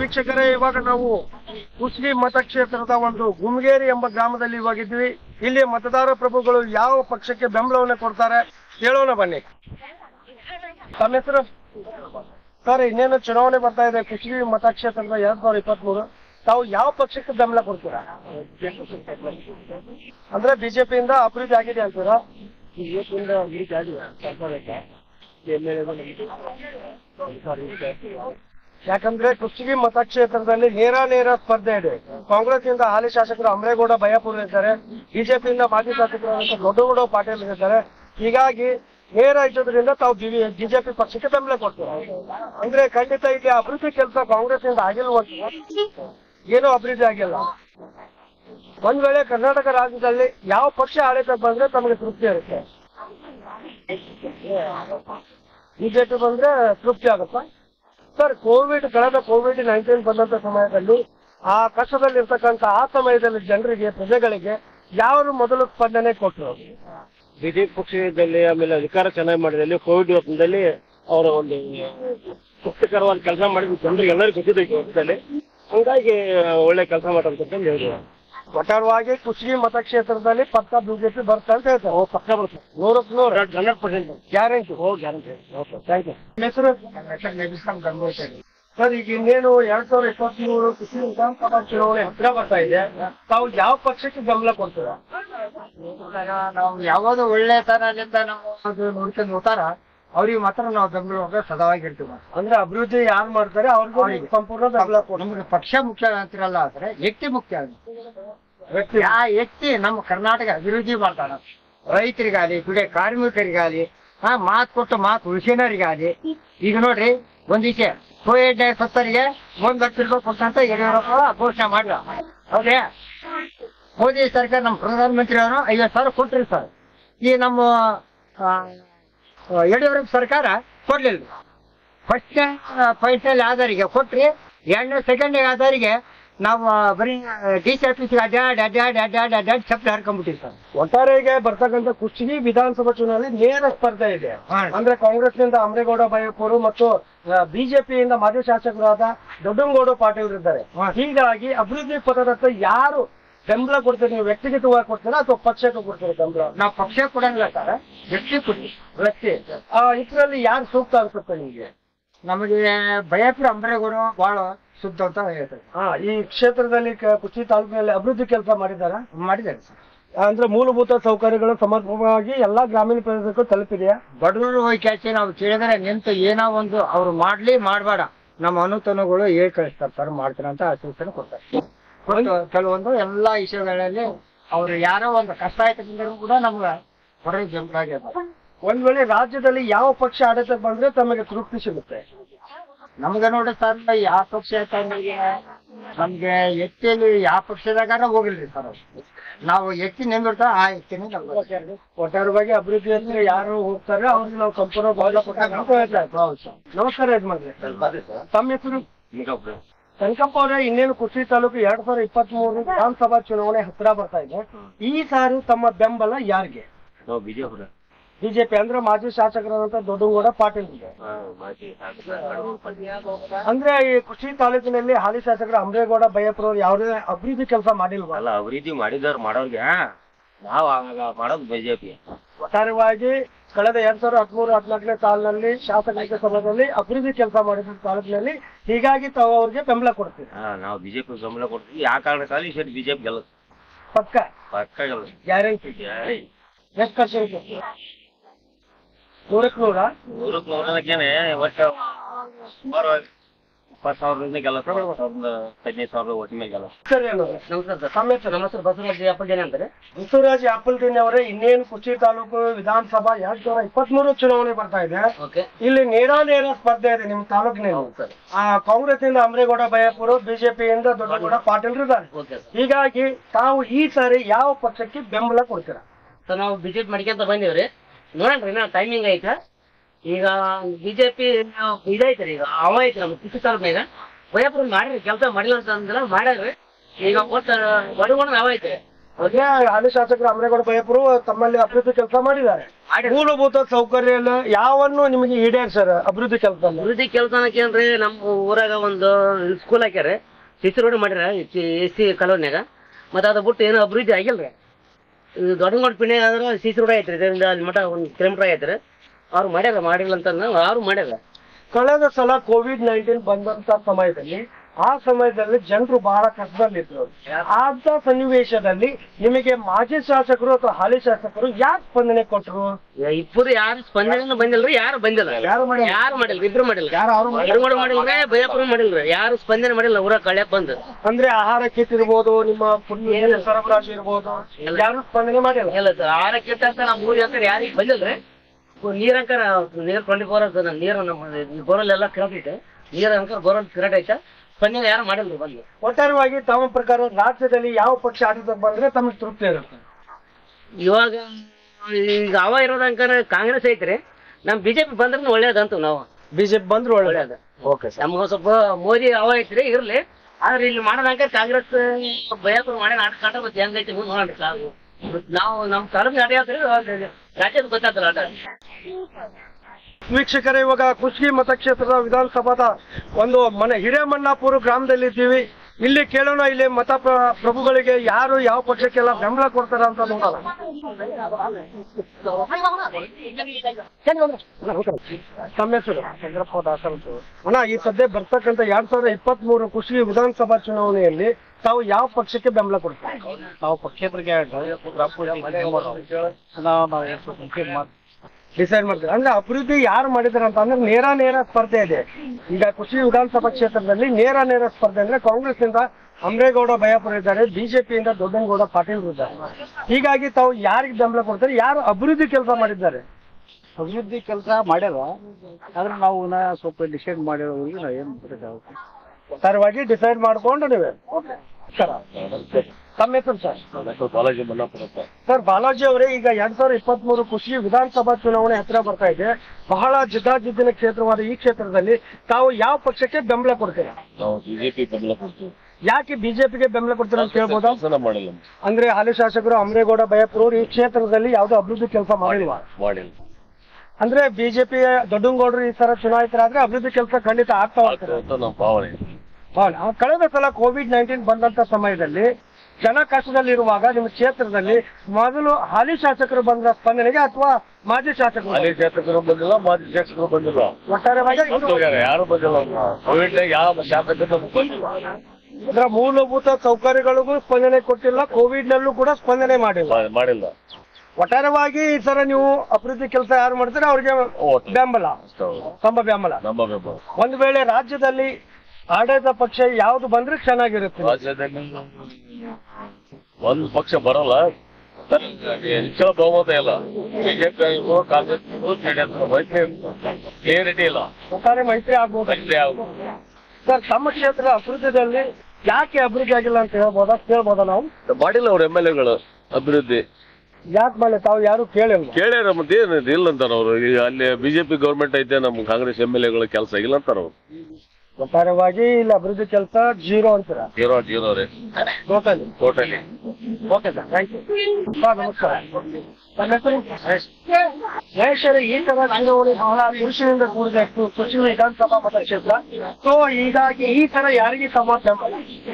ವೀಕ್ಷಕರೇ ಇವಾಗ ನಾವು ಕುಸ್ಗಿ ಮತಕ್ಷೇತ್ರದ ಒಂದು ಗುಮ್ಗೇರಿ ಎಂಬ ಗ್ರಾಮದಲ್ಲಿ ಇವಾಗಿದ್ವಿ ಇಲ್ಲಿ ಮತದಾರ ಪ್ರಭುಗಳು ಯಾವ ಪಕ್ಷಕ್ಕೆ ಬೆಂಬಲವನ್ನು ಕೊಡ್ತಾರೆ ಹೇಳೋಣ ಬನ್ನಿ ತಮ್ಮ ಹೆಸರು ಸರ್ ಇನ್ನೇನು ಚುನಾವಣೆ ಬರ್ತಾ ಇದೆ ಕುಸ್ಗಿ ಮತಕ್ಷೇತ್ರದ ಎರಡ್ ಸಾವಿರದ ಇಪ್ಪತ್ತ್ ಮೂರು ತಾವು ಯಾವ ಪಕ್ಷಕ್ಕೆ ಬೆಂಬಲ ಕೊಡ್ತೀರಾ ಅಂದ್ರೆ ಬಿಜೆಪಿಯಿಂದ ಅಭಿವೃದ್ಧಿ ಆಗಿದೆ ಅಂತೀರಾ ಬಿಜೆಪಿಯಿಂದ ಅಭಿವೃದ್ಧಿ ಆಗಿದೆ ಸರ್ಕಾರಕ್ಕೆ ಯಾಕಂದ್ರೆ ಕುಷ್ಟಗಿ ಮತಕ್ಷೇತ್ರದಲ್ಲಿ ನೇರ ನೇರ ಸ್ಪರ್ಧೆ ಇದೆ ಕಾಂಗ್ರೆಸ್ ಇಂದ ಹಾಲಿ ಶಾಸಕರು ಅಮರೇಗೌಡ ಭಯಪುರ ಇದ್ದಾರೆ ಬಿಜೆಪಿಯಿಂದ ಮಾಜಿ ಶಾಸಕರಾದಂತ ದೊಡ್ಡಗೌಡ ಪಾಟೀಲ್ ಇದ್ದಾರೆ ಹೀಗಾಗಿ ನೇರ ಇದ್ದದ್ರಿಂದ ತಾವು ಬಿಜೆಪಿ ಪಕ್ಷಕ್ಕೆ ಬೆಂಬಲ ಕೊಡ್ತಾರೆ ಅಂದ್ರೆ ಖಂಡಿತ ಇಲ್ಲಿ ಅಭಿವೃದ್ಧಿ ಕೆಲಸ ಕಾಂಗ್ರೆಸ್ ಇಂದ ಆಗಿಲ್ವ ಏನೂ ಅಭಿವೃದ್ಧಿ ಆಗಿಲ್ಲ ಒಂದ್ ವೇಳೆ ಕರ್ನಾಟಕ ರಾಜ್ಯದಲ್ಲಿ ಯಾವ ಪಕ್ಷ ಆಡಳಿತ ಬಂದ್ರೆ ತಮಗೆ ತೃಪ್ತಿ ಇರುತ್ತೆ ಬಿಜೆಪಿ ಬಂದ್ರೆ ತೃಪ್ತಿ ಆಗುತ್ತಾ ಸರ್ ಕೋವಿಡ್ ಕಳೆದ ಕೋವಿಡ್ ನೈನ್ಟೀನ್ ಬಂದಂತ ಸಮಯದಲ್ಲಿ ಆ ಕಷ್ಟದಲ್ಲಿರ್ತಕ್ಕಂಥ ಆ ಸಮಯದಲ್ಲಿ ಜನರಿಗೆ ಪ್ರಜೆಗಳಿಗೆ ಯಾರು ಮೊದಲು ಸ್ಪಂದನೆ ಕೊಟ್ಟರು ಬಿಜೆಪಿ ಪಕ್ಷದಲ್ಲಿ ಆಮೇಲೆ ಅಧಿಕಾರ ಚೆನ್ನಾಗಿ ಮಾಡಿದಲ್ಲಿ ಕೋವಿಡ್ ಹೊತ್ತಿನಲ್ಲಿ ಅವರ ಒಂದು ತೃಪ್ತಿಕರವಾದ ಕೆಲಸ ಮಾಡಿದ ಜನರಿಗೆ ಎಲ್ಲರಿಗೂ ಗೊತ್ತಿದೆ ಈ ವರ್ಷದಲ್ಲಿ ಹಂಗಾಗಿ ಒಳ್ಳೆ ಕೆಲಸ ಮಾಡ್ತಂತ ಹೇಳಿದ್ರು ಒಟ್ಟಾರವಾಗಿ ಕುಷ್ಟಗಿ ಮತಕ್ಷೇತ್ರದಲ್ಲಿ ಪಕ್ಕ ಬಿಜೆಪಿ ಬರುತ್ತೆ ಅಂತ ಹೇಳ್ತಾರೆ ಓ ಪಕ್ಕ ಬರುತ್ತೆ ನೂರಕ್ಕೆ ನೂರು ಹಂಡ್ರೆಡ್ ಪರ್ಸೆಂಟ್ ಗ್ಯಾರಂಟಿ ಓ ಗ್ಯಾರಂಟಿ ಓಕೆ ಥ್ಯಾಂಕ್ ಯು ಹೆಸರು ಸರ್ ಈಗ ಇನ್ನೇನು ಎರಡ್ ಸಾವಿರದ ಇಪ್ಪತ್ತ್ ಮೂರು ಕೃಷಿ ವಿಧಾನಸಭಾ ಚುನಾವಣೆ ಹತ್ರ ಬರ್ತಾ ಇದೆ ತಾವು ಯಾವ ಪಕ್ಷಕ್ಕೆ ಬೆಂಬಲ ಕೊಡ್ತೀರಾ ನಾವು ಯಾವ್ದು ಒಳ್ಳೆತನದಿಂದ ನಾವು ಅದು ನೋಡ್ಕೊಂಡು ಹೋಗ್ತಾರ ಅವ್ರಿಗೆ ಮಾತ್ರ ನಾವು ಬೆಂಗಳೂರಿಗೆ ಸದಾವಾಗಿರ್ತೀವಿ ಅಂದ್ರೆ ಅಭಿವೃದ್ಧಿ ಯಾರು ಮಾಡ್ತಾರೆ ಅವ್ರಿಗೂ ಅವ್ರಿಗೆ. ಸಂಪೂರ್ಣ ಬೆಂಬಲ ಕೊಡ್ತೀವಿ ನಮ್ಗೆ ಪಕ್ಷ ಮುಖ್ಯ ಅಂತಿರಲ್ಲ ಆದ್ರೆ ವ್ಯಕ್ತಿ ಮುಖ್ಯ ಅದು. ವ್ಯಕ್ತಿ ಆ ವ್ಯಕ್ತಿ ನಮ್ಮ ಕರ್ನಾಟಕ ಅಭಿವೃದ್ಧಿ ಮಾಡ್ತಾನ ರೈತರಿಗಾಲಿ ದುಡಿಯ ಕಾರ್ಮಿಕರಿಗಾಲಿ ಆ ಮಾತು ಕೊಟ್ಟು ಮಾತು ಉಳಿಸಿನರಿಗಾಲಿ ಈಗ ನೋಡ್ರಿ ಒಂದ್ ವಿಷಯ ಕೋವಿಡ್ ಸತ್ತರಿಗೆ ಒಂದ್ ಲಕ್ಷ ರೂಪಾಯಿ ಕೊಟ್ಟಂತ ಯಡಿಯೂರಪ್ಪ ಘೋಷಣೆ ಮಾಡ್ರ ಹೌದೇ ಮೋದಿ ಸರ್ಕಾರ ನಮ್ಮ ಪ್ರಧಾನಮಂತ್ರಿ ಅವರು ಐವತ್ತು ಸಾವಿರ ಕೊಟ್ರಿ ಸರ್ ಈ ನಮ್ಮ ಆ, ಯಡಿಯೂರಪ್ಪ ಸರ್ಕಾರ ಕೊಡ್ಲಿಲ್ಲ ಫಸ್ಟ್ ಫೈನಲ್ ಆಧಾರಿಗೆ ಕೊಟ್ರಿ ಎರಡನೇ ಸೆಕೆಂಡ್ ಆಧಾರಿಗೆ ನಾವು ಬರೀ ಡಿ ಸಿ ಆಫೀಸ್ಗೆ ಅಡ್ಡಾಡ್ ಅಡ್ಡಾಡ್ ಅಡ್ಡಾಡ್ ಅಡ್ಡಾಡ್ ಚಪ್ಪಲಿ ಹಾರ್ಕೊಂಡ್ಬಿಟ್ಟಿವಿ ಸರ್ ಒಟ್ಟಾರೆಗೆ ಬರ್ತಕ್ಕಂಥ ಕುಷ್ಟಗಿ ವಿಧಾನಸಭಾ ಚುನಾವಣೆ ನೇರ ಸ್ಪರ್ಧೆ ಇದೆ ಹಾ. ಅಂದ್ರೆ ಕಾಂಗ್ರೆಸ್ನಿಂದ ಅಮರೇಗೌಡ ಬಯಪುರು ಮತ್ತು ಬಿಜೆಪಿಯಿಂದ ಮಾಜಿ ಶಾಸಕರಾದ ದೊಡ್ಡಂಗೌಡ ಪಾಟೀಲ್ ಇದ್ದಾರೆ ಹಾ. ಹೀಗಾಗಿ ಅಭಿವೃದ್ಧಿ ಪಥದತ್ತ ಯಾರು ಬೆಂಬಲ ಕೊಡ್ತೀರಿ ನೀವು ವ್ಯಕ್ತಿಗತವಾಗಿ ಕೊಡ್ತೀರಾ ಅಥವಾ ಪಕ್ಷಕ್ಕೆ ಕೊಡ್ತೀರಾ ಬೆಂಬಲ ನಾವು ಪಕ್ಷ ಕೊಡಂಗಿಲ್ಲ ಸರ್ ವ್ಯಕ್ತಿ ಕೊಡಿ ವ್ಯಕ್ತಿ ಇದರಲ್ಲಿ ಯಾರು ಸೂಕ್ತ ಅನ್ಸುತ್ತೆ ನಿಮಗೆ ನಮಗೆ ಭಯಪುರ ಅಂಬರೇಗೌಡ ಬಹಳ ಶುದ್ಧ ಅಂತ ಹೇಳ್ತಾರೆ ಹಾ ಈ ಕ್ಷೇತ್ರದಲ್ಲಿ ಕ- ಕುಷ್ಟಗಿ ತಾಲೂಕಿನಲ್ಲಿ ಅಭಿವೃದ್ಧಿ ಕೆಲಸ ಮಾಡಿದಾರ ಮಾಡಿದ್ದಾರೆ ಸರ್ ಅಂದ್ರೆ ಮೂಲಭೂತ ಸೌಕರ್ಯಗಳು ಸಮರ್ಪಕವಾಗಿ ಎಲ್ಲಾ ಗ್ರಾಮೀಣ ಪ್ರದೇಶಕ್ಕೂ ತಲುಪಿದೆಯಾ ಬಡವರು ಹೋಗಿ ಕ್ಯಾಚಿ ನಾವು ಕೇಳಿದ್ರೆ ನಿಂತು ಏನೋ ಒಂದು ಅವ್ರು ಮಾಡ್ಲಿ ಮಾಡ್ಬೇಡ ನಮ್ಮ ಅನುತನಗಳು ಹೇಳಿ ಕಳಿಸ್ತಾರೆ ಸರ್ ಮಾಡ್ತಾರೆ ಅಂತ ಸೂಚನೆ ಕೊಡ್ತಾರೆ ಕೊಟ್ಟು ಕೆಲವೊಂದು ಎಲ್ಲಾ ವಿಷಯಗಳಲ್ಲಿ ಅವ್ರು ಯಾರೋ ಒಂದು ಕಷ್ಟ ಆಯ್ತು ಕೂಡ ನಮ್ಗೆ ಹೊರಗೆ ಬೆಂಬಲ ಆಗ್ಯದ ಒಂದ್ ವೇಳೆ ರಾಜ್ಯದಲ್ಲಿ ಯಾವ ಪಕ್ಷ ಆಡಳಿತ ಬಂದ್ರೆ ತಮಗೆ ತೃಪ್ತಿ ಸಿಗುತ್ತೆ ನಮ್ಗೆ ನೋಡಿ ಸರ್ ಯಾವ ಪಕ್ಷ ಆಯ್ತು ನಮ್ಗೆ ನಮ್ಗೆ ಎತ್ತಿಯಲ್ಲಿ ಯಾವ ಪಕ್ಷದಾಗಾರ ಹೋಗಿಲ್ರಿ ಸರ್ ಅವ್ರು. ನಾವು ಎತ್ತಿ ನಿಂದಿರ್ತಾವ ಆ ಎತ್ತಿನ ನಮ್ಗೆ ಒಟ್ಟಾರೆಯಾಗಿ ಅಭಿವೃದ್ಧಿ ಅಂದ್ರೆ ಯಾರು ಹೋಗ್ತಾರೆ ಅವ್ರಿಗೆ ನಾವು ಸಂಪೂರ್ಣ ಬೆಂಬಲ ಕೊಟ್ಟಾಗ ಅಂತ ಹೇಳ್ತಾರೆ. ನಮಸ್ಕಾರ ಯಜಮಾನ್ರೆ ತಮ್ಮ ಹೆಸರು ಕನಕಪ್ಪ ಅವರೇ ಇನ್ನೇನು ಕುಷ್ಟಗಿ ತಾಲೂಕು ಎರಡ್ ಸಾವಿರದ ಇಪ್ಪತ್ತ್ ಮೂರು ವಿಧಾನಸಭಾ ಚುನಾವಣೆ ಹತ್ರ ಬರ್ತಾ ಇದೆ ಈ ಸಾರಿ ತಮ್ಮ ಬೆಂಬಲ ಯಾರಿಗೆ ನಾವು ಬಿಜೆಪುರ ಬಿಜೆಪಿ ಅಂದ್ರೆ ಮಾಜಿ ಶಾಸಕರಾದಂತ ದೊಡ್ಡಗೌಡ ಪಾಟೀಲ್ ಇದೆ. ಅಂದ್ರೆ ಈ ಕುಷ್ಟಗಿ ತಾಲೂಕಿನಲ್ಲಿ ಹಾಲಿ ಶಾಸಕರು ಅಮರೇಗೌಡ ಬಯ್ಯಪ್ಪರ ಅವ್ರು ಯಾವುದೇ ಅಭಿವೃದ್ಧಿ ಕೆಲಸ ಮಾಡಿಲ್ವಾ ಅಲ್ಲ ಅಭಿವೃದ್ಧಿ ಮಾಡಿದವ್ರು ಮಾಡೋರ್ಗೆ ನಾವು ಆಗ ಮಾಡೋದು ಬಿಜೆಪಿ ಒಟ್ಟಾರೆಯಾಗಿ ಕಳೆದ ಎರಡ್ ಸಾವಿರದ ಹದಿಮೂರು ಹದಿನಾಲ್ಕನೇ ಸಾಲಿನಲ್ಲಿ ಶಾಸಕಾಂಗ ಸಭೆಯಲ್ಲಿ ಅಭಿವೃದ್ಧಿ ಕೆಲಸ ಮಾಡಿದ ತಾಲೂಕಿನಲ್ಲಿ ಹೀಗಾಗಿ ತಾವು ಅವ್ರಿಗೆ ಬೆಂಬಲ ಕೊಡ್ತೀವಿ ಹಾ ನಾವು ಬಿಜೆಪಿ ಬೆಂಬಲ ಕೊಡ್ತೀವಿ ಯಾವ ಕಾರಣಕ್ಕಾಗಲಿ ಈ ಸರಿ ಬಿಜೆಪಿ ಗೆಲ್ಲುತ್ತೆ ಪಕ್ಕ ಪಕ್ಕ ಗೆಲ್ಲುತ್ತೆ ಗ್ಯಾರಂಟಿ ಎಷ್ಟು ಪರ್ಸೆಂಟ್ ನೂರಕ್ಕೆ ನೂರ ನೂರಕ್ಕೆ ನೂರಕ್ಕೇನೆ ಒಟ್ಟು ಸುಮಾರು ಇಪ್ಪತ್ತು ಸಾವಿರದಿಂದ ಗೆಲ್ಲುತ್ತೆ ಸಾವಿರದ ಹದಿನೈದು ಸಾವಿರದ ಒಟ್ಟು ಮೇಲೆ ಗೆಲ್ಲುತ್ತೆ ಸರಿ ಅನ್ನೋದು ನಮಸ್ಕಾರ ಸರ್ ತಮ್ಮ ಹೆಸರು ನಮ್ಮ ಹೆಸರು ಬಸವರಾಜ್ ಅಪ್ಪಗೇನೆ ಅಂತಾರೆ ಬಸವರಾಜ್ ಅಪ್ಪಲ್ದಿನಿ ಅವರೇ ಇನ್ನೇನು ಕುಷ್ಟಗಿ ತಾಲೂಕು ವಿಧಾನಸಭಾ ಎರಡ್ ಸಾವಿರದ ಇಪ್ಪತ್ಮೂರು ಚುನಾವಣೆ ಬರ್ತಾ ಇದೆ ಓಕೆ ಇಲ್ಲಿ ನೇರ ನೇರ ಸ್ಪರ್ಧೆ ಇದೆ ನಿಮ್ಮ ತಾಲೂಕಿನಲ್ಲಿ ಸರ್ ಆ ಕಾಂಗ್ರೆಸ್ ಇಂದ ಅಮರೇಗೌಡ ಬಯ್ಯಪುರ ಬಿಜೆಪಿಯಿಂದ ದೊಡ್ಡಗೌಡ ಪಾಟೀಲ್ ಇದ್ದಾರೆ ಓಕೆ ಸರ್ ಹೀಗಾಗಿ ತಾವು ಈ ಸಾರಿ ಯಾವ ಪಕ್ಷಕ್ಕೆ ಬೆಂಬಲ ಕೊಡ್ತೀರಾ ಸರ್ ನಾವು ವಿಸಿಟ್ ಮಾಡ್ಕೊಂತ ಬಂದಿವ್ರಿ ನೋಡಣ್ರಿ ನಾ ಟೈಮಿಂಗ್ ಐತೆ ಈಗ ಬಿಜೆಪಿ ಇದೈತ್ರಿ ಈಗ ಅವ ಐತ್ರಿ ನಮ್ಮ ಕೃಷಿ ತಾಲೂಕ್ನಾಗ ಭಯಪುರ ಮಾಡ್ರಿ ಕೆಲಸ ಮಾಡಿಲ್ಲ ಅಂತ ಅಂದಿಲ್ಲ ಮಾಡ್ಯಾರ್ರಿ ಈಗ ಒಟ್ಟು ಬಡಗುಣ ನಾವ ಐತ್ರಿ ಅದೇ ಹಾಲಿ ಶಾಸಕರು ಅಮರೇಗೌಡ ಬಯಪುರು ತಮ್ಮಲ್ಲಿ ಅಭಿವೃದ್ಧಿ ಕೆಲಸ ಮಾಡಿದ್ದಾರೆ ಮೂಲಭೂತ ಸೌಕರ್ಯ ಎಲ್ಲ ಯಾವನ್ನು ನಿಮಗೆ ಈಡೇರ್ಸರ್ ಅಭಿವೃದ್ಧಿ ಕೆಲಸ ಅಭಿವೃದ್ಧಿ ಕೆಲಸ ಅನ್ನಕೇನ್ರಿ ನಮ್ಮ ಊರಾಗ ಒಂದು ಸ್ಕೂಲ್ ಹಾಕ್ಯಾರ ಸಿಸಿ ರೋಡ್ ಮಾಡ್ಯಾರ ಎಸ್ ಸಿ ಕಾಲೋನಿಯಾಗ ಮತ್ತೆ ಅದ ಬಿಟ್ಟು ಏನು ಅಭಿವೃದ್ಧಿ ಆಗಿಲ್ರಿ ಇದು ದೊಡ್ಡಗೋಡ್ ಪಿಣೆ ಆದ್ರೆ ಸಿಸಿ ರೋಡ್ ಐತ್ರಿ ಇದರಿಂದ ಅಲ್ಲಿ ಮಠ ಒಂದು ಕಿಲೋಮೀಟರ್ ಐತ್ರಿ ಅವ್ರು ಮಾಡ್ಯಾರ ಮಾಡಿಲ್ಲ ಅಂತ ಅವ್ರು ಮಾಡ್ಯಾರ ಕಳೆದ ಸಲ ಕೋವಿಡ್ ನೈನ್ಟೀನ್ ಬಂದಂತ ಸಮಯದಲ್ಲಿ ಆ ಸಮಯದಲ್ಲಿ ಜನರು ಬಹಳ ಕಷ್ಟದಲ್ಲಿದ್ರು ಅಂತ ಸನ್ನಿವೇಶದಲ್ಲಿ ನಿಮಗೆ ಮಾಜಿ ಶಾಸಕರು ಅಥವಾ ಹಾಲಿ ಶಾಸಕರು ಯಾಕೆ ಸ್ಪಂದನೆ ಕೊಟ್ಟರು ಇಬ್ಬರು ಯಾರು ಸ್ಪಂದನೆ ಬಂದಿಲ್ರಿ ಯಾರು ಬಂದಿಲ್ಲ ಯಾರು ಮಾಡಿಲ್ಲ? ಯಾರು ಮಾಡಿಲ್ರಿ ಇಬ್ರು ಮಾಡಿಲ್ಲ ಯಾರು ಅವ್ರು ದೊಡ್ಡಗೋಡ್ ಮಾಡಿಲ್ರಿ ಬಯಪುರ ಮಾಡಿಲ್ರಿ ಯಾರು ಸ್ಪಂದನೆ ಮಾಡಿಲ್ಲ ಊರಾಗ ಕಳ್ಯಾಕ್ ಬಂದು ಅಂದ್ರೆ ಆಹಾರ ಕಿಟ್ ಇರ್ಬೋದು ನಿಮ್ಮ ಫುಲ್ ನೀರಿನ ಸರಬರಾಜು ಇರ್ಬೋದು ಯಾರು ಸ್ಪಂದನೆ ಮಾಡಿಲ್ಲ ಇಲ್ಲ ಸರ್ ಆರಕ್ಕೆ ಅಂತ ನಮ್ಮ ಊರಿಗೆ ಅಂಕರ್ ಯಾರಿಗೆ ಬಂದಿಲ್ರಿ ನೀರ್ ಅಂಕರ ನೀರ್ ಟ್ವೆಂಟಿ ಫೋರ್ ನೀರು ನಮ್ಮ ಬೋರಲ್ ಎಲ್ಲ ಕಿರಟ್ ಐತೆ ನೀರ್ ಅಂಕರ್ ಬೋರಲ್ ಕಿರಟ್ ಐತೆ ಸ್ಪಂದನೆ ಯಾರು ಮಾಡಿಲ್ರಿ ಬಂದು ಒಟ್ಟಾರೆಯಾಗಿ ತಮ್ಮ ಪ್ರಕಾರ ರಾಜ್ಯದಲ್ಲಿ ಯಾವ ಪಕ್ಷ ಆಡಳಿತಕ್ಕೆ ಬಂದ್ರೆ ತಮಗೆ ತೃಪ್ತಿ ಇರುತ್ತೆ ಇವಾಗ ಈಗ ಅವ ಇರೋದಂಕರ ಕಾಂಗ್ರೆಸ್ ಐತ್ರಿ ನಮ್ ಬಿಜೆಪಿ ಬಂದ್ರೆ ಒಳ್ಳೇದಂತ ನಾವು ಬಿಜೆಪಿ ಬಂದ್ರೆ ಒಳ್ಳೆಯದು ಒಳ್ಳೇದು ಓಕೆ ನಮ್ಗೆ ಸ್ವಲ್ಪ ಮೋದಿ ಅವ ಐತ್ರಿ ಇರ್ಲಿ ಆದ್ರೆ ಇಲ್ಲಿ ಮಾಡೋದಂಕ ಕಾಂಗ್ರೆಸ್ ಭಯಪುರ ಮಾಡಿ ನಾಟಕ ಆಟ ಮತ್ತೆ ಹೆಂಗೈತಿ ಮುಂದೆ ನೋಡ್ರಿ ಸಾಕು. ನಾವು ನಮ್ ತಾಲೂಕು ಆಟ ಹೇಳ್ತೀವಿ ರಾಜ್ಯದ ಗೊತ್ತಾಗ್ತಲ್ಲ ಆಟ ವೀಕ್ಷಕರೇ ಇವಾಗ ಕುಷ್ಟಗಿ ಮತಕ್ಷೇತ್ರದ ವಿಧಾನಸಭಾದ ಒಂದು ಮನೆ ಹಿರೇಮಣ್ಣಾಪುರ ಗ್ರಾಮದಲ್ಲಿ ಇದ್ದೀವಿ ಇಲ್ಲಿ ಕೇಳೋಣ ಇಲ್ಲಿ ಮತ ಪ್ರ- ಪ್ರಭುಗಳಿಗೆ ಯಾರು ಯಾವ ಪಕ್ಷಕ್ಕೆಲ್ಲ ಬೆಂಬಲ ಕೊಡ್ತಾರ ಅಂತ ನೋಡೋಣ ತಮ್ಮ ಹೆಸರು ಚಂದ್ರಪ್ಪ ದಾಸರದ್ದು ಅಣ್ಣ ಈ ಸದ್ಯ ಬರ್ತಕ್ಕಂಥ ಎರಡ್ ಸಾವಿರದ ಇಪ್ಪತ್ತ್ ಮೂರು ಕುಷ್ಟಗಿ ವಿಧಾನಸಭಾ ಚುನಾವಣೆಯಲ್ಲಿ ತಾವು ಯಾವ ಪಕ್ಷಕ್ಕೆ ಬೆಂಬಲ ಕೊಡ್ತಾರೆ ನಾವು ಪಕ್ಷೇತರಿಗೆ ಡಿಸೈಡ್ ಮಾಡ್ತಾರೆ ಅಂದ್ರೆ ಅಭಿವೃದ್ಧಿ ಯಾರು ಮಾಡಿದಾರೆ ಅಂತ ಅಂದ್ರೆ ನೇರ ನೇರ ಸ್ಪರ್ಧೆ ಇದೆ ಈಗ ಕುಷಿ ವಿಧಾನಸಭಾ ಕ್ಷೇತ್ರದಲ್ಲಿ ನೇರ ನೇರ ಸ್ಪರ್ಧೆ ಅಂದ್ರೆ ಕಾಂಗ್ರೆಸ್ ಇಂದ ಅಮರೇಗೌಡ ಭಯಾಪುರ ಇದ್ದಾರೆ ಬಿಜೆಪಿಯಿಂದ ದೊಡ್ಡನಗೌಡ ಪಾಟೀಲ್ ಇದ್ದಾರೆ ಹೀಗಾಗಿ ತಾವು ಯಾರಿಗೆ ಬೆಂಬಲ ಕೊಡ್ತಾರೆ ಯಾರು ಅಭಿವೃದ್ಧಿ ಕೆಲಸ ಮಾಡಿದ್ದಾರೆ ಅಭಿವೃದ್ಧಿ ಕೆಲಸ ಮಾಡ್ಯಾರ ಆದ್ರೆ ನಾವು ಇನ್ನ ಸ್ವಲ್ಪ ಡಿಸೈಡ್ ಮಾಡಿರೋರಿಗೆ ನಾವು ಏನು ಮಾಡೋಕ್ಕಾಗುತ್ತೆ ಸರವಾಗಿ ಡಿಸೈಡ್ ಮಾಡ್ಕೊಂಡು ನೀವೇ ಸರ್ ತಮ್ಮ ಹೆಸರು ಸರ್ ಬಾಲಾಜಿ ಮಲ್ಲಾಪುರ ಸರ್ ಬಾಲಾಜಿ ಅವರೇ ಈಗ ಎರಡ್ ಸಾವಿರದ ಇಪ್ಪತ್ತ್ ಮೂರು ಕೃಷಿ ವಿಧಾನಸಭಾ ಚುನಾವಣೆ ಹತ್ರ ಬರ್ತಾ ಇದೆ ಬಹಳ ಜಿದ್ದಾಜಿದ್ದಿನ ಕ್ಷೇತ್ರವಾದ ಈ ಕ್ಷೇತ್ರದಲ್ಲಿ ತಾವು ಯಾವ ಪಕ್ಷಕ್ಕೆ ಬೆಂಬಲ ಕೊಡ್ತೀರಾ ನಾವು ಬಿಜೆಪಿ ಬೆಂಬಲ ಕೊಡ್ತೀವಿ ಯಾಕೆ ಬಿಜೆಪಿಗೆ ಬೆಂಬಲ ಕೊಡ್ತೀರಾ ಅಂತ ಕೇಳ್ಬೋದಾ ಕೆಲಸನ ಮಾಡಿಲ್ಲ ಅಂದ್ರೆ ಹಾಲಿ ಶಾಸಕರು ಅಮರೇಗೌಡ ಭಯಪುರ ಅವರು ಈ ಕ್ಷೇತ್ರದಲ್ಲಿ ಯಾವುದೋ ಅಭಿವೃದ್ಧಿ ಕೆಲಸ ಮಾಡಿಲ್ವಾ ಮಾಡಿಲ್ಲ ಅಂದ್ರೆ ಬಿಜೆಪಿ ದೊಡ್ಡಂಗೌಡರು ಈ ತರ ಚುನಾಯಿತರಾದ್ರೆ ಅಭಿವೃದ್ಧಿ ಕೆಲಸ ಖಂಡಿತ ಆಗ್ತಾ ಹೋಗ್ತಾರೆ ಅಂತ ನಮ್ಮ ಭಾವನೆ ಹೌದು. ಆ ಕಳೆದ ಸಲ ಕೋವಿಡ್ ನೈನ್ಟೀನ್ ಬಂದಂತ ಸಮಯದಲ್ಲಿ ಜನ ಕಷ್ಟದಲ್ಲಿರುವಾಗ ನಿಮ್ಮ ಕ್ಷೇತ್ರದಲ್ಲಿ ಮೊದಲು ಹಾಲಿ ಶಾಸಕರು ಬಂದ ಸ್ಪಂದನೆಗೆ ಅಥವಾ ಮಾಜಿ ಶಾಸಕರು ಅಲ್ಲಿ ಶಾಸಕರು ಬಂದಿಲ್ಲ ಮಾಜಿ ಶಾಸಕರು ಬಂದಿಲ್ಲ ಒಟ್ಟಾರೆವಾಗಿ ಬಂದು ಹೋಗ್ಯಾರೆ, ಯಾರು ಬಂದಿಲ್ಲ ಕೋವಿಡ್ ಯಾವ ಶಾಸಕರು ಬಂದಿಲ್ಲ ಅದರ ಮೂಲಭೂತ ಸೌಕರ್ಯಗಳಿಗೂ ಸ್ಪಂದನೆ ಕೊಟ್ಟಿಲ್ಲ ಕೋವಿಡ್ ನಲ್ಲೂ ಕೂಡ ಸ್ಪಂದನೆ ಮಾಡಿಲ್ಲ ಮಾ- ಮಾಡಿಲ್ಲ ಒಟ್ಟಾರೆವಾಗಿ ಈ ಸರ ನೀವು ಅಭಿವೃದ್ಧಿ ಕೆಲಸ ಯಾರು ಮಾಡ್ತಾರೆ ಅವ್ರಿಗೆ ಓಟ್ ಬೆಂಬಲ ಅಷ್ಟೇ ಹೌದು. ತಮ್ಮ ಬೆಂಬಲ ನಮ್ಮ ಬೆಂಬಲ ಒಂದ್ ವೇಳೆ ರಾಜ್ಯದಲ್ಲಿ ಆಡಳಿತ ಪಕ್ಷ ಯಾವ್ದು ಬಂದ್ರೆ ಚೆನ್ನಾಗಿರುತ್ತೆ ರಾಜ್ಯದಲ್ಲಿ ಒಂದು ಪಕ್ಷ ಬರಲ್ಲ ಹೆಚ್ಚಿನ ಬಹುಮತ ಇಲ್ಲ ಬಿಜೆಪಿ ಆಗಿರ್ಬೋದು ಕಾಂಗ್ರೆಸ್ ಆಗಿರ್ಬೋದು ಜೆಡಿಎಸ್ ಮೈತ್ರಿ ಕ್ಲಿಯರಿಟಿ ಇಲ್ಲ ಒಟ್ಟಾರೆ ಮೈತ್ರಿ ಆಗ್ಬೋದು ಮೈತ್ರಿ ಆಗ್ಬೋದು ಸರ್ ತಮ್ಮ ಕ್ಷೇತ್ರ ಅಭಿವೃದ್ಧಿಯಲ್ಲಿ ಯಾಕೆ ಅಭಿವೃದ್ಧಿ ಆಗಿಲ್ಲ ಅಂತ ಹೇಳ್ಬೋದಾ ಕೇಳ್ಬೋದಾ ನಾವು ಮಾಡಿಲ್ಲ ಅವ್ರ ಎಮ್ ಎಲ್ ಎಗಳು ಅಭಿವೃದ್ಧಿ ಯಾಕೆ ಮಾಡಿ ತಾವು ಯಾರು ಕೇಳಿಲ್ಲ ಕೇಳ್ಯಾರ ಮತ್ತೆ ಏನಿದೆ ಇಲ್ಲ ಅಂತಾರ ಅವರು ಈಗ ಅಲ್ಲಿ ಬಿಜೆಪಿ ಗೌರ್ಮೆಂಟ್ ಐತೆ ನಮ್ ಕಾಂಗ್ರೆಸ್ ಎಮ್ ಎಲ್ ಎಗಳ ಕೆಲಸ ಇಲ್ಲ ಅಂತಾರ ಅವ್ರು ಒಟ್ಟಾರೆವಾಗಿ ಇಲ್ಲಿ ಅಭಿವೃದ್ಧಿ ಕೆಲಸ ಜೀರೋ ಅಂತೀರ ಜೀರೋ ಜೀರೋ ರೀ totally totally okay sir thank you sir ನಮಸ್ಕಾರ ನನ್ನ ಹೆಸರು ಮಹೇಶ್ವರಿ ಈ ತರ ಚುನಾವಣೆ ಬಹಳ ಕೃಷಿಯಿಂದ ಕೂಡಿದ ಕು- ಕೃಷಿ ವಿಧಾನಸಭಾ ಮತಕ್ಷೇತ್ರ ಸೊ ಹೀಗಾಗಿ ಈ ತರ ಯಾರಿಗೆ ಸಮ ಬೆಂಬಲ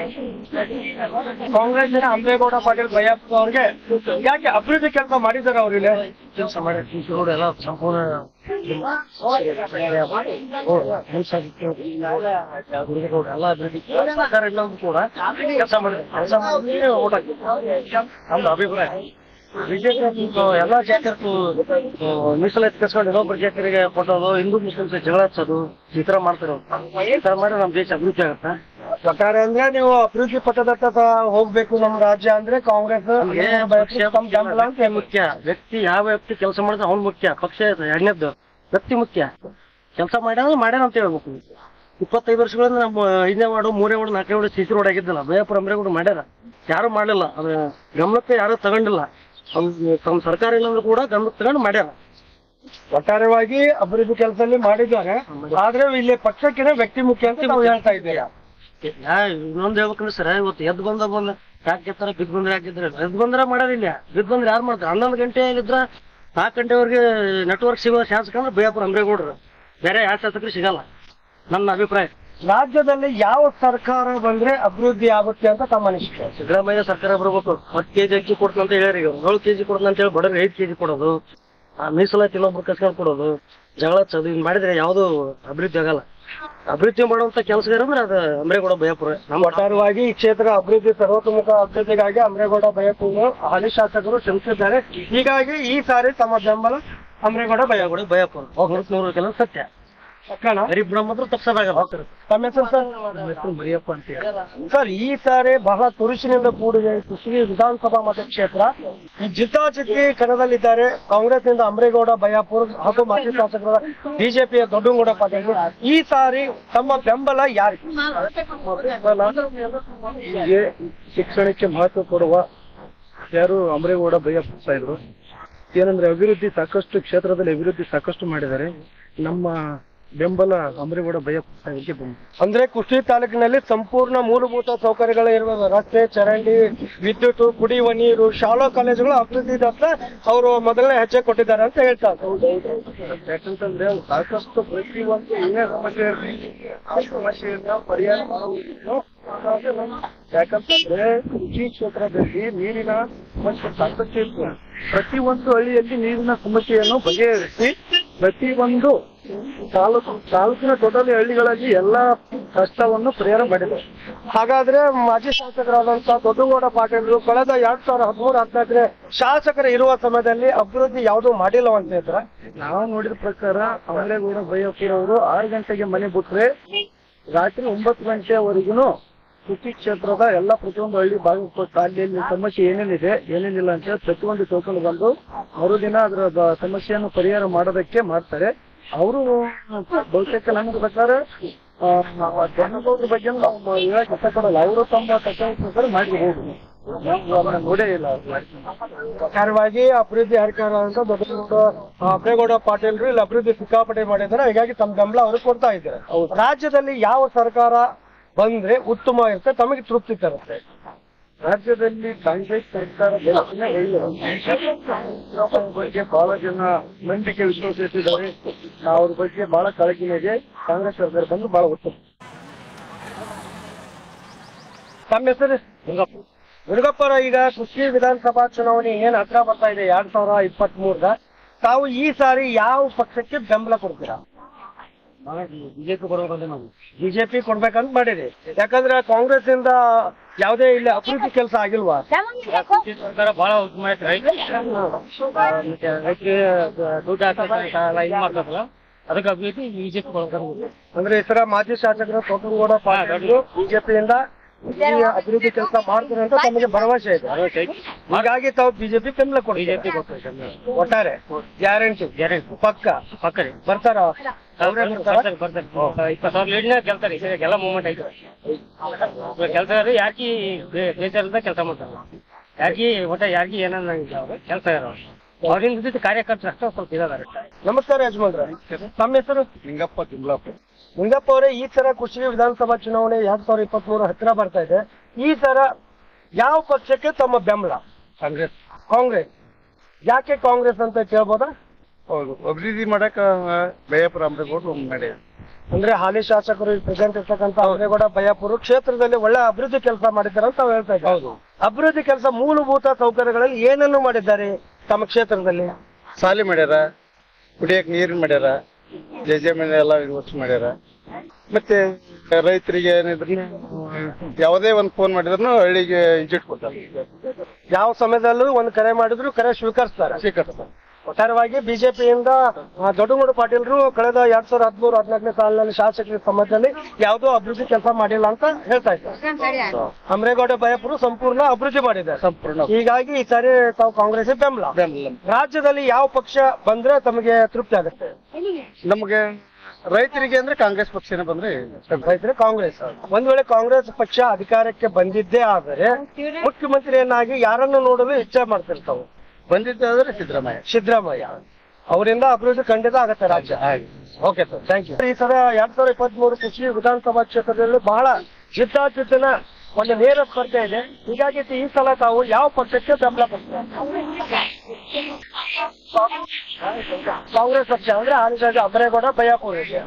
ಕಾಂಗ್ರೆಸ್ನ ಅಮರೇಗೌಡ ಪಾಟೀಲ್ ಭಯಪ್ಪ ಅವ್ರಿಗೆ ಯಾಕೆ ಅಭಿವೃದ್ಧಿ ಕೆಲಸ ಮಾಡಿದ್ದಾರೆ ಅವ್ರಿಗೆ ಕೆಲಸ ಮಾಡಿ ರೋಡ್ ಎಲ್ಲ ಸಂಪೂರ್ಣ ಎಲ್ಲ ಅಭಿವೃದ್ಧಿ ಸರ್ಕಾರ ಎಲ್ಲವೂ ಕೂಡ ಕೆಲಸ ಮಾಡಿದೆ ಕೆಲಸ ಮಾಡಿ ಓಟ್ ಹಾಕಿದ್ರು. ನಮ್ದು ಅಭಿಪ್ರಾಯ ಬಿಜೆಪಿ ಎಲ್ಲಾ ಜಾತಿಯರ್ಗೂ ಮೀಸಲಾತಿ ಕಸ್ಕೊಂಡು ಇನ್ನೊಬ್ಬರ ಜಾತಿಯರಿಗೆ ಕೊಟ್ಟೋದು ಹಿಂದೂ ಮುಸ್ಲಿಮ್ಸ್ ಜಗಳ ಹಚ್ಚೋದು ಈ ತರ ಮಾಡ್ತಾರೆ ಈ ತರ ಮಾಡಿ ನಮ್ ದೇಶ ಅಭಿವೃದ್ಧಿ ಆಗುತ್ತೆ ಒಟ್ಟಾರೆ ಅಂದ್ರೆ ನೀವು ಅಭಿವೃದ್ಧಿ ಪಥದತ್ತ ತ- ಹೋಗ್ಬೇಕು ನಮ್ಮ ರಾಜ್ಯ ಅಂದ್ರೆ ಕಾಂಗ್ರೆಸ್ ತಮ್ಮ ಬೆಂಬಲ ಅಂತ ಮುಖ್ಯ ವ್ಯಕ್ತಿ ಯಾವ ವ್ಯಕ್ತಿ ಕೆಲಸ ಮಾಡಿದ್ರೆ ಅವ್ನು ಮುಖ್ಯ ಪಕ್ಷ ಎರಡನೇದ್ದು ವ್ಯಕ್ತಿ ಮುಖ್ಯ ಕೆಲಸ ಮಾಡ್ಯಾನ ಮಾಡ್ಯಾನ ಅಂತ ಹೇಳ್ಬೇಕು ಇಪ್ಪತ್ತೈದು ವರ್ಷಗಳಿಂದ ನಮ್ಮ ಐದನೇ ವಾರ್ಡು ಮೂರನೇ ವಾರ್ಡು ನಾಲ್ಕನೇ ವಾರ್ಡು ಸಿಸಿ ರೋಡ್ ಆಗಿದ್ದಿಲ್ಲ ಬೇಯಪುರ ಅಂಬ್ರೇಗೌಡ ಮಾಡ್ಯಾರ ಯಾರು ಮಾಡಲಿಲ್ಲ ಅದ್ರ ಗಮನಕ್ಕೆ ಯಾರು ತಗೊಂಡಿಲ್ಲ ಅವ್ನ್- ತಮ್ಮ ಸರ್ಕಾರ ಇಲ್ಲಂದ್ರೂ ಕೂಡ ಗಮನಕ್ಕೆ ತಗೊಂಡು ಮಾಡ್ಯಾರ ಒಟ್ಟಾರೆವಾಗಿ ಅಭಿವೃದ್ಧಿ ಕೆಲಸದಲ್ಲಿ ಮಾಡಿದ್ದಾರೆ ಆದ್ರೆ ಇಲ್ಲಿ ಪಕ್ಷಕ್ಕಿಂತ ವ್ಯಕ್ತಿ ಮುಖ್ಯ ಅಂತ ನಾವು ಹೇಳ್ತಾ ಇದ್ದೀರಾ ಇನ್ನೊಂದು ಹೇಳ್ಬೇಕಂದ್ರೆ ಸರ್ ಇವತ್ತು ಎದ್ದು ಬಂದ ಬಂದ ಯಾಕೆ ಗೆತ್ತಾರೆ ಬಿದ್ದು ಬಂದ್ರೆ ಯಾಕೆ ಗೆದ್ರೆ ಬಿದ್ದು ಬಂದ್ರೆ ಮಾಡೋದಿಲ್ಲ ಬಿದ್ದು ಬಂದ್ರೆ ಯಾರು ಮಾಡ್ತಾರೆ ಹನ್ನೊಂದು ಗಂಟೆ ಇದ್ರ ನಾಲ್ಕು ಗಂಟೆವರೆಗೆ ನೆಟ್ವರ್ಕ್ ಸಿಗೋ ಶಾಸಕ ಅಂದ್ರೆ ಬಿಜಾಪುರ ಅಂಬ್ರೇಗೌಡರು ಬೇರೆ ಯಾವ ಶಾಸಕರು ಸಿಗಲ್ಲ ನನ್ನ ಅಭಿಪ್ರಾಯ ರಾಜ್ಯದಲ್ಲಿ ಯಾವ ಸರ್ಕಾರ ಬಂದ್ರೆ ಅಭಿವೃದ್ಧಿ ಆಗುತ್ತೆ ಅಂತ ತಮ್ಮ ಅನಿಸಿಕೆ ಸಿದ್ದರಾಮಯ್ಯ ಸರ್ಕಾರ ಬರ್ಬೇಕು ಹತ್ತು ಕೆಜಿ ಅಕ್ಕಿ ಕೊಡ್ತೀನಿ ಅಂತ ಹೇಳಿ ಈಗ ಏಳು ಕೆಜಿ ಕೊಡ್ತೀನಿ ಅಂತ ಹೇಳಿ ಬಡವ್ರಿಗೆ ಐದು ಕೆಜಿ ಕೊಡೋದು ಆ ಮೀಸಲಾತಿ ಇನ್ನೊಬ್ರು ಕಸ್ಕೊಂಡು ಕೊಡೋದು ಜಗಳ ಚದು ಹಿಂಗ್ ಮಾಡಿದ್ರೆ ಯಾವ್ದು ಅಭಿವೃದ್ಧಿ ಆಗಲ್ಲ ಅಭಿವೃದ್ಧಿ ಮಾಡುವಂತ ಕೆಲಸಗಾರ ಅಂದ್ರೆ ಅದು ಅಂಬ್ರೇಗೌಡ ಭಯಪುರ ನಮ್ಮ ಒಟ್ಟಾರೆಯಾಗಿ ಈ ಕ್ಷೇತ್ರ ಅಭಿವೃದ್ಧಿ ಸರ್ವತೋಮುಖ ಅಭಿವೃದ್ಧಿಗಾಗಿ ಅಮರೇಗೌಡ ಭಯಪೂರ್ವ ಹಾಲಿ ಶಾಸಕರು ಶ್ರಮಿಸಿದ್ದಾರೆ ಹೀಗಾಗಿ ಈ ಸಾರಿ ತಮ್ಮ ಬೆಂಬಲ ಅಮರೇಗೌಡ ಭಯ ಭಯಪುರ ಭಯಪುರ ನೂರಕ್ಕೆ ನೂರು ಕೆಲಸ ಸತ್ಯ ಅಕ್ಕಣ ಗರೀಬ್ ಬ್ರಹ್ಮದ್ರು ತಪ್ಸೋದಾಗಲ್ಲ ತಮ್ಮ ಹೆಸರು ಸರ್ ಹೆಸರು ಮರಿಯಪ್ಪ ಅಂತ ಹೇಳಿ ಸರ್ ಈ ಸಾರಿ ಬಹಳ ತುರುಸಿನಿಂದ ಕೂಡಿದೆ ಕುಷ್ಟಗಿ ವಿಧಾನಸಭಾ ಮತಕ್ಷೇತ್ರ ಈ ಜಿದ್ದಾಜಿದ್ದಿ ಕಣದಲ್ಲಿದ್ದಾರೆ ಕಾಂಗ್ರೆಸ್ನಿಂದ ಅಮರೇಗೌಡ ಬಯಾಪುರ್ ಹಾಗೂ ಮಾಜಿ ಶಾಸಕರ ಬಿಜೆಪಿಯ ದೊಡ್ಡಂಗೌಡ ಪಾಟೀಲ್ ಈ ಸಾರಿ ತಮ್ಮ ಬೆಂಬಲ ಯಾರಿಗೆ ಹೀಗೆ ಶಿಕ್ಷಣಕ್ಕೆ ಮಹತ್ವ ಕೊಡುವ ಯಾರು ಅಮರೇಗೌಡ ಭಯಪ್ಪ ಇದ್ರು ಏನಂದ್ರೆ ಅಭಿವೃದ್ಧಿ ಸಾಕಷ್ಟು ಕ್ಷೇತ್ರದಲ್ಲಿ ಅಭಿವೃದ್ಧಿ ಸಾಕಷ್ಟು ಮಾಡಿದ್ದಾರೆ ನಮ್ಮ ಬೆಂಬಲ ಅಮರೇಗೌಡ ಭಯಪ್ಪ ಸಾಹೇಬ್ಗೆ ಬೆಂಬಲ ಅಂದ್ರೆ ಕುಷ್ಟಗಿ ತಾಲೂಕಿನಲ್ಲಿ ಸಂಪೂರ್ಣ ಮೂಲಭೂತ ಸೌಕರ್ಯಗಳು ಇರುವ ರಸ್ತೆ ಚರಂಡಿ ವಿದ್ಯುತ್ ಕುಡಿಯುವ ನೀರು ಶಾಲಾ ಕಾಲೇಜುಗಳು ಅಭಿವೃದ್ಧಿ ದತ್ತ ಅವರು ಮೊದಲನೇ ಹೆಜ್ಜೆ ಕೊಟ್ಟಿದ್ದಾರೆ ಅಂತ ಹೇಳ್ತಾರೆ ಯಾಕಂತಂದ್ರೆ ಅವ್ರು ಸಾಕಷ್ಟು ಪ್ರತಿಯೊಂದು ಏನೇ ಸಮಸ್ಯೆ ಇರಲಿ ಆ ಸಮಸ್ಯೆಯನ್ನ ಪರಿಹಾರ ಮಾಡುವುದು ಯಾಕಂತಂದ್ರೆ ಕೃಷಿ ಕ್ಷೇತ್ರದಲ್ಲಿ ನೀರಿನ ಸಮಸ್ಯೆ ಸಾಕಷ್ಟು ಇರ್ತದೆ ಪ್ರತಿಯೊಂದು ಹಳ್ಳಿಯಲ್ಲಿ ನೀರಿನ ಸಮಸ್ಯೆಯನ್ನು ಬಗೆಹರಿಸಿ ಪ್ರತಿಯೊಂದು ತಾಲೂಕು ತಾಲೂಕಿನ ಟೋಟಲಿ ಹಳ್ಳಿಗಳಲ್ಲಿ ಎಲ್ಲಾ ಕಷ್ಟವನ್ನು ಪರಿಹಾರ ಮಾಡಿದ್ದಾರೆ ಹಾಗಾದ್ರೆ ಮಾಜಿ ಶಾಸಕರಾದಂತ ದೊಡ್ಡಗೌಡ ಪಾಟೀಲ್ರು ಕಳೆದ ಎರಡ್ ಸಾವಿರದ ಹದಿಮೂರು ಹದಿನಾಲ್ಕನೇ ಶಾಸಕರು ಇರುವ ಸಮಯದಲ್ಲಿ ಅಭಿವೃದ್ಧಿ ಯಾವುದು ಮಾಡಿಲ್ಲ ಅಂತ ಇದ್ರೆ ನಾವು ನೋಡಿದ ಪ್ರಕಾರ ಅಮರೇಗೌಡ ಬೈಯಪ್ಪುರ ಅವರು ಆರು ಗಂಟೆಗೆ ಮನೆ ಬಿಟ್ರೆ ರಾತ್ರಿ ಒಂಬತ್ತು ಗಂಟೆವರೆಗೂ ಕೃಷಿ ಕ್ಷೇತ್ರದ ಎಲ್ಲ ಪ್ರತಿಯೊಂದು ಹಳ್ಳಿ ಭಾಗಕ್ಕೆ ಅಲ್ಲಿ ಅಲ್ಲಿ ಸಮಸ್ಯೆ ಏನೇನಿದೆ ಏನೇನಿಲ್ಲ ಅಂತ ಹೇಳಿ ಪ್ರತಿಯೊಂದು ತಿಳ್ಕೊಂಡು ಬಂದು ಮರುದಿನ ಅದರ ಬ- ಸಮಸ್ಯೆಯನ್ನು ಪರಿಹಾರ ಮಾಡೋದಕ್ಕೆ ಮಾಡ್ತಾರೆ ಅವರು ಬಹುತೇಕ ನನ್ನ ಪ್ರಕಾರ ಆ, ನಾವು ಆ ಜನಗೌಡ್ರ ಬಗ್ಗೆ ನಾವು ಹೇಳಕ್ ಇಷ್ಟಪಡಲ್ಲ ಅವರು ತಮ್ಮ ಪ್ರಕಾರ ಮಾಡಿರ್ಬೋದು ನಾವು ಅದನ್ನ ನೋಡೇ ಇಲ್ಲ ಕಾರ್ಯವಾಗಿ ಅಭಿವೃದ್ಧಿ ಹರಿಕಾರ ಅಂತ ದೊಡ್ಡಗೌಡ ಅಬ್ರೇಗೌಡ ಪಾಟೀಲ್ರು ಇಲ್ಲಿ ಅಭಿವೃದ್ಧಿ ಸಿಕ್ಕಾಪಟ್ಟೆ ಮಾಡಿದ್ದಾರೆ ಹೀಗಾಗಿ ತಮ್ಮ ಬೆಂಬಲ ಅವರು ಕೊಡ್ತಾ ಇದ್ದಾರೆ ರಾಜ್ಯದಲ್ಲಿ ಯಾವ ಸರ್ಕಾರ ಬಂದ್ರೆ ಉತ್ತಮ ಇರುತ್ತೆ ತಮಗೆ ತೃಪ್ತಿ ತರುತ್ತೆ ರಾಜ್ಯದಲ್ಲಿ ಕಾಂಗ್ರೆಸ್ ಸರ್ಕಾರ ಬೆಳಕಿನ ಅವ್ರ ಬಗ್ಗೆ ಬಹಳ ಜನ ನಂಬಿಕೆ ವಿಶ್ವಾಸ ಇಟ್ಟಿದ್ದಾರೆ ಅವ್ರ ಬಗ್ಗೆ ಬಹಳ ಕಾಳಜಿನ ಇದೆ ಕಾಂಗ್ರೆಸ್ ಸರ್ಕಾರ ಬಂದು ಬಹಳ ಉತ್ತಮ ತಮ್ಮ ಹೆಸರು ಮುರುಗಪ್ಪರ ಈಗ ಕೃಷಿ ವಿಧಾನಸಭಾ ಚುನಾವಣೆ ಏನ್ ಹತ್ರ ಬರ್ತಾ ಇದೆ ಎರಡ್ ಸಾವಿರ ಇಪ್ಪತ್ತ್ ಮೂರದ ತಾವು ಈ ಸಾರಿ ಯಾವ ಪಕ್ಷಕ್ಕೆ ಬೆಂಬಲ ಕೊಡ್ತೀರಾ ಬಿಜೆಪಿ ಬರೋದಂದ್ರೆ ನಾವು ಬಿಜೆಪಿ ಕೊಡ್ಬೇಕಂತ ಮಾಡಿರಿ ಯಾಕಂದ್ರೆ ಕಾಂಗ್ರೆಸ್ ಇಂದ ಯಾವುದೇ ಇಲ್ಲಿ ಅಭಿವೃದ್ಧಿ ಕೆಲಸ ಆಗಿಲ್ವಾ ಸರ್ಕಾರ ಬಹಳ ಉತ್ತಮ ಐತೆ ರೈತರಿಗೆ ದುಡ್ಡು ಹಾಕಲ್ಲ ಇದು ಮಾಡ್ತಾರಲ್ಲ ಅದಕ್ಕೆ ಅಭಿವೃದ್ಧಿ ಬಿಜೆಪಿ ಕೊಡ್ತಾರೆ ಅಂದ್ರೆ ಈ ಸರ ಮಾಜಿ ಶಾಸಕರು ತೋಟಗೌಡ ಪಾಟೀಲ್ ಬಿಜೆಪಿಯಿಂದ ಈ ಅಭಿವೃದ್ಧಿ ಕೆಲಸ ಮಾಡ್ತಾರೆ ಅಂತ ತಮಗೆ ಭರವಸೆ ಇದೆ ಹಾಗಾಗಿ ತಾವು ಬಿಜೆಪಿ ಬೆಂಬಲ ಬಿಜೆಪಿ ಕೊಡ್ತೀವಿ ಒಟ್ಟಾರೆ ಗ್ಯಾರಂಟಿ ಗ್ಯಾರಂಟಿ ಪಕ್ಕ ಪಕ್ಕ ರೀ ಬರ್ತಾರ ಅವ್ರೇ ಬರ್ತಾರ ಬರ್ತಾರೆ ಬರ್ತಾರೆ ಇಪ್ಪತ್ತು ಸಾವಿರ ಲೀಡ್ನ ಗೆಲ್ತಾರೆ ಎಲ್ಲ ಮೂವ್ಮೆಂಟ್ ಐತೆ ಕೆಲಸ ಯಾರಿಗೆ ಬೇಜಾರಿಂದ ಕೆಲಸ ಮಾಡ್ತಾರೆ ಯಾರಿಗೆ ಒಟ್ಟ ಯಾರಿಗೆ ಏನಾರ ಕೆಲಸ ಇರೋ ಅವ್ರಿಂದ ಜೊತೆ ಕಾರ್ಯಕರ್ತರು ಅಷ್ಟೇ ಸ್ವಲ್ಪ ಇದಾರೆ ನಮಸ್ಕಾರ ಯಜಮಾನ್ರ ತಮ್ಮ ಹೆಸರು ಲಿಂಗಪ್ಪ ತಿಮ್ಲಾಪ ಲಿಂಗಪ್ಪ ಅವರೇ ಈ ಸರ ಕುಷ್ಟಗಿ ವಿಧಾನಸಭಾ ಚುನಾವಣೆ ಎರಡ್ ಸಾವಿರದ ಇಪ್ಪತ್ತ್ ಮೂರು ಹತ್ತಿರ ಬರ್ತಾ ಇದೆ ಈ ಸರ ಯಾವ ಪಕ್ಷಕ್ಕೆ ತಮ್ಮ ಬೆಂಬಲ ಕಾಂಗ್ರೆಸ್ ಕಾಂಗ್ರೆಸ್ ಯಾಕೆ ಕಾಂಗ್ರೆಸ್ ಅಂತ ಕೇಳ್ಬೋದಾ ಹೌದು ಅಭಿವೃದ್ಧಿ ಮಾಡಕ ಬೇಯಪುರ ಅಮ್ರೇಗೌಡ್ರು ಮಾಡಿ ಅಂದ್ರೆ ಹಾಲಿ ಶಾಸಕರು ಪ್ರೆಸೆಂಟ್ ಇರ್ತಕ್ಕಂಥ ಅವರೇಗೌಡ ಬಯ್ಯಾಪುರ ಕ್ಷೇತ್ರದಲ್ಲಿ ಒಳ್ಳೆ ಅಭಿವೃದ್ಧಿ ಕೆಲಸ ಮಾಡಿದ್ದಾರೆ ಅಂತ ನಾವು ಹೇಳ್ತಾ ಇದ್ದೀವಿ ಅಭಿವೃದ್ಧಿ ಕೆಲಸ ಮೂಲಭೂತ ಸೌಕರ್ಯಗಳಲ್ಲಿ ಏನನ್ನು ಮಾಡಿದ್ದಾರೆ ತಮ್ಮ ಕ್ಷೇತ್ರದಲ್ಲಿ ಸಾಲಿ ಮಾಡ್ಯಾರ ಕುಡಿಯಕ್ ನೀರಿನ ಮಾಡ್ಯಾರ ಜೆ ಮನೆ ಎಲ್ಲ ವ್ಯವಸ್ಥೆ ಮಾಡ್ಯಾರ ಮತ್ತೆ ರೈತರಿಗೆ ಏನಿದ್ರು ಯಾವುದೇ ಒಂದು ಫೋನ್ ಮಾಡಿದ್ರು ಹಳ್ಳಿಗೆ ಇನ್ಜಿಟ್ ಕೊಡ್ತಾರೆ ಯಾವ ಸಮಯದಲ್ಲೂ ಒಂದು ಕರೆ ಮಾಡಿದ್ರು ಕರೆ ಸ್ವೀಕರಿಸ್ತಾರೆ ಸ್ವೀಕರಿಸ್ತಾರೆ ಒಟ್ಟಾರೆಯಾಗಿ ಬಿಜೆಪಿಯಿಂದ ದೊಡ್ಡಗೌಡ ಪಾಟೀಲ್ರು ಕಳೆದ ಎರಡ್ ಸಾವಿರದ ಹದಿಮೂರು ಹದಿನಾಲ್ಕನೇ ಸಾಲಿನಲ್ಲಿ ಶಾಸಕರ ಸಮಯದಲ್ಲಿ ಯಾವುದೋ ಅಭಿವೃದ್ಧಿ ಕೆಲಸ ಮಾಡಿಲ್ಲ ಅಂತ ಹೇಳ್ತಾ ಇದ್ದಾರೆ ಅಮರೇಗೌಡ ಬಯಪುರು ಸಂಪೂರ್ಣ ಅಭಿವೃದ್ಧಿ ಮಾಡಿದ್ದಾರೆ ಸಂಪೂರ್ಣ ಹೀಗಾಗಿ ಈ ಸಾರಿ ತಾವು ಕಾಂಗ್ರೆಸ್ ಬೆಂಬಲ ಬೆಂಬಲ. ರಾಜ್ಯದಲ್ಲಿ ಯಾವ ಪಕ್ಷ ಬಂದ್ರೆ ತಮಗೆ ತೃಪ್ತಿ ಆಗುತ್ತೆ ನಮಗೆ ರೈತರಿಗೆ ಅಂದ್ರೆ ಕಾಂಗ್ರೆಸ್ ಪಕ್ಷನೇ ಬಂದ್ರೆ ರೈತರು ಕಾಂಗ್ರೆಸ್ ಒಂದ್ ವೇಳೆ ಕಾಂಗ್ರೆಸ್ ಪಕ್ಷ ಅಧಿಕಾರಕ್ಕೆ ಬಂದಿದ್ದೇ ಆದರೆ ಮುಖ್ಯಮಂತ್ರಿಯನ್ನಾಗಿ ಯಾರನ್ನು ನೋಡಲು ಇಚ್ಛೆ ಮಾಡ್ತಿರ್ತಾವೆ ಬಂದಿದ್ದಾದ್ರೆ ಸಿದ್ದರಾಮಯ್ಯ ಸಿದ್ದರಾಮಯ್ಯ ಅವರಿಂದ ಅಭಿವೃದ್ಧಿ ಖಂಡಿತ ಆಗತ್ತೆ ರಾಜ್ಯ ಓಕೆ ಸರ್ ಥ್ಯಾಂಕ್ ಯು ಈ ಸಲ ಎರಡ್ ಸಾವಿರದ ಇಪ್ಪತ್ತ್ ಮೂರು ಕೃಷಿ ವಿಧಾನಸಭಾ ಕ್ಷೇತ್ರದಲ್ಲಿ ಬಹಳ ಜಿದ್ದಾಜಿದ್ದಿನ ಒಂದು ನೇರ ಸ್ಪರ್ಧೆ ಇದೆ ಹೀಗಾಗಿ ಈ ಸಲ ತಾವು ಯಾವ ಪಕ್ಷಕ್ಕೆ ಬೆಂಬಲ ಕೊಡ್ತೀರಾ ಕಾಂಗ್ರೆಸ್ ಪಕ್ಷ ಅಂದ್ರೆ ಹಾಲಿಗಾಗಿ ಅಮರೇಗೌಡ ಬಯಾಪುರ ಇದೆ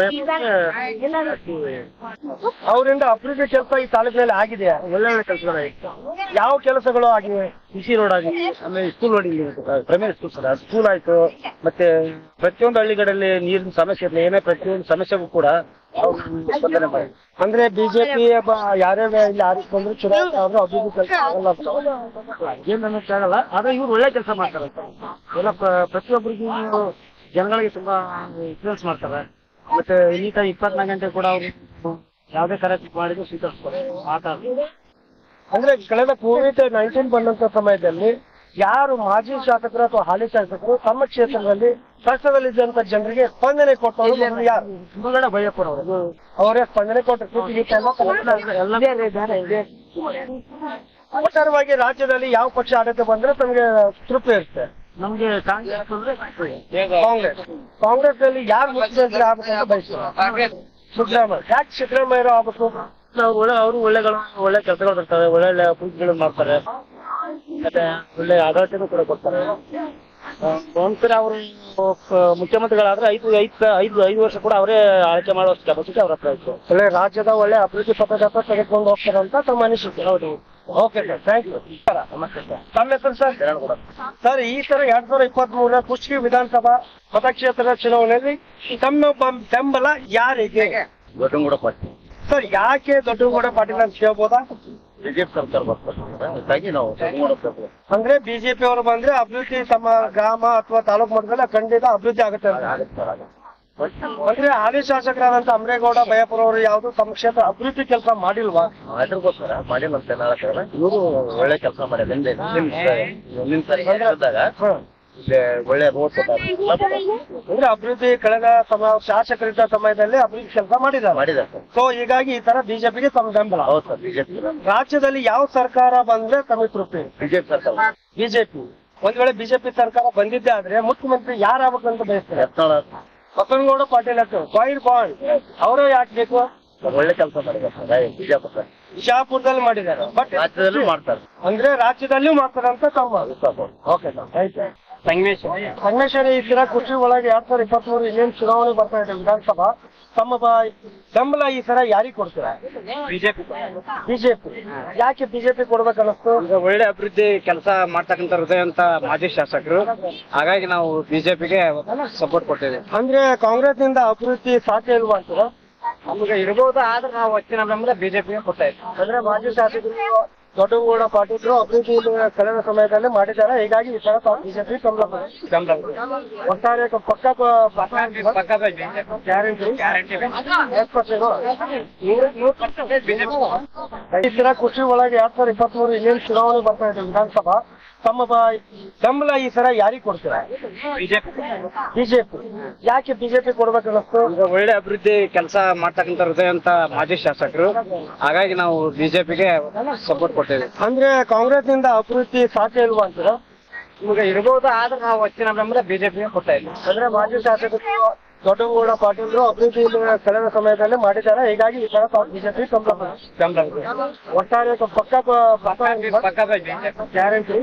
ಅವರಿಂದ ಅಭಿವೃದ್ಧಿ ಕೆಲಸ ಈ ತಾಲೂಕಿನಲ್ಲಿ ಆಗಿದೆಯಾ ಒಳ್ಳೆ ಒಳ್ಳೆ ಕೆಲಸಗಳಾಗಿತ್ತು ಯಾವ ಕೆಲಸಗಳು ಆಗಿವೆ ಸಿಸಿ ರೋಡ್ ಆಗಿ ಆಮೇಲೆ ಸ್ಕೂಲ್ ರೋಡ್ ಇಲ್ಲಿ ಪ್ರೈಮರಿ ಸ್ಕೂಲ್ ಸರ್ ಸ್ಕೂಲ್ ಆಯ್ತು ಮತ್ತೆ ಪ್ರತಿಯೊಂದು ಹಳ್ಳಿಗಳಲ್ಲಿ ನೀರಿನ ಸಮಸ್ಯೆ ಇರಲಿ ಏನೇ ಪ್ರತಿಯೊಂದು ಸಮಸ್ಯೆಗೂ ಕೂಡ ಅವ್ರು ಸ್ಪಂದನೆ ಮಾಡಿ ಅಂದ್ರೆ ಬಿಜೆಪಿ ಯಾರೇ ಇಲ್ಲಿ ಆರಿಸಿ ಬಂದ್ರು ಚುನಾವಣೆ ಆದ್ರೂ ಅಭಿವೃದ್ಧಿ ಕೆಲಸ ಆಗಲ್ಲ ಅಂತ. ಏನ್ ಅನ್ನೋಕ್ಕಾಗಲ್ಲ ಆದ್ರೆ ಇವ್ರು ಒಳ್ಳೆ ಕೆಲಸ ಮಾಡ್ತಾರೆ ಎಲ್ಲ ಪ್ರ- ಪ್ರತಿಯೊಬ್ಬರಿಗೂ ಜನಗಳಿಗೆ ತುಂಬಾ ಇನ್ಫ್ಲೂಯೆನ್ಸ್ ಮಾಡ್ತಾರೆ ಮತ್ತೆ ನೀಟಾಗಿ ಇಪ್ಪತ್ನಾಲ್ಕು ಗಂಟೆ ಕೂಡ ಅವರು ಯಾವುದೇ ಕಾರ್ಯಕ್ರಮ ಮಾಡಿದ್ರು ಸ್ವೀಕರಿಸ್ತಾರೆ ಮಾತಾಡ್ತಾರೆ ಅಂದ್ರೆ ಕಳೆದ ಕೋವಿಡ್ ನೈನ್ಟೀನ್ ಬಂದಂತ ಸಮಯದಲ್ಲಿ ಯಾರು ಮಾಜಿ ಶಾಸಕರು ಅಥವಾ ಹಾಲಿ ಶಾಸಕರು ತಮ್ಮ ಕ್ಷೇತ್ರದಲ್ಲಿ ಕಷ್ಟದಲ್ಲಿದ್ದಂತ ಜನರಿಗೆ ಸ್ಪಂದನೆ ಕೊಟ್ಟವರು ಮೊದಲು ಯಾರು ಮುಂಗಡ ಭಯಪುರ ಅವರು ಅವರೇ ಸ್ಪಂದನೆ ಕೊಟ್ಟರು ಒಟ್ಟಾರವಾಗಿ ರಾಜ್ಯದಲ್ಲಿ ಯಾವ ಪಕ್ಷ ಆಡಳಿತ ಬಂದ್ರೆ ತಮಗೆ ತೃಪ್ತಿ ಇರುತ್ತೆ ನಮ್ಗೆ ಕಾಂಗ್ರೆಸ್ ಅಂದ್ರೆ ಕಾಂಗ್ರೆಸ್ ಕಾಂಗ್ರೆಸ್ ನಲ್ಲಿ ಯಾರು ಮುಖ್ಯಮಂತ್ರಿ ಆಗ್ಬೇಕಂತ ಬಯಸ್ತಾರೆ ಸಿದ್ದರಾಮಯ್ಯ ಯಾಕೆ ಸಿದ್ದರಾಮಯ್ಯ ಆಗ್ಬೇಕು ಅವ್ರು ಒಳ್ಳೆ ಅವರು ಒಳ್ಳೆಗಳು ಒಳ್ಳೆ ಕೆಲಸಗಳು ಬರ್ತಾರೆ ಒಳ್ಳೆ ಒಳ್ಳೆ ಪೂಜೆಗಳು ಮಾಡ್ತಾರೆ ಮತ್ತೆ ಒಳ್ಳೆ ಆಡಳಿತನೂ ಕೂಡ ಕೊಡ್ತಾರೆ ಆ, ಒಂದ್ಸರಿ ಅವರು ಮುಖ್ಯಮಂತ್ರಿಗಳಾದ್ರೆ ಐದು ಐದು ಐದು ಐದು ವರ್ಷ ಕೂಡ ಅವರೇ ಆಳ್ಕೆ ಮಾಡುವಷ್ಟು ಕೆಪಾಸಿಟಿ ಅವ್ರ ಹತ್ರ ಇತ್ತು ಒಳ್ಳೆ ರಾಜ್ಯದ ಒಳ್ಳೆ ಅಭಿವೃದ್ಧಿ ಪಥದತ್ತ ತೆಗೆದುಕೊಂಡು ಹೋಗ್ತಾರೆ ಅಂತ ತಮ್ಮ ಅನಿಸಿಕೆ ಹೌದು ಓಕೆ ಸರ್ ಥ್ಯಾಂಕ್ ಯು ನಮಸ್ತೆ ಸರ್ ತಮ್ಮ ಹೆಸರು ಸರ್ ಸರ್ ಈ ತರ ಎರಡ್ ಸಾವಿರದ ಇಪ್ಪತ್ತ್ ಮೂರರ ಕುಷ್ಟಗಿ ವಿಧಾನಸಭಾ ಮತಕ್ಷೇತ್ರದ ಚುನಾವಣೆಯಲ್ಲಿ ತಮ್ಮ ಬಂ- ಬೆಂಬಲ ಯಾರಿಗೆ ದೊಡ್ಡಂಗೂಡ ಪಾರ್ಟಿ ಸರ್ ಯಾಕೆ ದೊಡ್ಡಗೌಡ ಪಾಟೀಲ್ ಅಂತ ಕೇಳ್ಬೋದಾ ಬಿಜೆಪಿ ಸರ್ಕಾರ ಬರ್ತಾರೆ ಅದಕ್ಕಾಗಿ ನಾವು ದೊಡ್ಡಂಗೂಡ ಬೆಂಬಲ. ಅಂದ್ರೆ ಬಿಜೆಪಿ ಅವರು ಬಂದ್ರೆ ಅಭಿವೃದ್ಧಿ ತಮ್ಮ ಗ್ರಾಮ ಅಥವಾ ತಾಲೂಕು ಮಟ್ಟದಲ್ಲಿ ಖಂಡಿತ ಅಭಿವೃದ್ಧಿ ಆಗುತ್ತೆ ಅಂತ ಆಗುತ್ತೆ ಸರ್, ಆಗುತ್ತೆ. ಅಂದ್ರೆ ಹಾಲಿ ಶಾಸಕರಾದಂತ ಅಮರೇಗೌಡ ಬಯಪುರ ಅವರು ಯಾವ್ದು ತಮ್ಮ ಕ್ಷೇತ್ರ ಅಭಿವೃದ್ಧಿ ಕೆಲಸ ಮಾಡಿಲ್ವಾ ಅದ್ರಗೋಸ್ಕರ ಮಾಡಿಲ್ಲ ಅಂತ ಹೇಳಕ್ಕಾಗಲ್ಲ ಇವರು ಒಳ್ಳೆ ಕೆಲಸ ಮಾಡ್ಯಾರ ಹಿಂದೆ ಮುಂದಿನ ಸಾರಿ ಮುಂದಿನ ಸಾರಿ ಗೆದ್ದಾಗ ಇಲ್ಲಿ ಒಳ್ಳೆ ರೋಡ್ ಅಂದ್ರೆ ಅಭಿವೃದ್ಧಿ ಕಳೆದ ಸಮ ಶಾಸಕರಿದ್ದ ಸಮಯದಲ್ಲಿ ಅಭಿವೃದ್ಧಿ ಕೆಲಸ ಮಾಡಿದ್ದಾರೆ ಮಾಡಿದ್ದಾರೆ ಸರ್ ಸೊ ಹೀಗಾಗಿ ಈ ತರ ಬಿಜೆಪಿಗೆ ತಮ್ಮ ಬೆಂಬಲ ಹೌದು ಸರ್ ಬಿಜೆಪಿ ರಾಜ್ಯದಲ್ಲಿ ಯಾವ ಸರ್ಕಾರ ಬಂದ್ರೆ ತಮಗೆ ತೃಪ್ತಿ ಬಿಜೆಪಿ ಸರ್ಕಾರ ಬಿಜೆಪಿ ಒಂದ್ ವೇಳೆ ಬಿಜೆಪಿ ಸರ್ಕಾರ ಬಂದಿದ್ದೆ ಆದ್ರೆ ಮುಖ್ಯಮಂತ್ರಿ ಯಾರಾಗಬೇಕಂತ ಬಯಸ್ತಾರೆ ಯತ್ನಾಳ ಬಸವನಗೌಡ ಪಾಟೀಲ್ ಅಂತ ಫೈರ್ ಬಾಂಡ್ ಅವರೇ ಯಾಕೆ ಬೇಕು ಒಳ್ಳೆ ಕೆಲಸ ಮಾಡಿದ್ದಾರೆ ಸರ್ ಬಿಜೆಪಿ ಸರ್ ಬಿಜಾಪುರದಲ್ಲಿ ಮಾಡಿದ್ದಾರೆ ಬಟ್ ರಾಜ್ಯದಲ್ಲೂ ಮಾಡ್ತಾರೆ ಅಂದ್ರೆ ರಾಜ್ಯದಲ್ಲೂ ಮಾಡ್ತಾರೆ ಅಂತ ತಮ್ಮ ಓಕೆ ಸರ್ ಆಯ್ತು ಸಂಗಮೇಶ್ವರಿ ಈ ಸಲ ಕೃಷಿ ಒಳಗೆ ಎರಡ್ ಸಾವಿರದ ಇಪ್ಪತ್ತ್ ಮೂರು ಇನ್ನೇನು ಚುನಾವಣೆ ಬರ್ತಾ ಇದೆ ವಿಧಾನಸಭಾ ತಮ್ಮ ಬ- ಬೆಂಬಲ ಈ ಸಲ ಯಾರಿಗೆ ಕೊಡ್ತೀರಾ ಬಿಜೆಪಿ ಬಿಜೆಪಿ ಯಾಕೆ ಬಿಜೆಪಿ ಕೊಡ್ಬೇಕನ್ನಿಸ್ತು ಈಗ ಒಳ್ಳೆ ಅಭಿವೃದ್ಧಿ ಕೆಲಸ ಮಾಡ್ತಕ್ಕಂಥ ಹೃದಯ ಅಂತ ಮಾಜಿ ಶಾಸಕರು ಹಾಗಾಗಿ ನಾವು ಬಿಜೆಪಿಗೆ ಸಪೋರ್ಟ್ ಕೊಡ್ತೇವೆ ಅಂದ್ರೆ ಕಾಂಗ್ರೆಸ್ ನಿಂದ ಅಭಿವೃದ್ಧಿ ಸಾಧ್ಯ ಇಲ್ವಾ ಅಂತೀರಾ ನಮ್ಗೆ ಇರ್ಬೋದು ಆದ್ರೆ ನಾವು ಹೆಚ್ಚಿನ ಬೆಂಬಲ ಬಿಜೆಪಿಗೆ ಕೊಡ್ತಾ ಇದ್ದೀವಿ ಅಂದ್ರೆ ಮಾಜಿ ಶಾಸಕರು ದೊಡ್ಡಗೌಡ ಪಾಟೀಲ್ರು ಅಭಿವೃದ್ಧಿ ಕಳೆದ ಸಮಯದಲ್ಲಿ ಮಾಡಿದ್ದಾರೆ ಹೀಗಾಗಿ ಈ ಸಲ ತಾವು ಬಿಜೆಪಿ ಬೆಂಬಲ ಕೊಡಿ. ಒಟ್ಟಾರೆ ಪಕ್ಕ ಗ್ಯಾರಂಟಿ ಈ ಸಲ ಕೃಷಿ ಒಳಗೆ ಎರಡ್ ಸಾವಿರದ ಇಪ್ಪತ್ತ್ ಮೂರು ಇನ್ನೇನು ಚುನಾವಣೆ ಬರ್ತಾ ಇದೆ ವಿಧಾನಸಭಾ ತಮ್ಮ ಬ- ಬೆಂಬಲ ಈ ಸಲ ಯಾರಿಗೆ ಕೊಡ್ತೀರಾ ಬಿಜೆಪಿ ಯಾಕೆ ಬಿಜೆಪಿ ಕೊಡ್ಬೇಕನ್ನಿಸ್ತು ಈಗ ಒಳ್ಳೆ ಅಭಿವೃದ್ಧಿ ಕೆಲಸ ಮಾಡ್ತಕ್ಕಂಥ ಹೃದಯ ಅಂತ ಮಾಜಿ ಶಾಸಕರು ಹಾಗಾಗಿ ನಾವು ಬಿಜೆಪಿಗೆ ಸಪೋರ್ಟ್ ಕೊಡ್ತೇವೆ ಅಂದ್ರೆ ಕಾಂಗ್ರೆಸ್ ನಿಂದ ಅಭಿವೃದ್ಧಿ ಸಾಧ್ಯ ಇಲ್ವಾ ಅಂತೀರಾ ನಮ್ಗೆ ಇರ್ಬೋದು ಆದ್ರೆ ನಾವು ಹೆಚ್ಚಿನ ಬೆಂಬಲ ಬಿಜೆಪಿಗೆ ಕೊಡ್ತಾ ಇದ್ದೀವಿ ಅಂದ್ರೆ ಮಾಜಿ ಶಾಸಕರು ದೊಡ್ಡಗೌಡ ಪಾಟೀಲ್ರು ಅಭಿವೃದ್ಧಿ ಕಳೆದ ಸಮಯದಲ್ಲಿ ಮಾಡಿದ್ದಾರೆ ಹೀಗಾಗಿ ಈ ಸಲ ತಾವು ಬಿಜೆಪಿ ಬೆಂಬಲ ಕೊಡಿ. ಒಟ್ಟಾರೆ ಪಕ್ಕ ಗ್ಯಾರಂಟಿ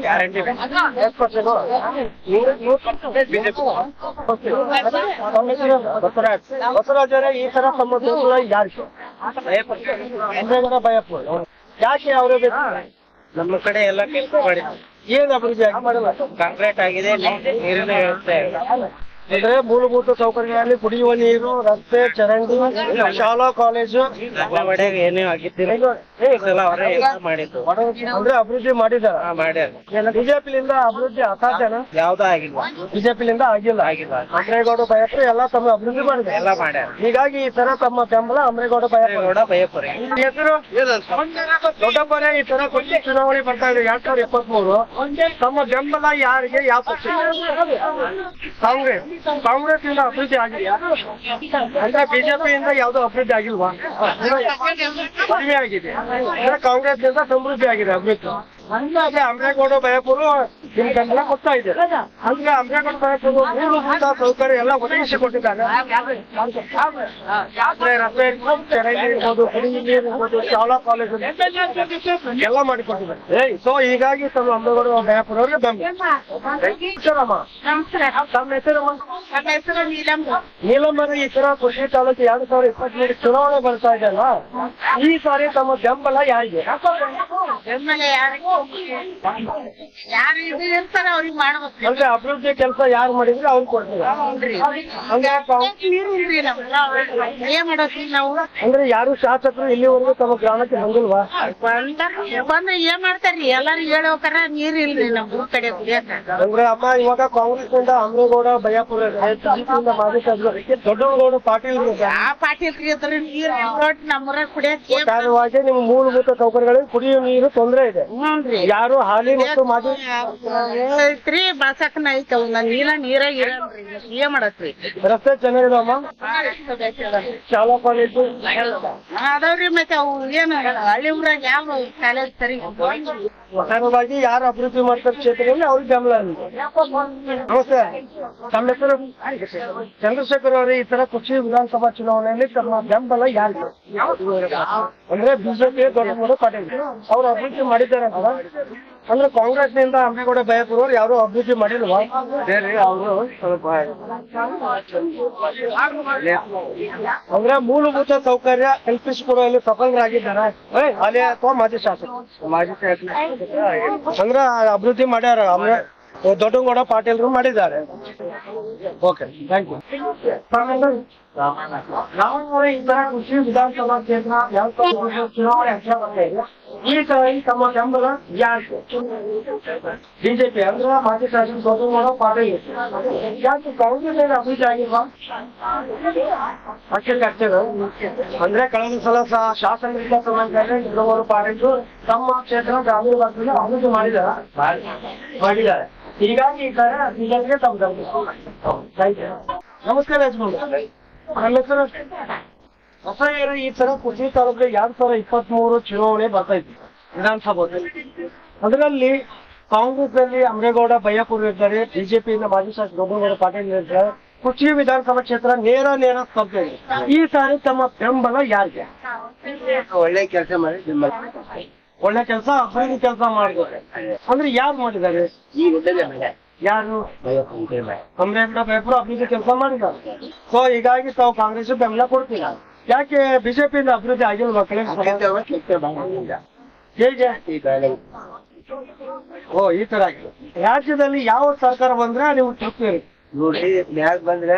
ಬಸವರಾಜ್ ಬಸವರಾಜರೇ ಈ ಸಲ ತಮ್ಮ ಬೆಂಬಲ ಯಾರಿಗೆ ಅಂಬೇಗೌಡ ಭಯಪ್ಪ ಯಾಕೆ ಅವರೇ ಬೇಕು ನಮ್ಮ ಕಡೆ ಎಲ್ಲ ಕೆಲಸ ಮಾಡಿ ಏನ್ ಅಭಿವೃದ್ಧಿ ಆಗಿ ಮಾಡಿಲ್ಲ ಕಾಂಕ್ರೀಟ್ ಆಗಿದೆ ನೀರಿನ ವ್ಯವಸ್ಥೆ ಅಂದ್ರೆ ಮೂಲಭೂತ ಸೌಕರ್ಯಗಳಲ್ಲಿ ಕುಡಿಯುವ ನೀರು ರಸ್ತೆ ಚರಂಡಿ ಶಾಲಾ ಕಾಲೇಜು ಏನೂ ಆಗಿದ್ದಿಲ್ಲ ಈ ಸಲ ಅವರೇ ಎಲ್ಲ ಮಾಡಿದ್ದು ಅಂದ್ರೆ ಅಭಿವೃದ್ಧಿ ಮಾಡಿದಾರ ಹಾ, ಮಾಡ್ಯಾರ ಬಿಜೆಪಿಲಿಂದ ಅಭಿವೃದ್ಧಿ ಅಸಾಧ್ಯನ ಯಾವ್ದೂ ಆಗಿಲ್ಲ ಬಿಜೆಪಿಲಿಂದ ಆಗಿಲ್ಲ ಆಗಿಲ್ಲ. ಅಮರೇಗೌಡ ಭಯಪ್ಪ ಎಲ್ಲ ತಮ್ಮ ಅಭಿವೃದ್ಧಿ ಮಾಡಿದ್ದಾರೆ ಎಲ್ಲ ಮಾಡ್ಯಾರ ಹೀಗಾಗಿ ಈ ತರ ತಮ್ಮ ಬೆಂಬಲ ಅಮರೇಗೌಡ ಭಯಪ್ಪ ಗೌಡ ಭಯಪುರಿ ಹೆಸರು ದೊಡ್ಡಪ್ಪನೇ ಈ ತರ ಕೊಚ್ಚಿ ಚುನಾವಣೆ ಬರ್ತಾ ಇದೆ ಎರಡ್ ಸಾವಿರದ ಇಪ್ಪತ್ತ್ ಮೂರು ತಮ್ಮ ಬೆಂಬಲ ಯಾರಿಗೆ ಯಾವ ಪಕ್ಷ ಕಾಂಗ್ರೆಸ್ ಕಾಂಗ್ರೆಸ್ ಇಂದ ಅಭಿವೃದ್ಧಿ ಆಗಿದೆಯಾ ಅಂದ್ರೆ ಬಿಜೆಪಿಯಿಂದ ಯಾವ್ದು ಅಭಿವೃದ್ಧಿ ಆಗಿಲ್ವಾ ಕಡಿಮೆ ಆಗಿದೆ ಅಂದ್ರೆ ಕಾಂಗ್ರೆಸ್ ಇಂದ ಸಮೃದ್ಧಿ ಆಗಿದೆ ಅಭಿವೃದ್ಧಿ ಹಂಗಾಗಿ ಅಮ್ರೇಗೌಡ ಬಯಪುರು ನಿಮ್ ಬೆಂಬಲ ಕೊಡ್ತಾ ಇದೆ ಅಂದ್ರೆ ಅಮ್ರೇಗೌಡ ಬಯಪುರು ಮೂಲಭೂತ ಸೌಕರ್ಯ ಎಲ್ಲ ಒದಗಿಸಿಕೊಟ್ಟಿದ್ದಾರೆ ಅಂದ್ರೆ ರಸ್ತೆ ಇರ್ಬೋದು, ಚರಂಡಿ ಇರ್ಬೋದು ಕುಡಿಯುವ ನೀರು ಇರ್ಬೋದು ಶಾಲಾ ಕಾಲೇಜು ಎಲ್ಲ ಮಾಡಿಕೊಟ್ಟಿದ್ದಾರೆ ಸೊ ಹೀಗಾಗಿ ತಮ್ಮ ಅಮ್ರೇಗೌಡ ಬಯಪುರ ಅವ್ರಿಗೆ ಬೆಂಬಲ ನಮಸ್ಕಾರಮ್ಮ ತಮ್ಮ ಹೆಸರಮ್ಮ ನನ್ನ ಹೆಸರು ನೀಲಮ್ಮ ನೀಲಮ್ಮರ ಈ ತರ ಕೃಷಿ ತಾಲೂಕು ಎರಡು ಸಾವಿರದ ಇಪ್ಪತ್ಮೂರು ಚುನಾವಣೆ ಬರ್ತಾ ಇದೆಯಲ್ಲ ಈ ಸಾರಿ ತಮ್ಮ ಬೆಂಬಲ ಯಾರಿಗೆ ಬೆಂಬಲ ಯಾರಿಗೂ ಯಾರು ಇದು ಇರ್ತಾರ ಅವ್ರಿಗೆ ಮಾಡ್ಬೇಕು ಅಂದ್ರೆ ಅಭಿವೃದ್ಧಿ ಕೆಲಸ ಯಾರು ಮಾಡಿದ್ರೆ ಅವ್ರು ಕೊಡ್ತಾರೆ ಅಂದ್ರೆ ಕಾಂಗ್- ನೀರು ಇಲ್ರಿ ನಮ್ಗೆ ಏನ್ ಮಾಡೋದ್ರಿ ನಾವು ಅಂದ್ರೆ ಯಾರು ಶಾಸಕರು ಇಲ್ಲಿವರೆಗೂ ತಮ್ಮ ಗ್ರಾಮಕ್ಕೆ ಬಂದಿಲ್ವಾ ಬಂದ್ರ ಬಂದ್ರೆ ಏನ್ ಮಾಡ್ತಾರ್ರಿ ಎಲ್ಲಾರು ಹೇಳ್ಬೇಕಾರ ನೀರ್ ಇಲ್ರಿ ನಮ್ ಊರ್ ಕಡೆ ಕುಡಿಯಕ ಅಂದ್ರೆ ಅಮ್ಮ ಇವಾಗ ಕಾಂಗ್ರೆಸ್ ನಿಂದ ಅಮ್ರೇಗೌಡ ಬಯ್ಯಾಪುರ ಬಿಜೆಪಿಯಿಂದ ಮಾಜಿ ಶಾಸಕರು ದೊಡ್ಡಗೌಡ ಪಾಟೀಲ್ ಇದ್ದಾರೆ. ಆ ಪಾಟೀಲ್ ಇದ್ರ ನೀರ್ ನೋಡಿ ನಮ್ಮೂರ ಕುಡಿಯಕ್ ಏನ್ ಕಾರ್ಯವಾಗಿ ನಿಮ್ಮ ಮೂಲಭೂತ ಸೌಕರ್ಯಗಳಿಗೆ ಕುಡಿಯುವ ನೀರು ತೊಂದರೆ ಇದೆ ಹ್ಞೂನ್ರಿ ಯಾರು ಹಾಲಿ ಮತ್ತು ಮಾಜಿ ಐತ್ರಿ ಬಳಸಕ್ನ ಐತ ನನ್ ನೀರ ನೀರ ಇರಲ್ರಿ ಏನ್ ಮಾಡತ್ರಿ ರಸ್ತೆ ಚೆನ್ನಾಗಿದಮ್ಮ ಶಾಲಾ ಕಾಲೇಜು ಅದಾವ್ರಿ ಮತ್ತೆ ಅವು ಏನ್ ಹಳ್ಳಿ ಊರಾಗ ಯಾವ ಕಾಲೇಜ್ ಸರಿ ಒಟ್ಟಾರೆಯಾಗಿ ಯಾರು ಅಭಿವೃದ್ಧಿ ಮಾಡ್ತಾರೆ ಕ್ಷೇತ್ರದಲ್ಲಿ ಅವ್ರಿಗೆ ಬೆಂಬಲ ಇದೆ. ನಮಸ್ತೆ ತಮ್ಮ ಹೆಸರು ಚಂದ್ರಶೇಖರ್ ಅವರೇ ಈ ತರ ಕೃಷಿ ವಿಧಾನಸಭಾ ಚುನಾವಣೆಯಲ್ಲಿ ತಮ್ಮ ಬೆಂಬಲ ಯಾರು ಅಂದ್ರೆ ಬಿಜೆಪಿ ದೊಡ್ಡ ಮೂರು ಪಾಟೀಲ್ ಅವ್ರು ಅಭಿವೃದ್ಧಿ ಮಾಡಿದ್ದಾರೆ ಅಂತ ಅಂದ್ರೆ ಕಾಂಗ್ರೆಸ್ ನಿಂದ ಅಮ್ಮೇಗೌಡ ಬಯಪುರ ಅವ್ರು ಯಾರು ಅಭಿವೃದ್ಧಿ ಮಾಡಿಲ್ವಾ ಬೇರೆ ಅವರು ಸ್ವಲ್ಪ ಅಂದ್ರೆ ಮೂಲಭೂತ ಸೌಕರ್ಯ ಕಲ್ಪಿಸಿಕೊಡುವಲ್ಲಿ ಸಫಲರಾಗಿದ್ದಾರೆ ಏ, ಅಲ್ಲಿ ಅಥವಾ ಮಾಜಿ ಶಾಸಕ ಮಾಜಿ ಶಾಸಕ ಅಂದ್ರೆ ಅಭಿವೃದ್ಧಿ ಮಾಡ್ಯಾರ ಅಂದ್ರೆ ದೊಡ್ಡಗೌಡ ಪಾಟೀಲ್ರು ಮಾಡಿದ್ದಾರೆ ಓಕೆ ಥ್ಯಾಂಕ್ ಯು ನಾವು ಈ ತರ ಕೃಷಿ ವಿಧಾನಸಭಾ ಕ್ಷೇತ್ರ ಯಾವ ತರ ಚುನಾವಣೆ ಹತ್ರ ಬರ್ತಾ ಇದೆ ಈ ತರ ಈ ತಮ್ಮ ಬೆಂಬಲ ಯಾಕೆ ಬಿಜೆಪಿ ಅಂದ್ರೆ ಮಾಜಿ ಶಾಸಕ ದೊಡ್ಡಗೌಡ ಪಾಟೀಲ್ ಯಾಕೆ ಕಾಂಗ್ರೆಸ್ ಏನು ಅಭಿವೃದ್ಧಿ ಆಗಿಲ್ವಾ ಅಷ್ಟೇ ಚರ್ಚೆಗಳು ಅಂದ್ರೆ ಕಳೆದ ಸಲ ಸಹ ಶಾಸಕರಿಂದ ಸಂಬಂಧಿಸಿದ್ರೆ ದೊಡ್ಡಗೌಡ ಪಾಟೀಲ್ ತಮ್ಮ ಕ್ಷೇತ್ರ ಗ್ರಾಮೀಣ ಭಾಗದಲ್ಲಿ ಅಭಿವೃದ್ಧಿ ಮಾಡಿದಾರ ಮಾಡಿದ್ದಾರೆ ಹೀಗಾಗಿ ಈ ತರ ಬಿಜೆಪಿಗೆ ತಮ್ಮ ಬೆಂಬಲ. Thank you. ನಮಸ್ಕಾರ ಯಜಮಾನ ನನ್ನ ಹೆಸರು ಹೊಸ ಏರು ಈ ತರ ಕೃಷಿ ತಾಲೂಕು ಎರಡ್ ಸಾವಿರದ ಇಪ್ಪತ್ತ್ ಮೂರು ಚುನಾವಣೆ ಬರ್ತೈತಿ ವಿಧಾನಸಭೆಯಲ್ಲಿ ಅದರಲ್ಲಿ ಕಾಂಗ್ರೆಸ್ ಅಲ್ಲಿ ಅಮರೇಗೌಡ ಬಯ್ಯಾಪುರ ಇದ್ದಾರೆ ಬಿಜೆಪಿಯಿಂದ ಮಾಜಿ ಶಾಸಕ ದೊಡ್ಡಗೌಡ ಪಾಟೀಲ್ ಇದ್ದಾರೆ ಕೃಷಿ ವಿಧಾನಸಭಾ ಕ್ಷೇತ್ರ ನೇರ ನೇರ ಸ್ಪರ್ಧೆ ಇದೆ. ಈ ಸಾರಿ ತಮ್ಮ ಬೆಂಬಲ ಯಾರಿಗೆ ಒಳ್ಳೆ ಕೆಲಸ ಮಾಡಿ ಬೆಂಬಲ ಒಳ್ಳೆ ಕೆಲಸ ಅಭಿವೃದ್ಧಿ ಕೆಲಸ ಮಾಡಿದ್ದಾರೆ ಅಂದ್ರೆ ಯಾರು ಮಾಡಿದ್ದಾರೆ ಯಾರು ಅಮರೇಗೌಡ ಬಯ್ಯಾಪುರ ಅಭಿವೃದ್ಧಿ ಕೆಲಸ ಮಾಡಿದ್ದಾರೆ ಸೊ ಹೀಗಾಗಿ ತಾವು ಕಾಂಗ್ರೆಸ್ ಬೆಂಬಲ ಕೊಡ್ತೀರ ಯಾಕೆ ಬಿಜೆಪಿಯಿಂದ ಅಭಿವೃದ್ಧಿ ಆಗಿಲ್ವಾ ಕಳೆದ ಹೇಗೆ ಓ ಈ ತರ ಆಗಿದೆ ರಾಜ್ಯದಲ್ಲಿ ಯಾವ ಸರ್ಕಾರ ಬಂದ್ರೆ ನೀವು ತೃಪ್ತಿ ಇರುತ್ತೆ ನೋಡ್ರಿ ಮ್ಯಾಗ ಬಂದ್ರೆ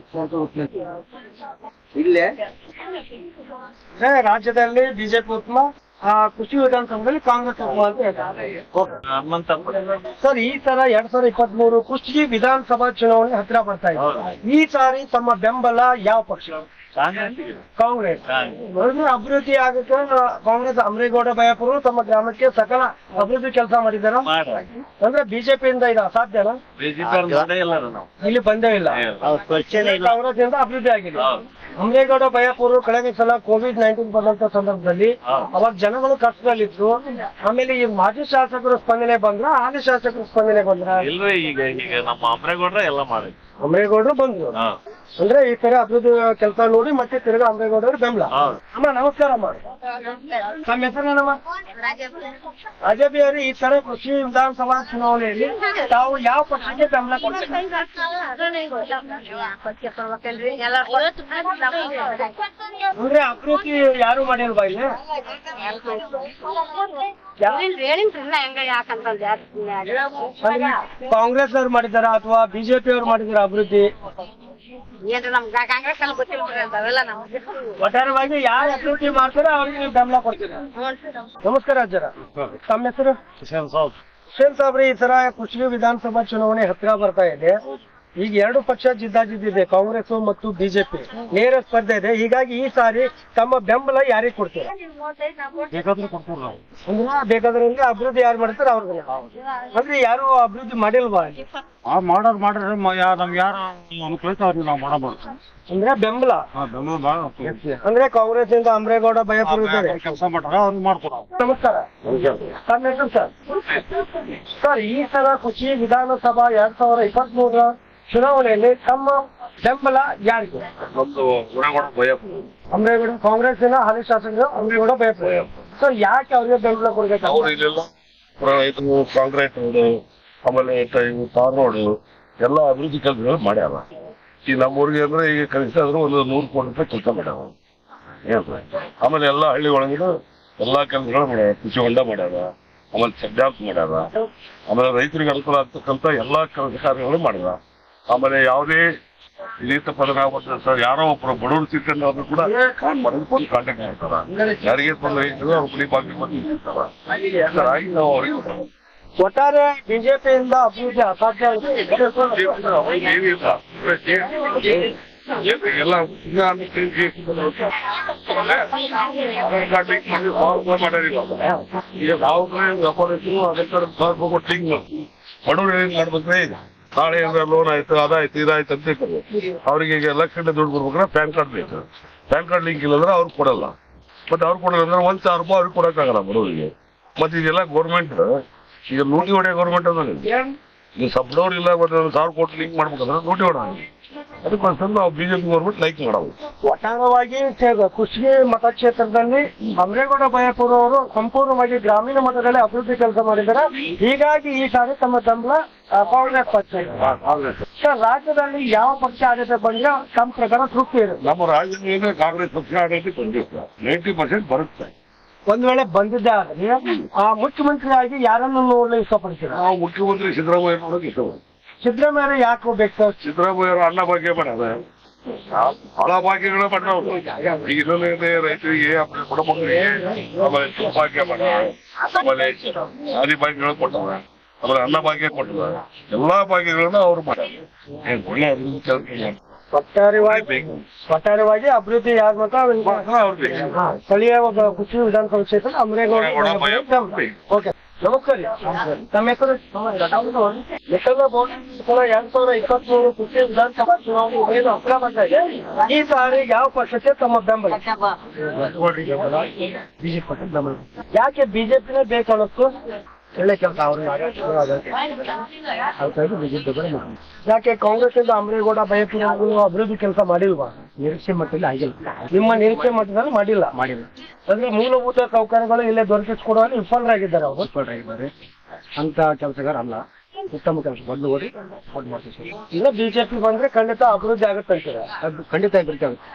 ಇಲ್ಲೇ ಅಂದ್ರೆ ರಾಜ್ಯದಲ್ಲಿ ಬಿಜೆಪಿ ಉತ್ತಮ ಆ, ಕೃಷಿ ವಿಧಾನಸಭೆಯಲ್ಲಿ ಕಾಂಗ್ರೆಸ್ ಉತ್ತಮ ಅಂತ ಹೇಳ್ತಾರೆ Okay. ಸರ್ ಈ ತರ ಎರಡ್ ಸಾವಿರದ ಇಪ್ಪತ್ತ್ ಮೂರು ಕೃಷಿ ವಿಧಾನಸಭಾ ಚುನಾವಣೆ ಹತ್ರ ಬರ್ತಾ ಇದೆ ಈ ಸಾರಿ ತಮ್ಮ ಬೆಂಬಲ ಯಾವ ಪಕ್ಷ ಕಾಂಗ್ರೆಸ್ ಅಂದ್ರೆ ಅಭಿವೃದ್ಧಿ ಆಗಕ್ಕೆ ಕಾಂಗ್ರೆಸ್ ಅಮರೇಗೌಡ ಬಯಪುರು ತಮ್ಮ ಗ್ರಾಮಕ್ಕೆ ಸಕಲ ಅಭಿವೃದ್ಧಿ ಕೆಲಸ ಮಾಡಿದಾರ ಅಂದ್ರೆ ಬಿಜೆಪಿಯಿಂದ ಇದು ಅಸಾಧ್ಯನಾ ಇಲ್ಲಿ ಬಂದೇ ಇಲ್ಲ ಕಾಂಗ್ರೆಸ್ ಇಂದ ಅಭಿವೃದ್ಧಿ ಆಗಿದೆ ಅಮರೇಗೌಡ ಬಯಪುರು ಕಳೆದ ಸಲ ಕೋವಿಡ್ ನೈನ್ಟೀನ್ ಬಂದಂತ ಸಂದರ್ಭದಲ್ಲಿ ಅವಾಗ ಜನಗಳು ಕಷ್ಟದಲ್ಲಿದ್ರು ಆಮೇಲೆ ಈ ಮಾಜಿ ಶಾಸಕರು ಸ್ಪಂದನೆ ಬಂದ್ರ ಹಾಲಿ ಶಾಸಕರು ಸ್ಪಂದನೆ ಬಂದ್ರ ಇಲ್ರಿ ಈಗ ಈಗ ನಮ್ಮ ಅಮ್ರೇಗೌಡ್ರ ಎಲ್ಲ ಮಾಡಿ ಅಮರೇಗೌಡರು ಬಂದ್ರು ಹಾ ಅಂದ್ರೆ ಈ ತರ ಅಭಿವೃದ್ಧಿ ಕೆಲಸ ನೋಡಿ ಮತ್ತೆ ತಿರ್ಗಾ ಅಮರೇಗೌಡರು ಬೆಂಬಲ ಹೌದು. ಅಮ್ಮ ನಮಸ್ಕಾರ ಅಮ್ಮ ತಮ್ಮ ಹೆಸರೇನಮ್ಮ ಅಜಬಿ ಅವರು ಈ ತರ ಕೃಷಿ ವಿಧಾನಸಭಾ ಚುನಾವಣೆಯಲ್ಲಿ ತಾವು ಯಾವ ಪಕ್ಷಕ್ಕೆ ಬೆಂಬಲ ಕೊಡ್ತೀರಿ ಅಂದ್ರೆ ಅಭಿವೃದ್ಧಿ ಯಾರು ಮಾಡಿಲ್ವಾ ಇಲ್ಲಿ ಕಾಂಗ್ರೆಸ್ ಅವ್ರು ಮಾಡಿದಾರ ಅಥವಾ ಬಿಜೆಪಿ ಅವ್ರು ಮಾಡಿದಾರ ಅಭಿವೃದ್ಧಿ ಏನ್ರಿ ನಮ್ಗ ಕಾಂಗ್ರೆಸ್ ಅಲ್ಲಿ ಗೊತ್ತಿಲ್ರಿ ಅವೆಲ್ಲ ನಮ್ಗೆ ಒಟ್ಟಾರೆವಾಗಿ ಯಾರು ಅಭಿವೃದ್ಧಿ ಮಾಡ್ತಾರೋ ಅವ್ರಿಗೆ ನೀವು ಬೆಂಬಲ ಕೊಡ್ತೀರ ನಮಸ್ಕಾರ ಅಜ್ಜರ ತಮ್ಮ ಹೆಸರು ಹುಸೇನ್ ಸಾಬ್ರಿ ಈ ತರ ಕೃಷಿ ವಿಧಾನಸಭಾ ಚುನಾವಣೆ ಹತ್ರ ಬರ್ತಾ ಇದೆ ಈಗ ಎರಡು ಪಕ್ಷ ಜಿದ್ದಾಜಿದ್ದಿದೆ ಕಾಂಗ್ರೆಸ್ ಮತ್ತು ಬಿಜೆಪಿ ನೇರ ಸ್ಪರ್ಧೆ ಇದೆ ಹೀಗಾಗಿ ಈ ಸಾರಿ ತಮ್ಮ ಬೆಂಬಲ ಯಾರಿಗೆ ಕೊಡ್ತಾರೆ ಬೇಕಾದ್ರೆ ಕೊಡ್ತೀವಿ ನಾವು ಅಂದ್ರೆ ಬೇಕಾದ್ರಲ್ಲಿ ಅಭಿವೃದ್ಧಿ ಯಾರು ಮಾಡ್ತಾರೆ ಅವ್ರಿಗೆ ಅಂದ್ರೆ ಯಾರು ಅಭಿವೃದ್ಧಿ ಮಾಡಿಲ್ವಾ ಆ ಮಾಡೋರು ಮಾಡ್ರೆ ಮ- ಯಾ ನಮ್ಗೆ ಯಾರು ಅನುಕೂಲಿತ ಅವ್ರಿಗೆ ನಾವು ಮಾಡಬಹುದು ಅಂದ್ರೆ ಬೆಂಬಲ ಆ ಬೆಂಬಲ ಭಾಳ ಅಂದ್ರೆ ಕಾಂಗ್ರೆಸ್ ಇಂದ ಅಮರೇಗೌಡ ಭಯಪುರ ಇದ್ದಾರೆ ಕೆಲಸ ಮಾಡ್ತಾರ ಅವ್ರಿಗೆ ಮಾಡ್ಕೊಡೋ ನಮಸ್ಕಾರ ತಮ್ಮ ಹೆಸರು ಸರ್ ಸರ್ ಈ ಸಲ ಖುಷಿ ವಿಧಾನಸಭಾ ಎರಡ್ ಸಾವಿರದ ಇಪ್ಪತ್ತ್ ಮೂರರ ಚುನಾವಣೆಯಲ್ಲಿ ತಮ್ಮ ಬೆಂಬಲ ಯಾರಿಗೆ ನಮ್ದು ಉಡಗೋಡ ಭಯ ಅಮರೇಗೌಡ ಕಾಂಗ್ರೆಸ್ಸಿನ ಹಾಲಿ ಶಾಸಕರು ಅಮರೇಗೌಡ ಭಯಪುರ ಸರ್ ಯಾಕೆ ಅವ್ರಿಗೆ ಬೆಂಬಲ ಕೊಡ್ಬೇಕು ಅವ್ರು ಇಲ್ಲೆಲ್ಲ ಪ್ರ- ಇದು ಕಾಂಕ್ರೀಟ್ ರೋಡ್ ಆಮೇಲೆ ಟ- ಇವು ತಾರ್ ರೋಡ್ ಎಲ್ಲ ಅಭಿವೃದ್ಧಿ ಕೆಲಸಗಳು ಮಾಡ್ಯಾರ ಈ ನಮ್ಮೂರಿಗೆ ಅಂದ್ರೆ ಈಗ ಕನಿಷ್ಠ ಆದ್ರೂ ಒಂದು ನೂರು ಕೋಟಿ ರೂಪಾಯಿ ಕೆಲಸ ಮಾಡ್ಯಾವ ಏನ್ರಿ ಆಮೇಲೆ ಎಲ್ಲ ಹಳ್ಳಿ ಒಳಗಿನ ಎಲ್ಲಾ ಕೆಲಸಗಳು ಮಾಡ್ಯಾರ ಕೃಷಿ ಹೊಂಡ ಮಾಡ್ಯಾರ ಆಮೇಲೆ ಚೆಕ್ ಡ್ಯಾಮ್ಸ್ ಮಾಡ್ಯಾರ ಆಮೇಲೆ ರೈತರಿಗೆ ಅನುಕೂಲ ಆಗ್ತಕ್ಕಂತ ಎಲ್ಲಾ ಕೆಲಸ ಕಾರ್ಯಗಳು ಮಾಡ್ಯಾರ ಆಮೇಲೆ ಯಾವುದೇ ನೀತ ಪದನ ಸರ್ ಯಾರೋ ಒಬ್ರು ಬಡವರು ತಿಳ್ಕೊಂಡು ಅವ್ರು ಕೂಡ ಕಾಂಟ್ಯಾಕ್ಟ್ ಮಾಡ್ತಾರ ಯಾರಿಗೆ ತೊಂದರೆ ಇದ್ರು ಅವ್ರ ಮನೆ ಬಾಗಿಲು ಬಂದು ನಿಲ್ಸ್ತಾರ. ಸರ್, ಆಗಿ ನಾವು ಅವ್ರಿಗೆ ಒಟ್ಟಾರೆ ಬಿಜೆಪಿಯಿಂದ ಅಭಿವೃದ್ಧಿ ಅಸಾಧ್ಯ ಆಗಿದೆ. ಏನಿಲ್ಲ. ಎಲ್ಲ ಆಧಾರ್ ಕಾರ್ಡ್ ಲಿಂಕ್ ಮಾಡಿ ಫಾರ್ಮ್ ಮಾಡ್ಯಾರಿಲ್ಲ ಈಗ ನಾವು ವ್ಯಾಪಾರ ಇದ್ರು ಆಧಾರ್ ಕಾರ್ಡ್ ಫಾರ್ಮ್ ಕೊಟ್ಟು ಲಿಂಕ್ ಮಾಡಿ ಬಡವರು ಏನ್ ಮಾಡ್ಬೇಕ್ರಿ ನಾಳೆ ಏನಾರ ಲೋನ್ ಆಯ್ತು ಅದಾಯ್ತು ಇದಾಯ್ತು ಅಂತ ಇರ್ತದೆ. ಅವ್ರಿಗೆ ಈಗ ಲಕ್ಷ ದುಡ್ಡು ಕೊಡ್ಬೇಕಂದ್ರೆ ಪ್ಯಾನ್ ಕಾರ್ಡ್ ಬೇಕು ಪ್ಯಾನ್ ಕಾರ್ಡ್ ಲಿಂಕ್ ಇಲ್ಲಂದ್ರೆ ಅವ್ರು ಕೊಡಲ್ಲ ಮತ್ತೆ ಅವ್ರು ಕೊಡಲ್ಲ ಅಂದ್ರೆ ಒಂದ್ ಸಾವಿರ ರೂಪಾಯಿ ಅವ್ರಿಗೆ ಕೊಡಕ್ಕಾಗಲ್ಲ ಬಡವರಿಗೆ ಮತ್ತೆ ಇದೆಲ್ಲ ಗೌರ್ಮೆಂಟ್ ಈಗ ಲೂಟಿ ಹೊಡೆಯೋ ಗೌರ್ಮೆಂಟ್ ಅದ ಈಗ ಸಬ್ಡೋರ್ ಇಲ್ಲ ಒಂದು ಸಾವಿರ ಕೋಟಿ ಲಿಂಕ್ ಮಾಡ್ಬೇಕಂದ್ರೆ ಲೂಟಿ ಹೊಡ ಅದಕ್ಕೋಸ್ಕರ ನಾವು ಬಿಜೆಪಿ ಗೌರ್ಮೆಂಟ್ ಲೈಕ್ ಮಾಡೋದು ಒಟ್ಟಾರೆಯಾಗಿ ಚೆ- ಕುಷ್ಟಗಿ ಮತಕ್ಷೇತ್ರದಲ್ಲಿ ಅಮರೇಗೌಡ ಭಯಪುರ ಅವರು ಸಂಪೂರ್ಣವಾಗಿ ಗ್ರಾಮೀಣ ಮಟ್ಟದಲ್ಲಿ ಅಭಿವೃದ್ಧಿ ಕೆಲಸ ಮಾಡಿದ್ದಾರೆ ಹೀಗಾಗಿ ಈ ಸಾರಿ ತಮ್ಮ ಬೆಂಬಲ ಆ, ಕಾಂಗ್ರೆಸ್ ಪಕ್ಷ ಸರ್ ರಾಜ್ಯದಲ್ಲಿ ಯಾವ ಪಕ್ಷ ಆಡಳಿತ ಬಂದ್ರೆ ತಮ್ಮ ಪ್ರಕಾರ ತೃಪ್ತಿ ಇರುತ್ತೆ ನಮ್ಮ ರಾಜ್ಯದಲ್ಲಿ ಕಾಂಗ್ರೆಸ್ ಪಕ್ಷ ಆಡಳಿತ ಬಂದಿಲ್ಲ ನೈಂಟಿ ಪರ್ಸೆಂಟ್ ಬರುತ್ತೆ ಒಂದ್ ವೇಳೆ ಬಂದಿದ್ದೆ ಆದ್ರೆ ಆ ಮುಖ್ಯಮಂತ್ರಿಯಾಗಿ ಯಾರನ್ನು ನೋಡಲು ಇಷ್ಟಪಡ್ತೀರಾ ನಾವು ಮುಖ್ಯಮಂತ್ರಿ ಸಿದ್ದರಾಮಯ್ಯ ನೋಡೋಕೆ ಇಷ್ಟ ಸಿದ್ದರಾಮಯ್ಯ ಯಾಕೆ ಹೋಗ್ಬೇಕು ಸರ್ ಸಿದ್ದರಾಮಯ್ಯ ಅವರು ಅನ್ನ ಭಾಗ್ಯ ಮಾಡ್ಯಾರ ಬಹಳ ಭಾಗ್ಯಗಳ ಮಾಡ್ಯಾವ ಈಗ ಇನ್ನೊಂದೇ ರೈತರಿಗೆ ಆಮೇಲೆ ಕುಟುಂಬಗಳಿಗೆ ಆಮೇಲೆ ಸೌಭಾಗ್ಯ ಮಾಡ್ಯಾರ ಆಮೇಲೆ ಶಾದಿ ಭಾಗ್ಯಗಳು ಕೊಟ್ಟವ ಆಮೇಲೆ ಅನ್ನ ಭಾಗ್ಯ ಕೊಟ್ಟವ ಎಲ್ಲಾ ಭಾಗ್ಯಗಳನ್ನ ಅವ್ರು ಮಾಡ್ಯಾರ ಏನ್ ಒಳ್ಳೆ ಅಭಿವೃದ್ಧಿ ಕೆಲಸ ಮಾಡ್ಯಾರ. ಒಟ್ಟಾರೆವಾಗಿ ಬೇಕು ಒಟ್ಟಾರೆವಾಗಿ ಅಭಿವೃದ್ಧಿ ಯಾರ ಮತ ಅವ್ರು ಬೇಕು ಹಾ, ಸ್ಥಳೀಯ ಒಬ್ಬ ಕುಚ್ಚು ವಿಧಾನಸಭಾ ಕ್ಷೇತ್ರ ಅಮರೇಗೌಡ ಓಕೆ ನಮಸ್ಕಾರ ತಮ್ಮ ಹೆಸರು ಲೆಕ್ಕದ ಬೋರ್ಡ್ ಎರಡ್ ಸಾವಿರದ ಇಪ್ಪತ್ತ್ ಮೂರು ಕುಚ್ಚು ವಿಧಾನಸಭಾ ಚುನಾವಣೆ ಏನು ಹತ್ರ ಬರ್ತಾ ಇದೆ ಈ ಸಾರಿ ಯಾವ ಪಕ್ಷಕ್ಕೆ ತಮ್ಮ ಬೆಂಬಲ ಯಾಕೆ ಬಿಜೆಪಿನೇ ಬೇಕನ್ನೋದು ಒಳ್ಳೆ ಕೆಲಸ ಯಾಕೆ ಕಾಂಗ್ರೆಸ್ ಇಂದ ಅಮರೇಗೌಡ ಭಯಪುರ ಅವರು ಅಭಿವೃದ್ಧಿ ಕೆಲಸ ಮಾಡಿಲ್ವಾ ನಿರೀಕ್ಷೆ ಮಟ್ಟದಲ್ಲಿ ಆಗಿಲ್ಲ ನಿಮ್ಮ ನಿರೀಕ್ಷೆ ಮಟ್ಟದಲ್ಲಿ ಮಾಡಿಲ್ಲ ಮಾಡಿಲ್ಲ ಅಂದ್ರೆ ಮೂಲಭೂತ ಸೌಕರ್ಯಗಳು ಇಲ್ಲೇ ದೊರಕಿಸಿಕೊಡುವಲ್ಲಿ ವಿಫಲರಾಗಿದ್ದಾರೆ ಅವರು ವಿಫಲರಾಗಿದ್ದಾರೆ ಅಂತ ಕೆಲಸಗಾರ ಅಲ್ಲ ಉತ್ತಮ ಕೆಲಸ ಬಂದು ಓದಿ ಓಟ್ ಮಾಡ್ತೀವಿ ಇಲ್ಲ ಬಿಜೆಪಿ ಬಂದ್ರೆ ಖಂಡಿತ ಅಭಿವೃದ್ಧಿ ಆಗುತ್ತೆ ಅಂತೀರ ಅದು ಖಂಡಿತ ಅಭಿವೃದ್ಧಿ ಆಗುತ್ತೆ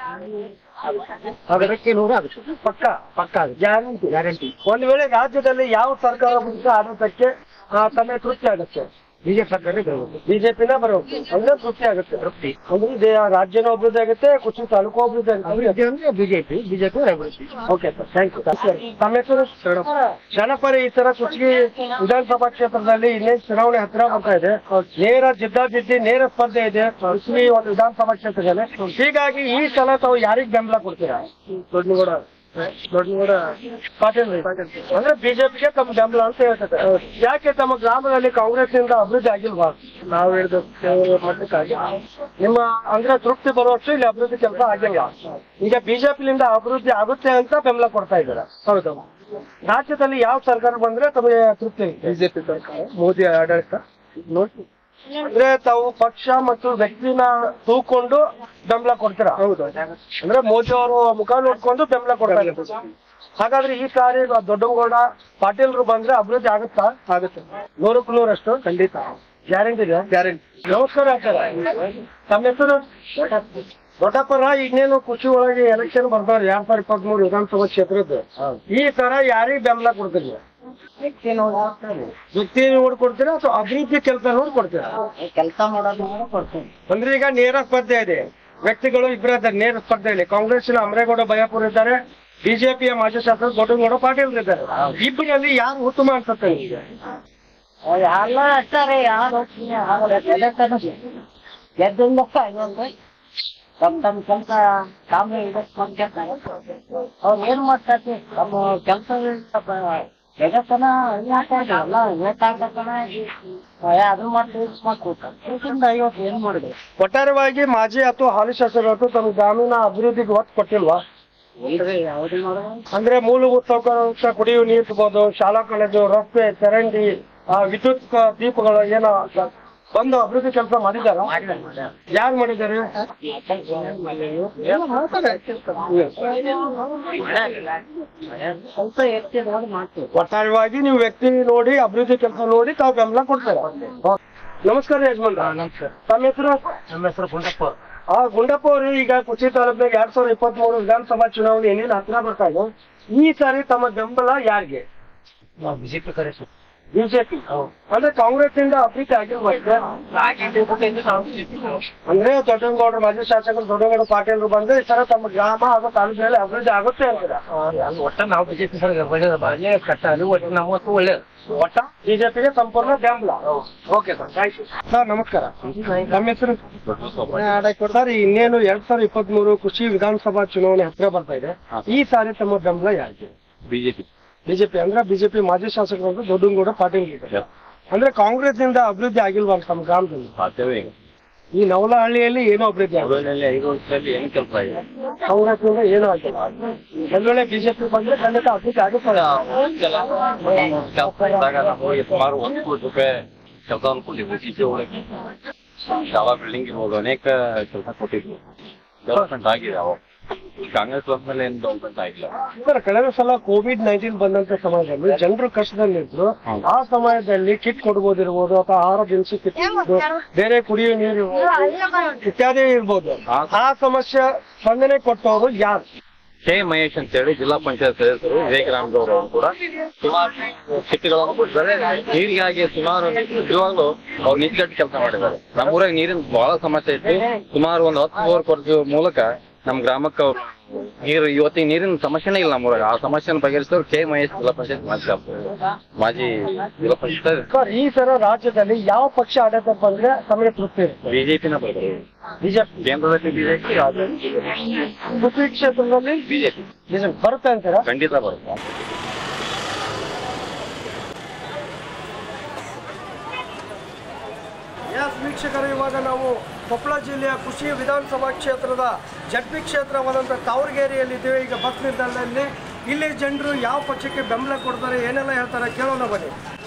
ಅದಕ್ಕೆ ನೂರು ಆಗುತ್ತೆ ಪಕ್ಕ ಪಕ್ಕ ಆಗುತ್ತೆ ಗ್ಯಾರಂಟಿ ಗ್ಯಾರಂಟಿ ಒಂದ್ ವೇಳೆ ರಾಜ್ಯದಲ್ಲಿ ಯಾವ ಸರ್ಕಾರ ಬಂದ್ರೆ ಆಡಳಿತಕ್ಕೆ ಆ, ತಮ್ಮ ತೃಪ್ತಿ ಆಗುತ್ತೆ ಬಿಜೆಪಿ ಸರ್ಕಾರ ಬರಬೇಕು ಬಿಜೆಪಿನ ಬರಬೇಕು ಅಂದ್ರೆ ತೃಪ್ತಿ ಆಗುತ್ತೆ ತೃಪ್ತಿ ಅಂದ್ರೆ ದೇ- ರಾಜ್ಯನೂ ಅಭಿವೃದ್ಧಿ ಆಗುತ್ತೆ ಕುಚು ತಾಲೂಕು ಅಭಿವೃದ್ಧಿ ಆಗುತ್ತೆ ಅಭಿವೃದ್ಧಿ ಅಂದ್ರೆ ಬಿಜೆಪಿ ಬಿಜೆಪಿ ಅಭಿವೃದ್ಧಿ ಓಕೆ ಸರ್ ಥ್ಯಾಂಕ್ ಯು ತಮ್ಮ ಹೆಸರು ಶರಣಪ್ಪರ ಈ ತರ ಕುಚಗಿ ವಿಧಾನಸಭಾ ಕ್ಷೇತ್ರದಲ್ಲಿ ಇನ್ನೇನು ಚುನಾವಣೆ ಹತ್ರ ಬರ್ತಾ ಇದೆ ನೇರ ಜಿದ್ದಾಜಿದ್ದಿ ನೇರ ಸ್ಪರ್ಧೆ ಇದೆ ಕುಚಗಿ ಒಂದು ವಿಧಾನಸಭಾ ಕ್ಷೇತ್ರದಲ್ಲಿ ಹೀಗಾಗಿ ಈ ಸಲ ತಾವು ಯಾರಿಗ್ ಬೆಂಬಲ ಕೊಡ್ತೀರಾ ದೊಡ್ಡಗೌಡ ದೊಡ್ಡಗೌಡ ಪಾಟೀಲ್ ರೀ. ಅಂದ್ರೆ ಬಿಜೆಪಿಗೆ ತಮ್ಮ ಬೆಂಬಲ ಅಂತ ಹೇಳ್ತಾರೆ ಯಾಕೆ ತಮ್ಮ ಗ್ರಾಮದಲ್ಲಿ ಕಾಂಗ್ರೆಸ್ ಇಂದ ಅಭಿವೃದ್ಧಿ ಆಗಿಲ್ವಾ ನಾವು ಹೇಳಿದ ಮಟ್ಟಕ್ಕಾಗಿ ನಿಮ್ಮ ಅಂದ್ರೆ ತೃಪ್ತಿ ಬರುವಷ್ಟು ಇಲ್ಲಿ ಅಭಿವೃದ್ಧಿ ಕೆಲಸ ಆಗಿಲ್ಲ ಈಗ ಬಿಜೆಪಿಲಿಂದ ಅಭಿವೃದ್ಧಿ ಆಗುತ್ತೆ ಅಂತ ಬೆಂಬಲ ಕೊಡ್ತಾ ಇದ್ದಾರೆ ಹೌದು ರಾಜ್ಯದಲ್ಲಿ ಯಾವ ಸರ್ಕಾರ ಬಂದ್ರೆ ತಮಗೆ ತೃಪ್ತಿ ಬಿಜೆಪಿ ಸರ್ಕಾರ ಮೋದಿ ಆಡಳಿತ ನೋಡಿ ಅಂದ್ರೆ ತಾವು ಪಕ್ಷ ಮತ್ತು ವ್ಯಕ್ತಿನ ತೂಕೊಂಡು ಬೆಂಬಲ ಕೊಡ್ತೀರಾ ಹೌದು ಅಂದ್ರೆ ಮೋದಿ ಅವರು ಮುಖ ನೋಡ್ಕೊಂಡು ಬೆಂಬಲ ಕೊಡ್ತಾ ಇದ್ದಾರೆ ಹಾಗಾದ್ರೆ ಈ ಸಾರಿ ದೊಡ್ಡಗೌಡ ಪಾಟೀಲ್ರು ಬಂದ್ರೆ ಅಭಿವೃದ್ಧಿ ಆಗುತ್ತಾ ಆಗುತ್ತೆ ನೂರಕ್ಕೂ ನೂರಷ್ಟು ಖಂಡಿತ ಗ್ಯಾರಂಟಿ ಇದೆ ಗ್ಯಾರಂಟಿ ನಮಸ್ಕಾರ ಆಚಾರ ತಮ್ಮ ಹೆಸರು ದೊಡ್ಡಪ್ಪರ ಇನ್ನೇನು ಖುಷಿ ಒಳಗೆ ಎಲೆಕ್ಷನ್ ಬರ್ತಾವ್ರಿ ಎರಡ್ ಸಾವಿರದ ಇಪ್ಪತ್ತ್ ಮೂರು ವಿಧಾನಸಭಾ ಕ್ಷೇತ್ರದ್ದು ಈ ತರ ಯಾರಿಗ್ ಬೆಂಬಲ ಕೊಡ್ತೀರಿ ವ್ಯಕ್ತಿ ನೋಡಿ ಕೊಡ್ತೀರಾ ಅಥವಾ ಅಭಿವೃದ್ಧಿ ಕೆಲಸ ನೋಡಿ ಕೊಡ್ತೀರಾ ಕೆಲಸ ಮಾಡೋದು ಕೊಡ್ತೀನಿ ಅಂದ್ರೆ ಈಗ ನೇರ ಸ್ಪರ್ಧೆ ಇದೆ ವ್ಯಕ್ತಿಗಳು ಇಬ್ಬರ ನೇರ ಸ್ಪರ್ಧೆ ಇದೆ ಕಾಂಗ್ರೆಸ್ನ ಅಮರೇಗೌಡ ಭಯಾಪುರ ಇದ್ದಾರೆ ಬಿಜೆಪಿಯ ಮಾಜಿ ಶಾಸಕ ದೊಡ್ಡಗೌಡ ಪಾಟೀಲ್ ಇದ್ದಾರೆ ಇಬ್ಬರಲ್ಲಿ ಯಾರು ಉತ್ತಮ ಅನ್ಸುತ್ತೆ ನಿಮ್ಗೆ? ಎಲ್ಲ ಅಷ್ಟಾರೆ ಯಾರು ಗೆದ್ದಿಂದ ಇನ್ನೊಂದು ತಮ್ಮ ತಮ್ಮ ಕೆಲಸ ತಾವೇ ಇದಕ್ಕೆ ಮಾಡ್ಕೊಂತಾರೆ ಅವ್ರು ಏನ್ ಮಾಡ್ತಾರೆ ತಮ್ಮ ಕೆಲಸ ಜಗತ್ತನ ಎಲ್ಲ ಬೇಕಾಗತ್ತನ ಅದನ್ನ ಮಾಡ್ತೀವಿ ಮಾಡ್ಕೊತಾರೆ ಐವತ್ತು ಏನ್ ಮಾಡಿದ್ರು ಒಟ್ಟಾರೆಯಾಗಿ ಮಾಜಿ ಅಥವಾ ಹಾಲಿ ಶಾಸಕರು ತಮ್ಮ ಗ್ರಾಮೀಣ ಅಭಿವೃದ್ಧಿಗೆ ಒತ್ತು ಕೊಟ್ಟಿಲ್ವಾ ಇಲ್ರಿ ಯಾವ್ದು ಮಾಡೋದು ಅಂದ್ರೆ ಮೂಲಭೂತ ಸೌಕರ್ಯ ಕುಡಿಯುವ ನೀರು ಇರ್ಬೋದು ಶಾಲಾ ಕಾಲೇಜು ರಸ್ತೆ ಚರಂಡಿ ಆ, ವಿದ್ಯುತ್ ಕ- ದೀಪಗಳು ಏನೋ ಬಂದು ಅಭಿವೃದ್ಧಿ ಕೆಲಸ ಮಾಡಿದಾರ ಯಾರು ಮಾಡಿದ್ದಾರೆ ಏನೋ ಮಾಡ್ತಾರೆ ಸ್ವಲ್ಪ ಹೆಚ್ಚಿಗೆ ನೋಡಿ ಮಾಡ್ತೀವಿ ಒಟ್ಟಾರೆಯಾಗಿ ನೀವು ವ್ಯಕ್ತಿ ನೋಡಿ ಅಭಿವೃದ್ಧಿ ಕೆಲಸ ನೋಡಿ ತಾವು ಬೆಂಬಲ ಕೊಡ್ತಾರೆ ನಮಸ್ಕಾರ ಯಜಮಾನ್ರ ತಮ್ಮ ಹೆಸರು ನಮ್ಮ ಹೆಸರು ಗುಂಡಪ್ಪ ಆ ಗುಂಡಪ್ಪ ಅವರು ಈಗ ಕುಚಿ ತಾಲೂಕಿನಾಗ ಎರಡ್ ಸಾವಿರದ ಇಪ್ಪತ್ತ್ ಮೂರು ವಿಧಾನಸಭಾ ಚುನಾವಣೆ ಏನೇನು ಹತ್ರ ಬರ್ತಾ ಇದೆ ಈ ಸಾರಿ ತಮ್ಮ ಬೆಂಬಲ ಯಾರಿಗೆ ನಾವು ಬಿಜೆಪಿ ಕರೆಸಿ ಬಿಜೆಪಿ ಅಂದ್ರೆ ಕಾಂಗ್ರೆಸ್ ಇಂದ ಅಭಿವೃದ್ಧಿ ಆಗಿರ್ಬೇಕು ಅಂದ್ರೆ ದೊಡ್ಡಗೌಡರು ಮಾಜಿ ಶಾಸಕರು ದೊಡ್ಡಗೌಡ ಪಾಟೀಲ್ರು ಬಂದ್ರೆ ಈ ಸಲ ತಮ್ಮ ಗ್ರಾಮ ಹಾಗೂ ತಾಲೂಕಿನಲ್ಲಿ ಅಭಿವೃದ್ಧಿ ಆಗುತ್ತೆ ಅಂತೀರ ಒಟ್ಟ ನಾವು ಬಿಜೆಪಿ ಸರ್ ಒಳ್ಳೇದು ಬಾಜೆ ಕಟ್ಟ ಅದು ಒಟ್ಟು ನಮ್ಮತ್ತು ಒಳ್ಳೇದು ಒಟ್ಟ ಬಿಜೆಪಿಗೆ ಸಂಪೂರ್ಣ ಬೆಂಬಲ okay sir thank you sir ನಮಸ್ಕಾರ ನಮ್ಮ ಹೆಸರು ಸರ್ ಇನ್ನೇನು ಎರಡ್ ಸಾವಿರದ ಇಪ್ಪತ್ತ್ ಮೂರು ಕೃಷಿ ವಿಧಾನಸಭಾ ಚುನಾವಣೆ ಹತ್ರ ಬರ್ತಾ ಇದೆ ಈ ಸಾರಿ ತಮ್ಮ ಬೆಂಬಲ ಯಾರಿಗೆ ಬಿಜೆಪಿ ಬಿಜೆಪಿ ಅಂದ್ರೆ ಬಿಜೆಪಿ ಮಾಜಿ ಶಾಸಕರು ದೊಡ್ಡಗೌಡ ಪಾಟೀಲ್ ಇದ್ದಾರೆ. ಅಂದ್ರೆ ಕಾಂಗ್ರೆಸ್ ಇಂದ ಅಭಿವೃದ್ಧಿ ಆಗಿಲ್ವಾ ತಮ್ಮ ಗ್ರಾಮದಲ್ಲಿ ಸಾಧ್ಯವೇ ಈಗ ಈ ನವಲಹಳ್ಳಿಯಲ್ಲಿ ಏನೋ ಅಭಿವೃದ್ಧಿ ಆಗಿಲ್ಲ ಮೊದಲನೇ ಐದು ವರ್ಷದಲ್ಲಿ ಏನು ಕೆಲಸ ಇದೆ ಕಾಂಗ್ರೆಸ್ ಇಂದ ಏನೂ ಆಗಿಲ್ಲ ಒಂದ್ ವೇಳೆ ಬಿಜೆಪಿ ಬಂದ್ರೆ ಖಂಡಿತ ಅಭಿವೃದ್ಧಿ ಆಗುತ್ತೆ ಕೆಲಸ ಇದ್ದಾಗ ನಮಗೆ ಸುಮಾರು ಒಂದು ಕೋಟಿ ರೂಪಾಯಿ ಕೆಲಸ ಅನ್ಕೊಂಡಿದ್ವಿ ಸಿಟಿ ಒಳಗೆ ಶಾಲಾ ಬಿಲ್ಡಿಂಗ್ ಇರ್ಬೋದು ಅನೇಕ ಕೆಲಸ ಕೊಟ್ಟಿದ್ವಿ ಡೆವಲಪ್ಮೆಂಟ್ ಆಗಿದೆ ಅವಾಗ ಕಾಂಗ್ರೆಸ್ ಬಂದ್ಮೇಲೆ ಏನು ಡೆವಲಪ್ಮೆಂಟ್ ಆಗಿಲ್ಲ ಸರ್ ಕಳೆದ ಸಲ ಕೋವಿಡ್ ನೈನ್ಟೀನ್ ಬಂದಂತ ಸಮಯದಲ್ಲಿ ಜನರು ಕಷ್ಟದಲ್ಲಿದ್ರು ಆ ಸಮಯದಲ್ಲಿ ಕಿಟ್ ಕೊಡ್ಬೋದಿರ್ಬೋದು ಅಥವಾ ಆಹಾರ ದಿನಸಿ ಕಿಟ್ ಇರ್ಬೋದು ಬೇರೆ ಕುಡಿಯುವ ನೀರು ಇರ್ಬೋದು, ಇತ್ಯಾದಿ ಇರ್ಬೋದು ಆ ಸಮಸ್ಯೆ ಸ್ಪಂದನೆ ಕೊಟ್ಟವರು ಯಾರು ಕೆ ಮಹೇಶ್ ಅಂತ ಹೇಳಿ ಜಿಲ್ಲಾ ಪಂಚಾಯತ್ ಸದಸ್ಯರು ವಿವೇಕ್ ರಾಮಗೌಡ ಅವರು ಕೂಡ ಸುಮಾರು ಕಿಟ್ಗಳನ್ನು ಕೊಟ್ಟಿದ್ದಾರೆ ನೀರಿಗಾಗಿ ಸುಮಾರು ನಿಜವಾಗ್ಲೂ ಅವ್ರು ನಿಚ್ಚಟ್ಟು ಕೆಲಸ ಮಾಡಿದ್ದಾರೆ ನಮ್ಮೂರಾಗ ನೀರಿನ ಬಹಳ ಸಮಸ್ಯೆ ಇತ್ತು ಸುಮಾರು ಒಂದು ಹತ್ತು ಬೋರ್ ಕೊಡ್ಸೋ ಮೂಲಕ ನಮ್ಮ ಗ್ರಾಮಕ್ಕೆ ಅವ್ರು ನೀರು ಇವತ್ತಿಗೆ ನೀರಿನ ಸಮಸ್ಯೆನೇ ಇಲ್ಲ ನಮ್ಮೂರಾಗ ಆ ಸಮಸ್ಯೆನ ಬಗೆಹರಿಸಿದವ್ರು ಕೆ ಮಹೇಶ್ ಜಿಲ್ಲಾ ಪಂಚಾಯತ್ ಮಾಜಿ ಶಾಸಕರು. ಮಾಜಿ ಜಿಲ್ಲಾ ಪಂಚಾಯತ್ ಸರ್ ಈ ಸಲ ರಾಜ್ಯದಲ್ಲಿ ಯಾವ ಪಕ್ಷ ಆಡಳಿತ ಬಂದ್ರೆ ತಮಗೆ ತೃಪ್ತಿ ಇರುತ್ತೆ ಬಿಜೆಪಿನ ಬರ್ತಾರೆ ಬಿಜೆಪಿ ಕೇಂದ್ರದಲ್ಲಿ ಬಿಜೆಪಿ ರಾಜ್ಯದಲ್ಲಿ ಕೃಷಿ ಕ್ಷೇತ್ರದಲ್ಲಿ ಬಿಜೆಪಿ ಬಿಜೆಪಿ ಬರುತ್ತೆ ಅಂತೀರಾ ಖಂಡಿತ ಬರುತ್ತೆ ಎಸ್ ವೀಕ್ಷಕರು ಇವಾಗ ನಾವು ಕೊಪ್ಪಳ ಜಿಲ್ಲೆಯ ಕೃಷಿ ವಿಧಾನಸಭಾ ಕ್ಷೇತ್ರದ ಜಡ್ಪಿ ಕ್ಷೇತ್ರವಾದಂಥ ತಾವರಗೇರಿಯಲ್ಲಿದ್ದೇವೆ ಈಗ ಬಸ್ ನಿಲ್ದಾಣದಲ್ಲಿ ಇಲ್ಲಿ ಜನರು ಯಾವ ಪಕ್ಷಕ್ಕೆ ಬೆಂಬಲ ಕೊಡ್ತಾರೆ ಏನೆಲ್ಲ ಹೇಳ್ತಾರೆ ಕೇಳೋಣ ಬನ್ನಿ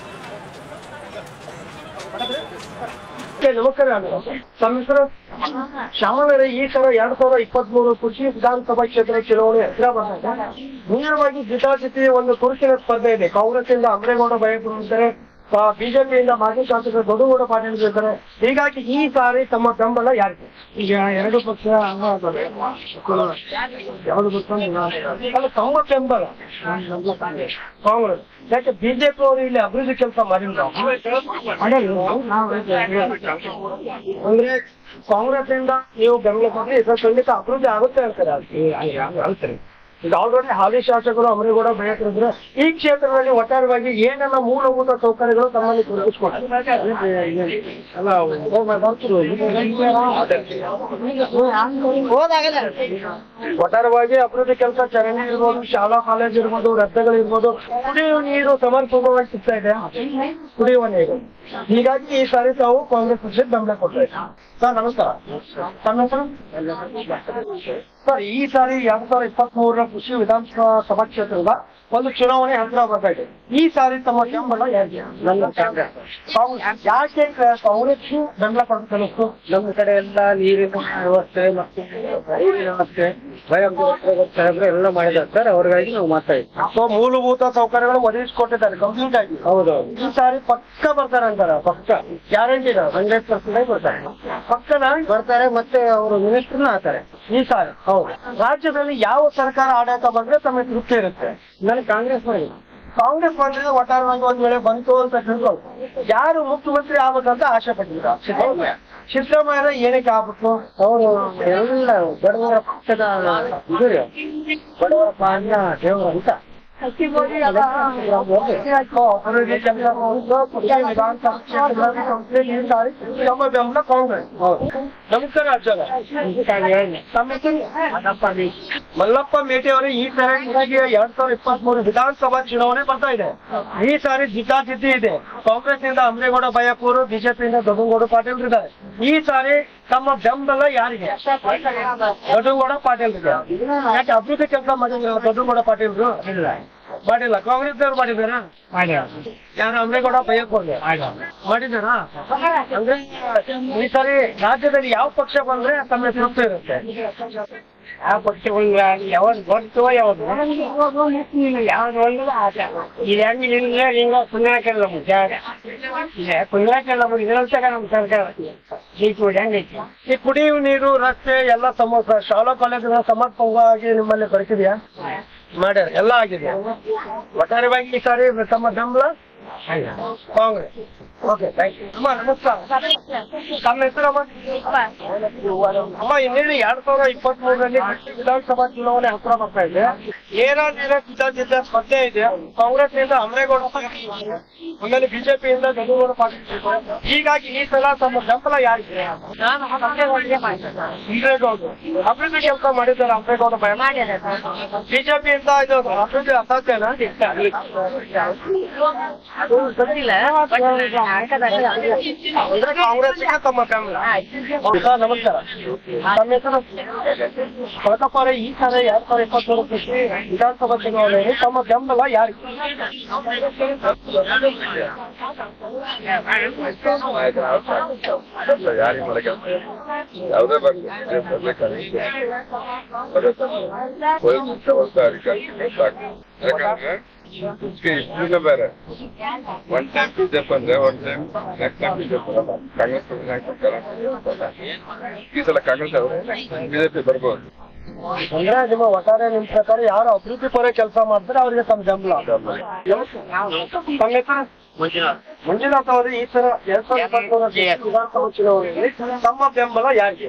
ಓಕೆ, ನಮಸ್ಕಾರ ತಮ್ಮ ಹೆಸರು ಶ್ಯಾಮನಗರ ಈ ಸಲ ಎರಡ್ ಸಾವಿರದ ಇಪ್ಪತ್ತ್ ಮೂರು ಕೃಷಿ ವಿಧಾನಸಭಾ ಕ್ಷೇತ್ರ ಚುನಾವಣೆ ಹತ್ತಿರ ಬಂದಾಗ ನೇರವಾಗಿ ಜಿತಾಜಿತಿ ಒಂದು ಕುರುಚಿನ ಸ್ಪರ್ಧೆ ಇದೆ ಕಾಂಗ್ರೆಸ್ ಇಂದ ಅಮರೇಗೌಡ ಬಯಪುರ ಇದ್ದಾರೆ ಬಿಜೆಪಿಯಿಂದ ಮಾಜಿ ಶಾಸಕರು ದೊಡ್ಡಗೌಡ ಪಾಟೀಲ್ ಇದ್ದಾರೆ ಹೀಗಾಗಿ ಈ ಸಾರಿ ತಮ್ಮ ಬೆಂಬಲ ಯಾರಿಗೆ ಈಗ ಎರಡು ಪಕ್ಷ ಯಾವುದು ಗೊತ್ತಂದ್ರೆ ಅಲ್ಲ, ತಮ್ಮ ಬೆಂಬಲ ಕಾಂಗ್ರೆಸ್ ಯಾಕೆ ಬಿಜೆಪಿ ಅವರು ಇಲ್ಲಿ ಅಭಿವೃದ್ಧಿ ಕೆಲಸ ಮಾಡಿಲ್ಲ ಅಂದ್ರೆ ಕಾಂಗ್ರೆಸ್ ಇಂದ ನೀವು ಬೆಂಬಲ ಕೊಟ್ಟರೆ ಇದು ಖಂಡಿತ ಅಭಿವೃದ್ಧಿ ಆಗುತ್ತೆ ಅಂತಾರೆ ಈಗ ಆಲ್ರೆಡಿ ಹಾಲಿ ಶಾಸಕರು ಅಮರೇಗೌಡ ಬೆಳಕಿದ್ರು ಈ ಕ್ಷೇತ್ರದಲ್ಲಿ ಒಟ್ಟಾರೆಯಾಗಿ ಏನೆಲ್ಲ ಮೂಲಭೂತ ಸೌಕರ್ಯಗಳು ತಮ್ಮಲ್ಲಿ ಒಟ್ಟಾರೆಯಾಗಿ ಅಭಿವೃದ್ಧಿ ಕೆಲಸ ಚರಂಡಿ ಇರ್ಬೋದು ಶಾಲಾ ಕಾಲೇಜ್ ಇರ್ಬೋದು ರಸ್ತೆಗಳು ಇರ್ಬೋದು ಕುಡಿಯುವ ನೀರು ಸಮರ್ಪಕವಾಗಿ ಸಿಗ್ತಾ ಇದೆ ಕುಡಿಯುವ ನೀರು ಹೀಗಾಗಿ ಈ ಸಾರಿ ತಾವು ಕಾಂಗ್ರೆಸ್ ಪಕ್ಷಕ್ಕೆ ಬೆಂಬಲ ಕೊಡ್ತಾರೆ ಸರ್ ನಮಸ್ಕಾರ ತಮ್ಮ ಹೆಸರು ಸರ್ ಈ ಸಾರಿ ಎರಡ್ ಸಾವಿರದ ಇಪ್ಪತ್ತ್ ಮೂರರ ಕೃಷಿ ವಿಧಾನಸಭಾ ಸಭಾ ಕ್ಷೇತ್ರದ ಒಂದು ಚುನಾವಣೆ ಹತ್ರ ಬರ್ತಾ ಇದೆ ಈ ಸಾರಿ ತಮ್ಮ ಬೆಂಬಲ ಯಾರಿಗೆ ನನ್ನ ಕಾಂಗ್ರೆಸ್ ಕಾಂಗ್ರೆಸ್ ಯಾಕೆ ಕಾಂಗ್ರೆಸ್ ಬೆಂಬಲ ಕೊಡ್ಬೇಕು ಅನ್ನಿಸ್ತು ನಮ್ಮ ಕಡೆ ಎಲ್ಲ ನೀರಿನ ವ್ಯವಸ್ಥೆ ಮತ್ತೆ ನೀರಿನ ವ್ಯವಸ್ಥೆ ಸಾಹೇಬ್ರು ಎಲ್ಲ ಮಾಡಿದ್ದಾರೆ ಸರ್ ಅವ್ರಿಗಾಗಿ ನಾವು ಮಾತಾಡಿದ್ವಿ ಸೊ ಮೂಲಭೂತ ಸೌಕರ್ಯಗಳು ಒದಗಿಸಿಕೊಟ್ಟಿದ್ದಾರೆ ಕಂಪ್ಲೀಟ್ ಆಗಿ ಹೌದು ಈ ಸಾರಿ ಪಕ್ಕ ಬರ್ತಾರೆ ಅಂತಾರ ಪಕ್ಕ ಗ್ಯಾರಂಟಿ ಹಂಡ್ರೆಡ್ ಪರ್ಸೆಂಟ್ ಬರ್ತಾರೆ ಪಕ್ಕನ ಬರ್ತಾರೆ ಮತ್ತೆ ಅವರು ಮಿನಿಸ್ಟರ್ನ ಆಗ್ತಾರೆ ಈ ಸಾರಿ ಹೌದು ರಾಜ್ಯದಲ್ಲಿ ಯಾವ ಸರ್ಕಾರ ಆಡಳಿತ ಬಂದ್ರೆ ತಮಗೆ ತೃಪ್ತಿ ಇರುತ್ತೆ ನನಗೆ ಕಾಂಗ್ರೆಸ್ ಮಾಡಿ ಕಾಂಗ್ರೆಸ್ ಬಂದ್ರೆ ಒಟ್ಟಾರೆಯಾಗಿ ಒಂದ್ ವೇಳೆ ಬಂತು ಅಂತ ತಿಳ್ಕೊಂಡು ಯಾರು ಮುಖ್ಯಮಂತ್ರಿ ಆಗ್ಬೇಕಂತ ಆಸೆ ಪಟ್ಟಿದ್ರ ಸಿದ್ದರಾಮಯ್ಯ ಸಿದ್ದರಾಮಯ್ಯ ಏನಕ್ಕೆ ಆಗ್ಬೇಕು ಅವರು ಎಲ್ಲ ಬಡವರ ಪಕ್ಷದ ಇದು ರೀ. ಬಡವರ ಪಾಲಿನ ದೇವರು ಅಂತ ಅಭಿವೃದ್ಧಿ ಕೆಲಸ ಮಾಡುವುದು ಕೃಷಿ ವಿಧಾನಸಭಾ ಕ್ಷೇತ್ರದಲ್ಲಿ ಸಂಸ್ಥೆ ಈ ಸಾರಿ ತಮ್ಮ ಬೆಂಬಲ ಕಾಂಗ್ರೆಸ್ ನಮಸ್ಕಾರ ಅಜ್ಜರ ತಮ್ಮ ಹೆಸರು? ಮಲ್ಲಪ್ಪ ಮೇಟಿ ಅವರೇ ಈ ಸಾರಿ ಎರಡ್ ಸಾವಿರದ ಇಪ್ಪತ್ತ್ ಮೂರು ವಿಧಾನಸಭಾ ಚುನಾವಣೆ ಬರ್ತಾ ಇದೆ ಈ ಸಾರಿ ಜಿದ್ದಾಜಿದ್ದಿ ಇದೆ ಕಾಂಗ್ರೆಸ್ ನಿಂದ ಅಮರೇಗೌಡ ಬಯ್ಯಪೂರು ಬಿಜೆಪಿಯಿಂದ ದೊಡ್ಡಗೌಡ ಪಾಟೀಲ್ ಇದ್ದಾರೆ ಈ ಸಾರಿ ತಮ್ಮ ಬೆಂಬಲ ಯಾರಿಗೆ ದೊಡ್ಡಗೌಡ ಪಾಟೀಲ್ ಇದೆ ಯಾಕೆ ಅಭಿವೃದ್ಧಿ ಕೆಲಸ ಮಾಡಿದ್ರು ದೊಡ್ಡಗೌಡ ಪಾಟೀಲ್ರು ಮಾಡಿಲ್ಲ ಕಾಂಗ್ರೆಸ್ ಅವ್ರು ಮಾಡಿದಾರಾ ಯಾರು ಅಮರೇಗೌಡ ಬಯ್ಯಪೂರ್ಗೆ ಮಾಡಿದಾರಾ ಅಂದ್ರೆ ಈ ಸಾರಿ ರಾಜ್ಯದಲ್ಲಿ ಯಾವ ಪಕ್ಷ ಬಂದ್ರೆ ತಮ್ಮ ತೃಪ್ತಿ ಇರುತ್ತೆ ಯಾವ ಪಕ್ಷಗಳಿಲ್ಲ ಯಾವ್ದು ಗೊತ್ತು ಯಾವ್ದು ಯಾವ್ದು ಒಂದು ಇದು ಹೆಂಗಿಲ್ಲ ಹಿಂಗ ಕುಂದಾಕೆಲ್ಲ ಕುಂದಾಕೆಲ್ಲ ಇದ್ರಲ್ಲಿ ನಮ್ಮ ಸರ್ಕಾರ ಜೀಪುಡಿ ಹೆಂಗೈತಿ ಈ ಕುಡಿಯುವ ನೀರು ರಸ್ತೆ ಎಲ್ಲ ಸಮಸ್ಯೆ ಶಾಲಾ ಕಾಲೇಜುಗಳ ಸಮರ್ಪಕವಾಗಿ ನಿಮ್ಮಲ್ಲಿ ದೊರಕಿದೆಯಾ ಮಾಡ್ಯಾರ ಎಲ್ಲ ಆಗಿದೆ ಒಟ್ಟಾರೆಯಾಗಿ ಈ ಸಾರಿ ತಮ್ಮ ಬೆಂಬಲ ಕಾಂಗ್ರೆಸ್ ಓಕೆ ಥ್ಯಾಂಕ್ ಯು ಅಮ್ಮ ನಮಸ್ಕಾರ ತಮ್ಮ ಹೆಸರಮ್ಮ ಅಮ್ಮ ಇನ್ನೇನು ಎರಡ್ ಸಾವಿರದ ಇಪ್ಪತ್ತ್ ಮೂರರಲ್ಲಿ ವಿಧಾನಸಭಾ ಚುನಾವಣೆ ಹತ್ರ ಬರ್ತಾ ಇದೆ ನೇರ ನೇರ ಜಿದ್ದಾಜಿದ್ದ ಸ್ಪರ್ಧೆ ಇದೆ ಕಾಂಗ್ರೆಸ್ ನಿಂದ ಅಮರೇಗೌಡ ಪಾಟೀಲ್ ಆಮೇಲೆ ಬಿಜೆಪಿಯಿಂದ ಗಂಗೂಗೌಡ ಪಾಟೀಲ್ ಹೀಗಾಗಿ ಈ ಸಲ ತಮ್ಮ ಬೆಂಬಲ ಯಾರಿಗೆ ಅಮರೇಗೌಡ ಅಭಿವೃದ್ಧಿ ಕೆಲಸ ಮಾಡಿದ್ದಾರೆ ಅಮರೇಗೌಡ ಬಿಜೆಪಿಯಿಂದ ಇದು ಅಭಿವೃದ್ಧಿ ಅಸಾಧ್ಯನಾ ಅಂದ್ರೆ ಕಾಂಗ್ರೆಸ್ಗೆ ತಮ್ಮ ಬೆಂಬಲ ಸರ್, ನಮಸ್ಕಾರ ತಮ್ಮ ಹೆಸರು ಪ್ರತಾಪರ ಈ ಸಲ ಎರಡ್ ಸಾವಿರದ ಇಪ್ಪತ್ತೇಳು ಕೃಷಿ ವಿಧಾನಸಭಾ ಚುನಾವಣೆಯಲ್ಲಿ ತಮ್ಮ ಬೆಂಬಲ ಯಾರಿಗೆ ಯಾರಿಗೆ ಮಾಡಕ್ಕೆ ಯಾವುದೇ ಬರಲಿ ವಯಸ್ಸು ಅಧಿಕಾರಿ ಸಾಕು ಯಾಕಂದ್ರೆ ಇದಕ್ಕೆ ಇಷ್ಟರಿಂದ ಬೇರೆ ಒನ್ ಟೈಮ್ ಬಿಜೆಪಿ ಅಂದ್ರೆ one time next time BJP ಬರಲ್ಲ ಕಾಂಗ್ರೆಸ್ ಈ ಸಲ ಕಾಂಗ್ರೆಸ್ ಅವರು ಬಿಜೆಪಿ ಬರ್ಬೋದು ಅಂದ್ರೆ ನಿಮ್ಮ ಒಟ್ಟಾರೆ ನಿಮ್ ಪ್ರಕಾರ ಯಾರು ಅಭಿವೃದ್ಧಿ ಪರ ಕೆಲಸ ಮಾಡ್ತಾರೆ ಅವರಿಗೆ ತಮ್ಮ ಬೆಂಬಲ ತಮ್ಮ ಹೆಸರು ಮಂಜುನಾಥ್ ಅವರು ಈ ತರ ಎರಡ್ ಸಾವಿರದ ಇಪ್ಪತ್ಮೂರರ ವಿಧಾನಸಭಾ ಚುನಾವಣೆಯಲ್ಲಿ ತಮ್ಮ ಬೆಂಬಲ ಯಾರಿಗೆ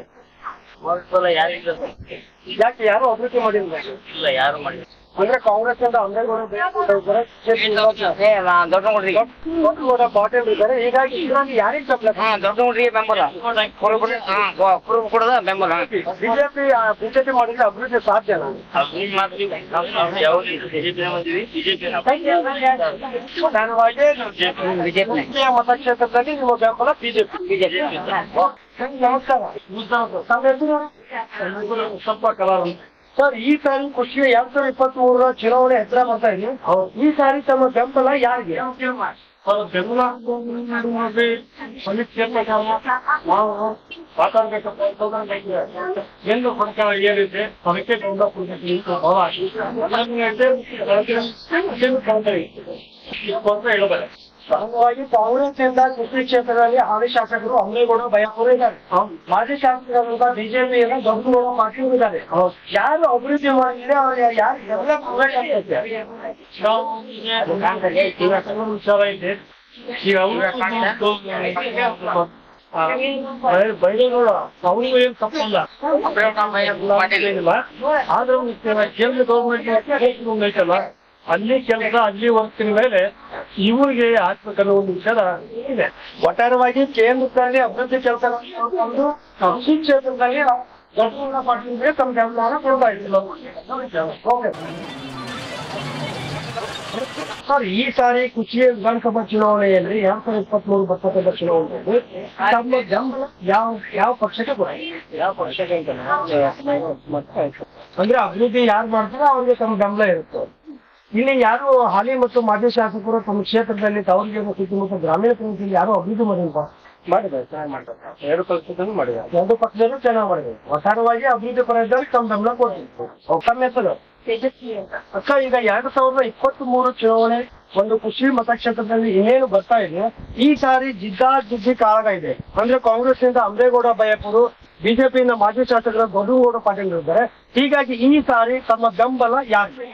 ಯಾಕೆ ಯಾರು ಅಭಿವೃದ್ಧಿ ಮಾಡಿಲ್ಲ ಯಾರು ಮಾಡಿ ಅಂದ್ರೆ ಕಾಂಗ್ರೆಸ್ ಇಂದ ಅಮರೇಗೌಡ ಇದ್ದಾರೆ ದೊಡ್ಡಗೌಡ ಪಾಟೀಲ್ ಇದ್ದಾರೆ ಹೀಗಾಗಿ ಇದ್ರಲ್ಲಿ ಯಾರಿಗೆ ಬೆಂಬಲ ದೊಡ್ಡ ಹುಡುಗಿ ಬೆಂಬಲ ಕೊಡದ ಬೆಂಬಲ ಬಿಜೆಪಿ ಬಿಜೆಪಿ ಮಾಡಿದ್ರೆ ಅಭಿವೃದ್ಧಿ ಸಾಧ್ಯನಾ ಪ್ರಧಾನವಾಗಿ ರಾಜಕೀಯ ಮತಕ್ಷೇತ್ರದಲ್ಲಿ ನಿಮ್ಮ ಬೆಂಬಲ ಬಿಜೆಪಿ ಬಿಜೆಪಿ ನಮಸ್ಕಾರ ತಮ್ಮ ಹೆಸರು? ಸ್ವಲ್ಪ ಕಲಾವಿದ. ಸರ್ ಈ ಸಾರಿ ಖುಷಿ ಎರಡ್ ಸಾವಿರದ ಇಪ್ಪತ್ತ್ ಮೂರರ ಚುನಾವಣೆ ಹತ್ರ ಬರ್ತಾ ಇದೆ ಈ ಸಾರಿ ತಮ್ಮ ಬೆಂಬಲ ಯಾರಿಗೆ ಬೆಂಬಲ ನಾವು ಮಾತಾಡ್ಬೇಕಪ್ಪ ಎಂದು ಸರ್ಕಾರ ಏನಿದೆ ಅದಕ್ಕೆ ಬೆಂಬಲ ಕೊಡ್ಬೇಕು ಹೇಳಬಲ್ಲ ಸಾಮಾನ್ಯವಾಗಿ ಕಾಂಗ್ರೆಸ್ ಇಂದ ಕೃಷಿ ಕ್ಷೇತ್ರದಲ್ಲಿ ಹಾಲಿ ಶಾಸಕರು ಅಮರೇಗೌಡ ಬಯಾಪುರ ಇದ್ದಾರೆ ಮಾಜಿ ಶಾಸಕರಾದಂತ ಬಿಜೆಪಿಯಿಂದ ದೊಡ್ಡಗೌಡ ಪಾಟೀಲ್ ಇದ್ದಾರೆ ಯಾರು ಅಭಿವೃದ್ಧಿ ಮಾಡಿದ್ರೆ ಅವ್ರು ಯಾರು ಎಲ್ಲ ವಿಚಾರ ಇದೆ ಈಗ ಬೈರೇಗೌಡ ಅವರಿಗೂ ಏನು ತಪ್ಪಲ್ಲ ಏನಿಲ್ಲ ಆದ್ರೂ ಕೇಂದ್ರ ಗೌರ್ಮೆಂಟ್ ಐತಲ್ಲ ಅಲ್ಲಿ ಕೆಲಸ ಅಲ್ಲಿ ವರ್ಕಿನ ಮೇಲೆ ಇವರಿಗೆ ಹಾಕ್ಬೇಕನ್ನೋ ಒಂದು ವಿಚಾರ ಇದೆ ಒಟ್ಟಾರೆಯಾಗಿ ಕೇಂದ್ರದಲ್ಲಿ ಅಭಿವೃದ್ಧಿ ಕೆಲಸ ಕೃಷಿ ಕ್ಷೇತ್ರದಲ್ಲಿ ದೊಡ್ಡ ಪಾಟೀಲ್ಗೆ ತಮ್ಮ ಬೆಂಬಲವನ್ನು ಕೊಡ್ತಾ ಇದ್ದೀವಿ ಓಕೆ ಸರ್ ಈ ಸಾರಿ ಕುಚಿ ವಿಧಾನಸಭಾ ಚುನಾವಣೆಯಲ್ಲಿ ಎರಡ್ ಸಾವಿರದ ಇಪ್ಪತ್ತ್ ಮೂರು ಬರ್ತಕ್ಕಂಥ ಚುನಾವಣೆಯಲ್ಲಿ ತಮ್ಮ ಬೆಂಬಲ ಯಾವ ಯಾವ ಪಕ್ಷಕ್ಕೆ ಕೊಡ್ತಾರೆ? ಯಾವ ಪಕ್ಷಕ್ಕೆ ಅಂತ ಅಂದ್ರೆ ಅಭಿವೃದ್ಧಿ ಯಾರು ಮಾಡ್ತಾರೆ ಅವ್ರಿಗೆ ತಮ್ಮ ಬೆಂಬಲ ಇರುತ್ತೆ ಇಲ್ಲಿ ಯಾರು ಹಾಲಿ ಮತ್ತು ಮಾಜಿ ಶಾಸಕರು ತಮ್ಮ ಕ್ಷೇತ್ರದಲ್ಲಿ ತಾವರಿಗೆ ಸುತ್ತಮುತ್ತ ಗ್ರಾಮೀಣ ಪ್ರದೇಶದಲ್ಲಿ ಯಾರು ಅಭಿವೃದ್ಧಿ ಮಾಡಿಲ್ವಾ ಮಾಡಿದ್ದಾರೆ ಚೆನ್ನಾಗಿ ಮಾಡ್ತಾರೆ ಎರಡು ಪಕ್ಷದಲ್ಲೂ ಮಾಡಿದ್ದಾರೆ ಎರಡು ಪಕ್ಷದಲ್ಲೂ ಚೆನ್ನಾಗಿ ಮಾಡಿದ್ದಾರೆ ಒಟ್ಟಾರೆಯಾಗಿ ಅಭಿವೃದ್ಧಿ ಪರ ಇದ್ದಾಗ ತಮ್ಮ ಬೆಂಬಲ ಕೊಡ್ತೀವಿ ತಮ್ಮ ಹೆಸರು ಅಕ್ಕ ಈಗ ಎರಡ್ ಸಾವಿರದ ಇಪ್ಪತ್ತ್ ಮೂರು ಚುನಾವಣೆ ಒಂದು ಕೃಷಿ ಮತಕ್ಷೇತ್ರದಲ್ಲಿ ಇನ್ನೇನು ಬರ್ತಾ ಇದೆ ಈ ಸಾರಿ ಜಿದ್ದಾಜಿದ್ದಿ ಕಾಳಗ ಇದೆ ಅಂದ್ರೆ ಕಾಂಗ್ರೆಸ್ ಇಂದ ಅಮರೇಗೌಡ ಬಯಪುರು ಬಿಜೆಪಿಯಿಂದ ಮಾಜಿ ಶಾಸಕರ ದೊಡ್ಡಗೌಡ ಪಾಟೀಲ್ ಇದ್ದಾರೆ ಹೀಗಾಗಿ ಈ ಸಾರಿ ತಮ್ಮ ಬೆಂಬಲ ಯಾರು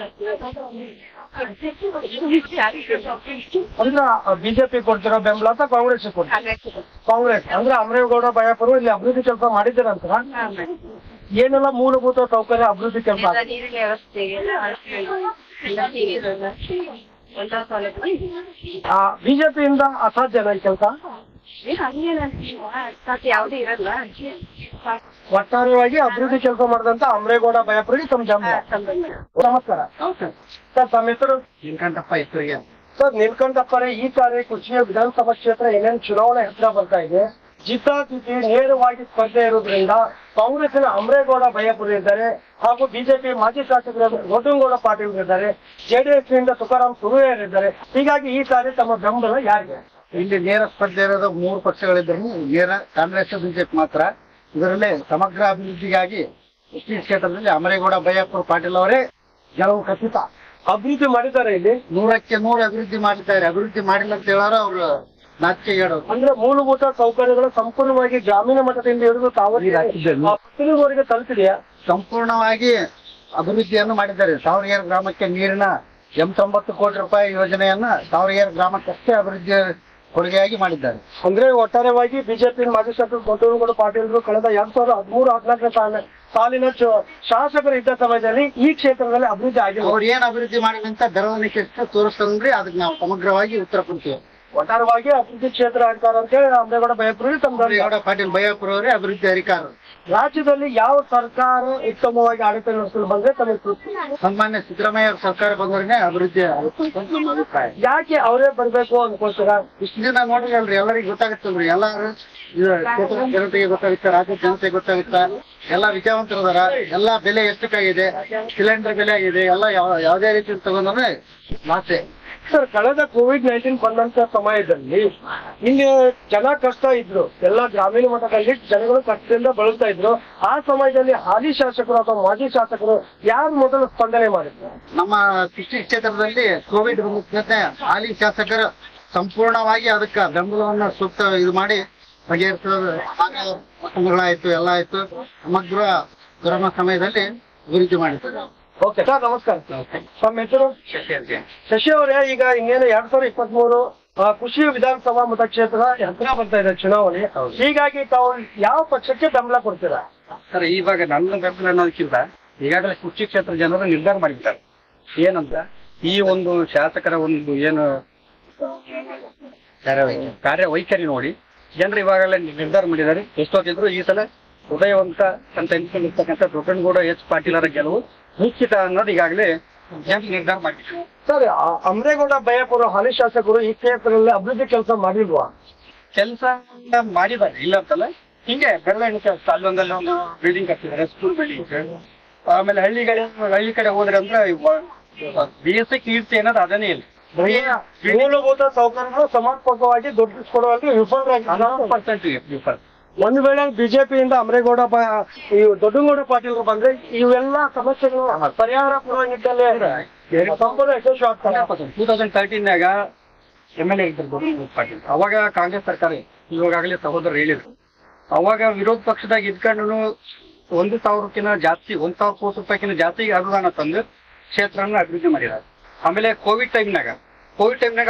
ಅಂದ್ರೆ ಬಿಜೆಪಿ ಕೊಡ್ತಿರೋ ಬೆಂಬಲ ಅಂತ ಕಾಂಗ್ರೆಸ್ ಕೊಡ್ತಾರೆ ಕಾಂಗ್ರೆಸ್ ಅಂದ್ರೆ ಅಮರೇಗೌಡ ಬಯಪುರು ಇಲ್ಲಿ ಅಭಿವೃದ್ಧಿ ಕೆಲಸ ಮಾಡಿದ್ದೀರಂತ ಏನೆಲ್ಲ ಮೂಲಭೂತ ಸೌಕರ್ಯ ಅಭಿವೃದ್ಧಿ ಕೆಲಸ ನೀರಿನ ವ್ಯವಸ್ಥೆ ಬಿಜೆಪಿಯಿಂದ ಅಸಾಧ್ಯನ ಈ ಕೆಲಸ ಯಾವ್ದು ಇರಲ್ಲ ಒಟ್ಟಾರೆಯಾಗಿ ಅಭಿವೃದ್ಧಿ ಕೆಲಸ ಮಾಡಿದಂತ ಅಮರೇಗೌಡ ಭಯಪುರಿ ತಮ್ಮ ಜಮ್ಮ ನಮಸ್ಕಾರ ಸರ್ ತಮ್ಮ ಹೆಸರು ನೀಲ್ಕಂಠಪ್ಪ ಹೆಸರಿಗೆ ಸರ್ ನಿಲ್ಕಂಠಪ್ಪರೇ ಈ ಸಾರಿ ಕುಚಿಯ ವಿಧಾನಸಭಾ ಕ್ಷೇತ್ರ ಏನೇನು ಚುನಾವಣೆ ಹತ್ರ ಬರ್ತಾ ಇದೆ ಜಿದ್ದಾಜಿದ್ದಿ ನೇರವಾಗಿ ಸ್ಪರ್ಧೆ ಇರೋದ್ರಿಂದ ಕಾಂಗ್ರೆಸ್ಸಿನ ಅಮರೇಗೌಡ ಭಯಪುರಿ ಇದ್ದಾರೆ ಹಾಗೂ ಬಿಜೆಪಿ ಮಾಜಿ ಶಾಸಕರು ದೊಡ್ಡಂಗೌಡ ಪಾಟೀಲ್ ಇದ್ದಾರೆ ಜೆಡಿಎಸ್ ನಿಂದ ತುಕಾರಾಮ್ ಸುರುವೇರ್ ಇದ್ದಾರೆ ಹೀಗಾಗಿ ಈ ಸಾರಿ ತಮ್ಮ ಬೆಂಬಲ ಯಾರಿಗೆ ಇಲ್ಲಿ ನೇರ ಸ್ಪರ್ಧೆ ಇರೋದು ಮೂರು ಪಕ್ಷಗಳಿದ್ರು ನೇರ ಕಾಂಗ್ರೆಸ್ ಬಿಜೆಪಿ ಮಾತ್ರ ಇದರಲ್ಲಿ ಸಮಗ್ರ ಅಭಿವೃದ್ಧಿಗಾಗಿ ಈ ಕ್ಷೇತ್ರದಲ್ಲಿ ಅಮರೇಗೌಡ ಬಯ್ಯಪ್ಪರು ಪಾಟೀಲ್ ಅವರೇ ಗೆಲುವು ಖಚಿತ ಅಭಿವೃದ್ಧಿ ಮಾಡಿದ್ದಾರೆ ಇಲ್ಲಿ ನೂರಕ್ಕೆ ನೂರು ಅಭಿವೃದ್ಧಿ ಮಾಡಿದ್ದಾರೆ ಅಭಿವೃದ್ಧಿ ಮಾಡಿಲ್ಲ ಅಂತ ಹೇಳೋರು ಅವರು ನಾಚಿಕೆ ಹೇಳೋರು ಅಂದ್ರೆ ಮೂಲಭೂತ ಸೌಕರ್ಯಗಳು ಸಂಪೂರ್ಣವಾಗಿ ಗ್ರಾಮೀಣ ಮಟ್ಟದಿಂದ ಹಿಡಿದು ತಾವೇ ಈ ರಾಜ್ಯದಲ್ಲಿ. ಪ್ರತಿನಿಧಿವರೆಗೆ ತಲುಪಿದೆಯಾ ಸಂಪೂರ್ಣವಾಗಿ ಅಭಿವೃದ್ಧಿಯನ್ನು ಮಾಡಿದ್ದಾರೆ ಸಾವಿರಗೇರು ಗ್ರಾಮಕ್ಕೆ ನೀರಿನ ಎಂಬತ್ತೊಂಬತ್ತು ಕೋಟಿ ರೂಪಾಯಿ ಯೋಜನೆಯನ್ನ ಸಾವಿರಗೇರು ಗ್ರಾಮಕ್ಕಷ್ಟೇ ಅಭಿವೃದ್ಧಿ ಕೊಡುಗೆಯಾಗಿ ಮಾಡಿದ್ದಾರೆ ಅಂದ್ರೆ ಒಟ್ಟಾರೆಯಾಗಿ ಬಿಜೆಪಿ ಮಾಜಿ ಶಾಸಕರು ದೊಡ್ಡವರು ಪಾಟೀಲರು ಕಳೆದ ಎರಡ್ ಸಾವಿರದ ಹದಿಮೂರು ಹದಿನಾಲ್ಕನೇ ಸಾಲಿನ ಸಾಲಿನ ಚು- ಶಾಸಕರು ಇದ್ದ ಸಮಯದಲ್ಲಿ ಈ ಕ್ಷೇತ್ರದಲ್ಲಿ ಅಭಿವೃದ್ಧಿ ಆಗಿಲ್ಲ ಅವ್ರು ಏನ್ ಅಭಿವೃದ್ಧಿ ಮಾಡಿಲ್ಲ ಅಂತ ಬೆರವಣಿಗೆ ತೋರಿಸ್ತಂದ್ರೆ ಅದಕ್ಕೆ ನಾವು ಸಮಗ್ರವಾಗಿ ಉತ್ತರ ಕೊಡ್ತೀವಿ ಒಟ್ಟಾರೆಯಾಗಿ ಅಭಿವೃದ್ಧಿ ಕ್ಷೇತ್ರ ಆಗ್ತಾರೆ ಅಂತ ಹೇಳಿ ಅಮ್ರೇಗೌಡ ಭಯಪುರಿ ತಮ್ಮ ಗೌಡ ಪಾಟೀಲ್ ಬಯ್ಯಪ್ಪರು ಅವರೇ ಅಭಿವೃದ್ಧಿ ಅಧಿಕಾರರು ರಾಜ್ಯದಲ್ಲಿ ಯಾವ ಸರ್ಕಾರ ಉತ್ತಮವಾಗಿ ಆಡಳಿತ ನಡೆಸಲು ಬಂದ್ರೆ ತಮಗೆ ತೃಪ್ತಿ ಸನ್ಮಾನ್ಯ ಸಿದ್ದರಾಮಯ್ಯ ಅವ್ರ ಸರ್ಕಾರ ಬಂದವರಿಗೆ ಅಭಿವೃದ್ಧಿ ಆಗುತ್ತೆ ಅಂತ ನಮ್ಮ ಅಭಿಪ್ರಾಯ ಯಾಕೆ ಅವರೇ ಬರ್ಬೇಕು ಅನ್ಕೊಳ್ತೀರಾ ಇಷ್ಟು ದಿನ ನೋಡಿರಲ್ರಿ ಎಲ್ಲರಿಗೂ ಗೊತ್ತಾಗುತ್ತಲ್ರಿ ಎಲ್ಲಾರು ಇದು ಕ್ಷೇತ್ರದ ಜನತೆಗೆ ಗೊತ್ತಾಗುತ್ತೆ ರಾಜ್ಯದ ಜನತೆಗೆ ಗೊತ್ತಾಗುತ್ತಾ ಎಲ್ಲ ವಿದ್ಯಾವಂತರದಾರ ಎಲ್ಲಾ ಬೆಲೆ ಎಷ್ಟಕ್ಕಾಗಿದೆ ಸಿಲಿಂಡರ್ ಬೆಲೆ ಆಗಿದೆ ಎಲ್ಲ ಯಾವ- ಯಾವುದೇ ರೀತಿ ತಗೊಂಡ್ರೆ ಲಾಸೆ ಸರ್ ಕಳೆದ ಕೋವಿಡ್ ನೈನ್ಟೀನ್ ಬಂದಂತ ಸಮಯದಲ್ಲಿ ಇಲ್ಲಿ ಜನ ಕಷ್ಟ ಇದ್ರು ಎಲ್ಲ ಗ್ರಾಮೀಣ ಮಟ್ಟದಲ್ಲಿ ಜನಗಳು ಕಷ್ಟದಿಂದ ಬಳಲ್ತಾ ಇದ್ರು ಆ ಸಮಯದಲ್ಲಿ ಹಾಲಿ ಶಾಸಕರು ಅಥವಾ ಮಾಜಿ ಶಾಸಕರು ಯಾರು ಮೊದಲು ಸ್ಪಂದನೆ ಮಾಡಿದ್ರು ನಮ್ಮ ಕೃಷಿ ಕ್ಷೇತ್ರದಲ್ಲಿ ಕೋವಿಡ್ ಬಂದ ಹಾಲಿ ಶಾಸಕರು ಸಂಪೂರ್ಣವಾಗಿ ಅದಕ್ಕೆ ಬೆಂಬಲವನ್ನ ಸೂಕ್ತ ಇದು ಮಾಡಿ ಬಗೆಹರಿಸೋದು ಮಕ್ಕಳುಗಳಾಯ್ತು ಎಲ್ಲ ಆಯ್ತು ಸಮಗ್ರ ಕೊರೋನಾ ಸಮಯದಲ್ಲಿ ಅಭಿವೃದ್ಧಿ ಮಾಡಿದ್ದಾರೆ ಓಕೆ ಸರ್ ನಮಸ್ಕಾರ ತಮ್ಮ ಹೆಸರು ಶಶಿ ಅವರೇ ಈಗ ಇನ್ನೇನು ಎರಡ್ ಸಾವಿರದ ಇಪ್ಪತ್ತ್ ಮೂರು ಕೃಷಿ ವಿಧಾನಸಭಾ ಮತಕ್ಷೇತ್ರ ಹತ್ರ ಬರ್ತಾ ಇದೆ ಚುನಾವಣೆ ಹೀಗಾಗಿ ತಾವು ಯಾವ ಪಕ್ಷಕ್ಕೆ ಬೆಂಬಲ ಕೊಡ್ತೀರಾ ಸರ್ ಇವಾಗ ನನ್ನ ಬೆಂಬಲ ಅನ್ನೋದಕ್ಕಿಂತ ಈಗಾಗಲೇ ಕೃಷಿ ಕ್ಷೇತ್ರ ಜನರು ನಿರ್ಧಾರ ಮಾಡಿದ್ದಾರೆ ಏನಂತ ಈ ಒಂದು ಶಾಸಕರ ಒಂದು ಏನು ಕಾರ್ಯವೈಖರಿ ನೋಡಿ ಜನರು ಇವಾಗಲೇ ನಿರ್ಧಾರ ಮಾಡಿದ್ದಾರೆ ಎಷ್ಟೊತ್ತಿದ್ರು ಈ ಸಲ ಹೃದಯವಂತ ಅಂತ ಎನಿಸ್ಕೊಂಡಿರ್ತಕ್ಕಂಥ ದೊಡ್ಡನಗೌಡ ಎಚ್ ಪಾಟೀಲರ ಗೆಲುವು ನಿಶ್ಚಿತ ಅನ್ನೋದು ಈಗಾಗಲೇ ಜನರು ನಿರ್ಧಾರ ಮಾಡಿದ್ದಾರೆ ಸರ್ ಆ- ಅಮರೇಗೌಡ ಬಯ್ಯಪುರ ಹಾಲಿ ಶಾಸಕರು ಈ ಕ್ಷೇತ್ರದಲ್ಲಿ ಅಭಿವೃದ್ಧಿ ಕೆಲಸ ಮಾಡಿಲ್ವಾ ಕೆಲಸ ಮಾಡಿದ್ದಾರೆ ಇಲ್ಲ ಅಂತಲ್ಲ ಹಿಂಗೆ ಬೆರಳೆಣಿಕೆ ಕೆಲಸ ಅಲ್ಲೊಂದಲ್ಲ ಒಂದು ಬಿಲ್ಡಿಂಗ್ ಕಟ್ಟಿದ್ದಾರೆ ಸ್ಕೂಲ್ ಬಿಲ್ಡಿಂಗ್ ಆಮೇಲೆ ಹಳ್ಳಿಗಳ ಹಳ್ಳಿ ಕಡೆ ಹೋದ್ರೆ ಅಂದ್ರೆ ಬಿ ಎಸ್ ಸಿ ಕೀರ್ತಿ ಅನ್ನೋದು ಅದನ್ನೇ ಇಲ್ಲ ಮೂಲಭೂತ ಸೌಕರ್ಯಗಳು ಸಮರ್ಪಕವಾಗಿ ದೊಡ್ಡಿಸಿಕೊಡುವಲ್ಲಿ ವಿಫಲರಾಗಿ ಪರ್ಸೆಂಟ್ ವಿಫಲ ಒಂದು ವೇಳೆ ಬಿಜೆಪಿಯಿಂದ ಅಮರೇಗೌಡ ಬ- ಈ ದೊಡ್ಡಗೌಡ ಪಾಟೀಲ್ ಬಂದ್ರೆ ಇವೆಲ್ಲ ಸಮಸ್ಯೆಗಳು ಪರಿಹಾರ ಕೊಡುವ ನಿಟ್ಟಿನಲ್ಲಿ ಸಂಪೂರ್ಣ ಯಶಸ್ವಿ ಆಗ್ತಾರೆ ಟೂ ತೌಸಂಡ್ ತರ್ಟೀನ್ಯಾಗ ಎಮ್ ಎಲ್ ಎ ಇದ್ರು ದೊಡ್ಡ ಪಾಟೀಲ್ ಅವಾಗ ಕಾಂಗ್ರೆಸ್ ಸರ್ಕಾರ ಇವಾಗಲೇ ಸಹೋದರರು ಹೇಳಿದ್ರು ಅವಾಗ ವಿರೋಧ ಪಕ್ಷದಾಗ ಇದ್ಕೊಂಡು ಒಂದು ಸಾವಿರಕ್ಕಿಂತ ಜಾಸ್ತಿ ಒಂದ್ ಸಾವಿರ ಕೋಟಿ ರೂಪಾಯಿಕಿಂತ ಜಾಸ್ತಿ ಅನುದಾನ ತಂದು ಕ್ಷೇತ್ರನ ಅಭಿವೃದ್ಧಿ ಮಾಡಿದ್ದಾರೆ ಆಮೇಲೆ ಕೋವಿಡ್ ಟೈಮ್ನಾಗ ಕೋವಿಡ್ ಟೈಮ್ನಾಗ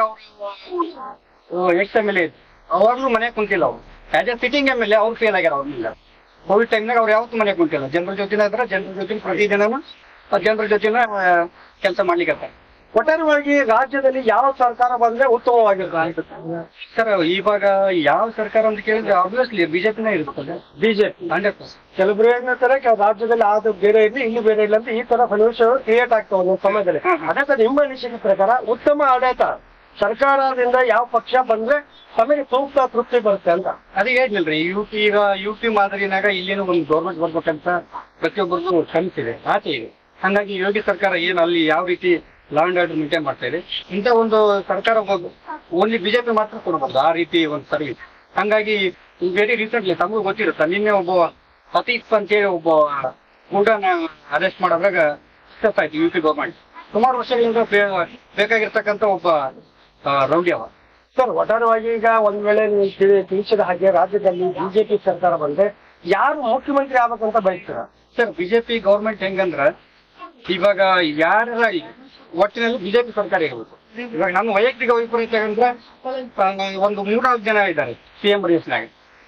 ಅವರು ಎಕ್ಸ್ ಎಮ್ ಎಲ್ ಎ ಅವಾಗ್ಲೂ ಮನೆ ಕುಂತಿಲ್ಲ ಅವ್ರು as a sitting M L A ಅವ್ರು ಫೇಲ್ ಆಗ್ಯಾರ ಅವ್ರನ್ನೆಲ್ಲ ಕೋವಿಡ್ ಟೈಮ್ನಾಗ ಅವ್ರು ಯಾವತ್ತೂ ಮನೆ ಕುಂತಿಲ್ಲ ಜನರ ಜೊತೆನ ಇದ್ರೆ ಜನರ ಜೊತೆ ಪ್ರತಿದಿನನೂ ಜನರ ಜೊತೆನ ಕೆಲಸ ಮಾಡ್ಲಿಕ್ಕೆ ಒಟ್ಟಾರೆಯಾಗಿ ರಾಜ್ಯದಲ್ಲಿ ಯಾವ ಸರ್ಕಾರ ಬಂದ್ರೆ ಉತ್ತಮವಾಗಿರುತ್ತೆ ಸರ್ ಇವಾಗ ಯಾವ ಸರ್ಕಾರ ಅಂತ ಕೇಳಿದ್ರೆ ಆಬ್ವಿಯಸ್ಲಿ ಬಿಜೆಪಿನೇ ಇರ್ತದೆ ಬಿಜೆಪಿ ಹಂಡ್ರೆಡ್ ಪರ್ಸೆಂಟ್ ಕೆಲವರು ಏನ್ ಹೇಳ್ತಾರೆ ಕೆಲ ರಾಜ್ಯದಲ್ಲಿ ಅದು ಬೇರೆ ಇರಲಿ ಇಲ್ಲಿ ಬೇರೆ ಇಲ್ಲ ಅಂತ ಈ ತರ ಸನ್ನಿವೇಶಗಳು ಕ್ರಿಯೇಟ್ ಆಗ್ತಾವ ಒಂದು ಸಮಯದಲ್ಲಿ ಅದಕ್ಕೆ ನಿಮ್ಮ ಅನಿಸಿಕೆ ಪ್ರಕಾರ ಉತ್ತಮ ಆಡಳಿತ ಸರ್ಕಾರದಿಂದ ಯಾವ ಪಕ್ಷ ಬಂದ್ರೆ ತಮಗೆ ಸೂಕ್ತ ತೃಪ್ತಿ ಬರುತ್ತೆ ಅಂತ ಅದೇ ಹೇಳಿಲ್ರಿ ಯು ಪಿ ಈಗ ಯು ಪಿ ಮಾದರಿನಾಗ ಇಲ್ಲೇನು ಒಂದು ಗೌರ್ಮೆಂಟ್ ಬರ್ಬೇಕಂತ ಪ್ರತಿಯೊಬ್ಬರಿಗೂ ಕನಸಿದೆ ಆಸೆ ಇದೆ ಹಂಗಾಗಿ ಯೋಗಿ ಸರ್ಕಾರ ಏನು ಅಲ್ಲಿ ಯಾವ ರೀತಿ ಲಾ ಅಂಡ್ ಆರ್ಡರ್ ಮೇಂಟೈನ್ ಮಾಡ್ತಾ ಇದೆ ಇಂಥ ಒಂದು ಸರ್ಕಾರ ಓನ್ಲಿ ಬಿಜೆಪಿ ಮಾತ್ರ ಕೊಡಬಹುದು ಆ ರೀತಿ ಒಂದು ಸರ್ವಿಸ್ ಹಂಗಾಗಿ ವೆರಿ ರೀಸೆಂಟ್ಲಿ ತಮಗೂ ಗೊತ್ತಿರುತ್ತೆ ನಿನ್ನೆ ಒಬ್ಬ ಸತೀಶ್ ಅಂತೇಳಿ ಒಬ್ಬ ಗೂಡನ ಅರೆಸ್ಟ್ ಮಾಡೋದ್ರಾಗ ಸಕ್ಸಸ್ ಆಯ್ತು ಯು ಪಿ ಗೌರ್ಮೆಂಟ್ ಸುಮಾರು ವರ್ಷಗಳಿಂದ ಬೇ- ಬೇಕಾಗಿರ್ತಕ್ಕಂಥ ಒಬ್ಬ ಆ, ರೌಡಿ ಅವ ಸರ್ ಒಟ್ಟಾರೆಯಾಗಿ ಈಗ ಒಂದ್ ವೇಳೆ ನೀವು ತಿಳಿ- ತಿಳಿಸಿದ ಹಾಗೆ ರಾಜ್ಯದಲ್ಲಿ ಬಿಜೆಪಿ ಸರ್ಕಾರ ಬಂದ್ರೆ ಯಾರು ಮುಖ್ಯಮಂತ್ರಿ ಆಗ್ಬೇಕಂತ ಬಯಸ್ತೀರ ಸರ್ ಬಿಜೆಪಿ ಗೌರ್ಮೆಂಟ್ ಹೆಂಗಂದ್ರ ಇವಾಗ ಯಾರ ಒಟ್ಟಿನಲ್ಲಿ ಬಿಜೆಪಿ ಸರ್ಕಾರ ಇರಬೇಕು ಇವಾಗ ನಮ್ಮ ವೈಯಕ್ತಿಕ ಅಭಿಪ್ರಾಯ ತಗೊಂಡ್ರೆ ಆ, ಒಂದು ಮೂರ್ನಾಲ್ಕು ಜನ ಇದ್ದಾರೆ ಸಿ ಎಂ ರೇಸ್ನಾಗ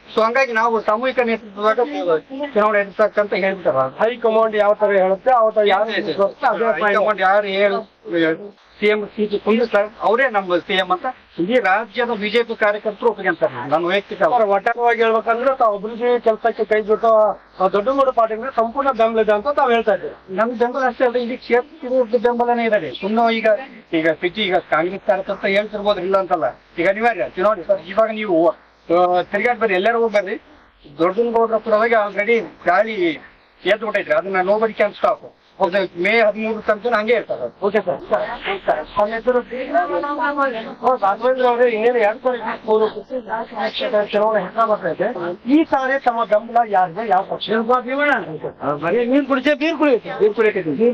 ಸೊ ಹಂಗಾಗಿ ನಾವು ಸಾಮೂಹಿಕ ನೇತೃತ್ವದಾಗ ಚುನಾವಣೆ ಎದುರ್ತಕ್ಕಂತ ಹೇಳ್ಬಿಟ್ಟಾರ ಹೈಕಮಾಂಡ್ ಯಾವ ತರ ಹೇಳುತ್ತೆ ಯಾವ ತರ ಯಾರು ಹೈಕಮಾಂಡ್ ಯಾರು ಹೇಳು ಸಿಎಂ ಸೀಟ್ ಕುಂದಿಸ್ತಾರೆ ಅವರೇ ನಮ್ಮ ಸಿಎಂ ಅಂತ ಇಡೀ ರಾಜ್ಯದ ಬಿಜೆಪಿ ಕಾರ್ಯಕರ್ತರು ಒಪ್ಪಿಗೆಂತಾರೆ ನನ್ನ ವೈಯಕ್ತಿಕ ಒಟ್ಟಾರವಾಗಿ ಹೇಳ್ಬೇಕಂದ್ರೆ ತಾವು ಅಭಿವೃದ್ಧಿ ಕೆಲಸಕ್ಕೆ ಕೈ ಬಿಟ್ಟು ಆ ದೊಡ್ಡಗೌಡ ಪಾಟೀಲ್ ಸಂಪೂರ್ಣ ಬೆಂಬಲ ಇದೆ ಅಂತ ತಾವು ಹೇಳ್ತಾ ಇದ್ದೀವಿ ನಮ್ ಬೆಂಬಲ ಅಷ್ಟೇ ಅಲ್ಲ ಇಡೀ ಕ್ಷೇತ್ರಕ್ಕೆ ಬೆಂಬಲನೇ ಇದೆ ಸುಮ್ಮನೆ ಈಗ ಈಗ ಪಿಚಿ ಈಗ ಕಾಂಗ್ರೆಸ್ ಕಾರ್ಯಕರ್ತ ಹೇಳ್ತಿರ್ಬೋದು ಇಲ್ಲ ಅಂತಲ್ಲ ಈಗ ಅನಿವಾರ್ಯ ನೋಡಿ ಸರ್ ಇವಾಗ ನೀವು ತಿರ್ಗಾಡ್ ಬರ್ರಿ ಎಲ್ಲರೂ ಬರ್ರಿ ದೊಡ್ಡನಗೌಡ್ರ ಪುರವಾಗಿ ಆಲ್ರೆಡಿ ಗಾಳಿ ಎದ್ದು ಬಿಟ್ಟೈತ್ರಿ ಅದನ್ನ ನೋಬಡಿ ಕ್ಯಾನ್ ಸ್ಟಾಪ್ ಮೇ ಹದಿಮೂರು ತನಕ ಹಂಗೆ ಇರ್ತಾರೆ ಓಕೆ ಸರ್ ನಮ್ಮ ಹೆಸರು ರಾಘವೇಂದ್ರ ಅವರೇ ಇನ್ನೇನು ಎರಡ್ ಸಾವಿರದ ಮೂರು ಚುನಾವಣೆ ಹೆಸರು ಬರ್ತಾ ಇದೆ ಈ ಸಾರಿ ತಮ್ಮ ಬೆಂಬಲ ಯಾರಿಗೆ ಯಾವ ಪಕ್ಷ ಬರೀ ನೀರ್ ಕುಡಿಸೆ ಬೀರ್ ಕುಡಿಯುತ್ತೆ ಬೀರ್ ಕುಡಿಯಕ್ಕೆ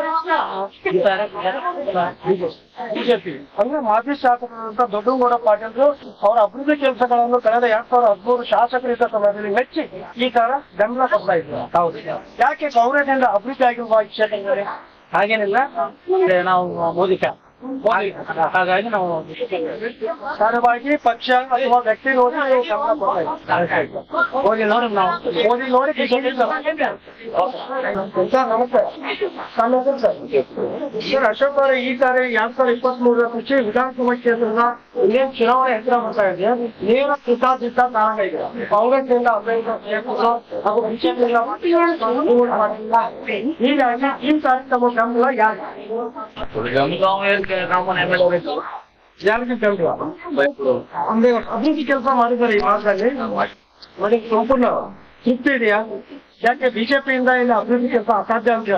ಬಿಜೆಪಿ ಅಂದ್ರೆ ಮಾಜಿ ಶಾಸಕರಾದಂತ ದೊಡ್ಡಗೌಡ ಪಾಟೀಲ್ರು ಅವರ ಅಭಿವೃದ್ಧಿ ಕೆಲಸಗಳನ್ನು ಕಳೆದ ಎರಡ್ ಸಾವಿರದ ಹದಿಮೂರು ಶಾಸಕರಿದ್ದ ಸಮಯದಲ್ಲಿ ಮೆಚ್ಚಿ ಈ ತರ ಬೆಂಬಲ ಕೊಡ್ತಾ ಇದ್ರು ಹೌದು ಯಾಕೆ ಕಾಂಗ್ರೆಸ್ ಇಂದ ಅಭಿವೃದ್ಧಿ ಆಗಿರುವ ಈ ಕ್ಷೇತ್ರದಲ್ಲಿ ಹಾಗೇನಿಲ್ಲ ಅಂದ್ರೆ ನಾವು ಮೋದಿ ಫ್ಯಾನ್ ಮೋದಿ ಹಾಗಾಗಿ ನಾವು ಸಹಜವಾಗಿ ಪಕ್ಷ ಅಥವಾ ವ್ಯಕ್ತಿ ನೋಡಿ ನಾವು ಬೆಂಬಲ ಕೊಡ್ತಾ ಇದ್ದೀವಿ ಮೋದಿ ನೋಡಿ ನಾವು ಮೋದಿ ನೋಡಿ ಬಿಜೆಪಿ ಸರ್ ನಮಸ್ತೆ ನಮ್ಮ ಹೆಸರು ಸರ್ ಸರ್ ಅಶೋಕ್ ಅವರೇ ಈ ಸಾರಿ ಎರಡ್ ಸಾವಿರದ ಇಪ್ಪತ್ತ್ ಮೂರರ ಕೃಷಿ ವಿಧಾನಸಭಾ ಕ್ಷೇತ್ರದ ಇನ್ನೇನು ಚುನಾವಣೆ ಹೆಸರು ಬರ್ತಾ ಇದೆ ನೇರ ಚಿತ್ತಾಚಿತ್ತ ಕಾರಣ ಇದೆ ಕಾಂಗ್ರೆಸ್ ನಿಂದ ಹಾಗೂ ಬಿಜೆಪಿಯಿಂದ ಹೀಗಾಗಿ ಈ ಸಾರಿ ತಮ್ಮ ಬೆಂಬಲ ಯಾರು ಯಾರಿಗೆ ಬೆಂಬಲ ಅಂದ್ರೆ ಅಭಿವೃದ್ಧಿ ಕೆಲಸ ಮಾಡಿದ್ದಾರೆ ಈ ಭಾಗದಲ್ಲಿ ನೋಡಿ ಸಂಪೂರ್ಣ ತೃಪ್ತಿ ಇದೆಯಾ ಯಾಕೆ ಬಿಜೆಪಿಯಿಂದ ಇಲ್ಲಿ ಅಭಿವೃದ್ಧಿ ಕೆಲಸ ಅಸಾಧ್ಯ ಅಂತ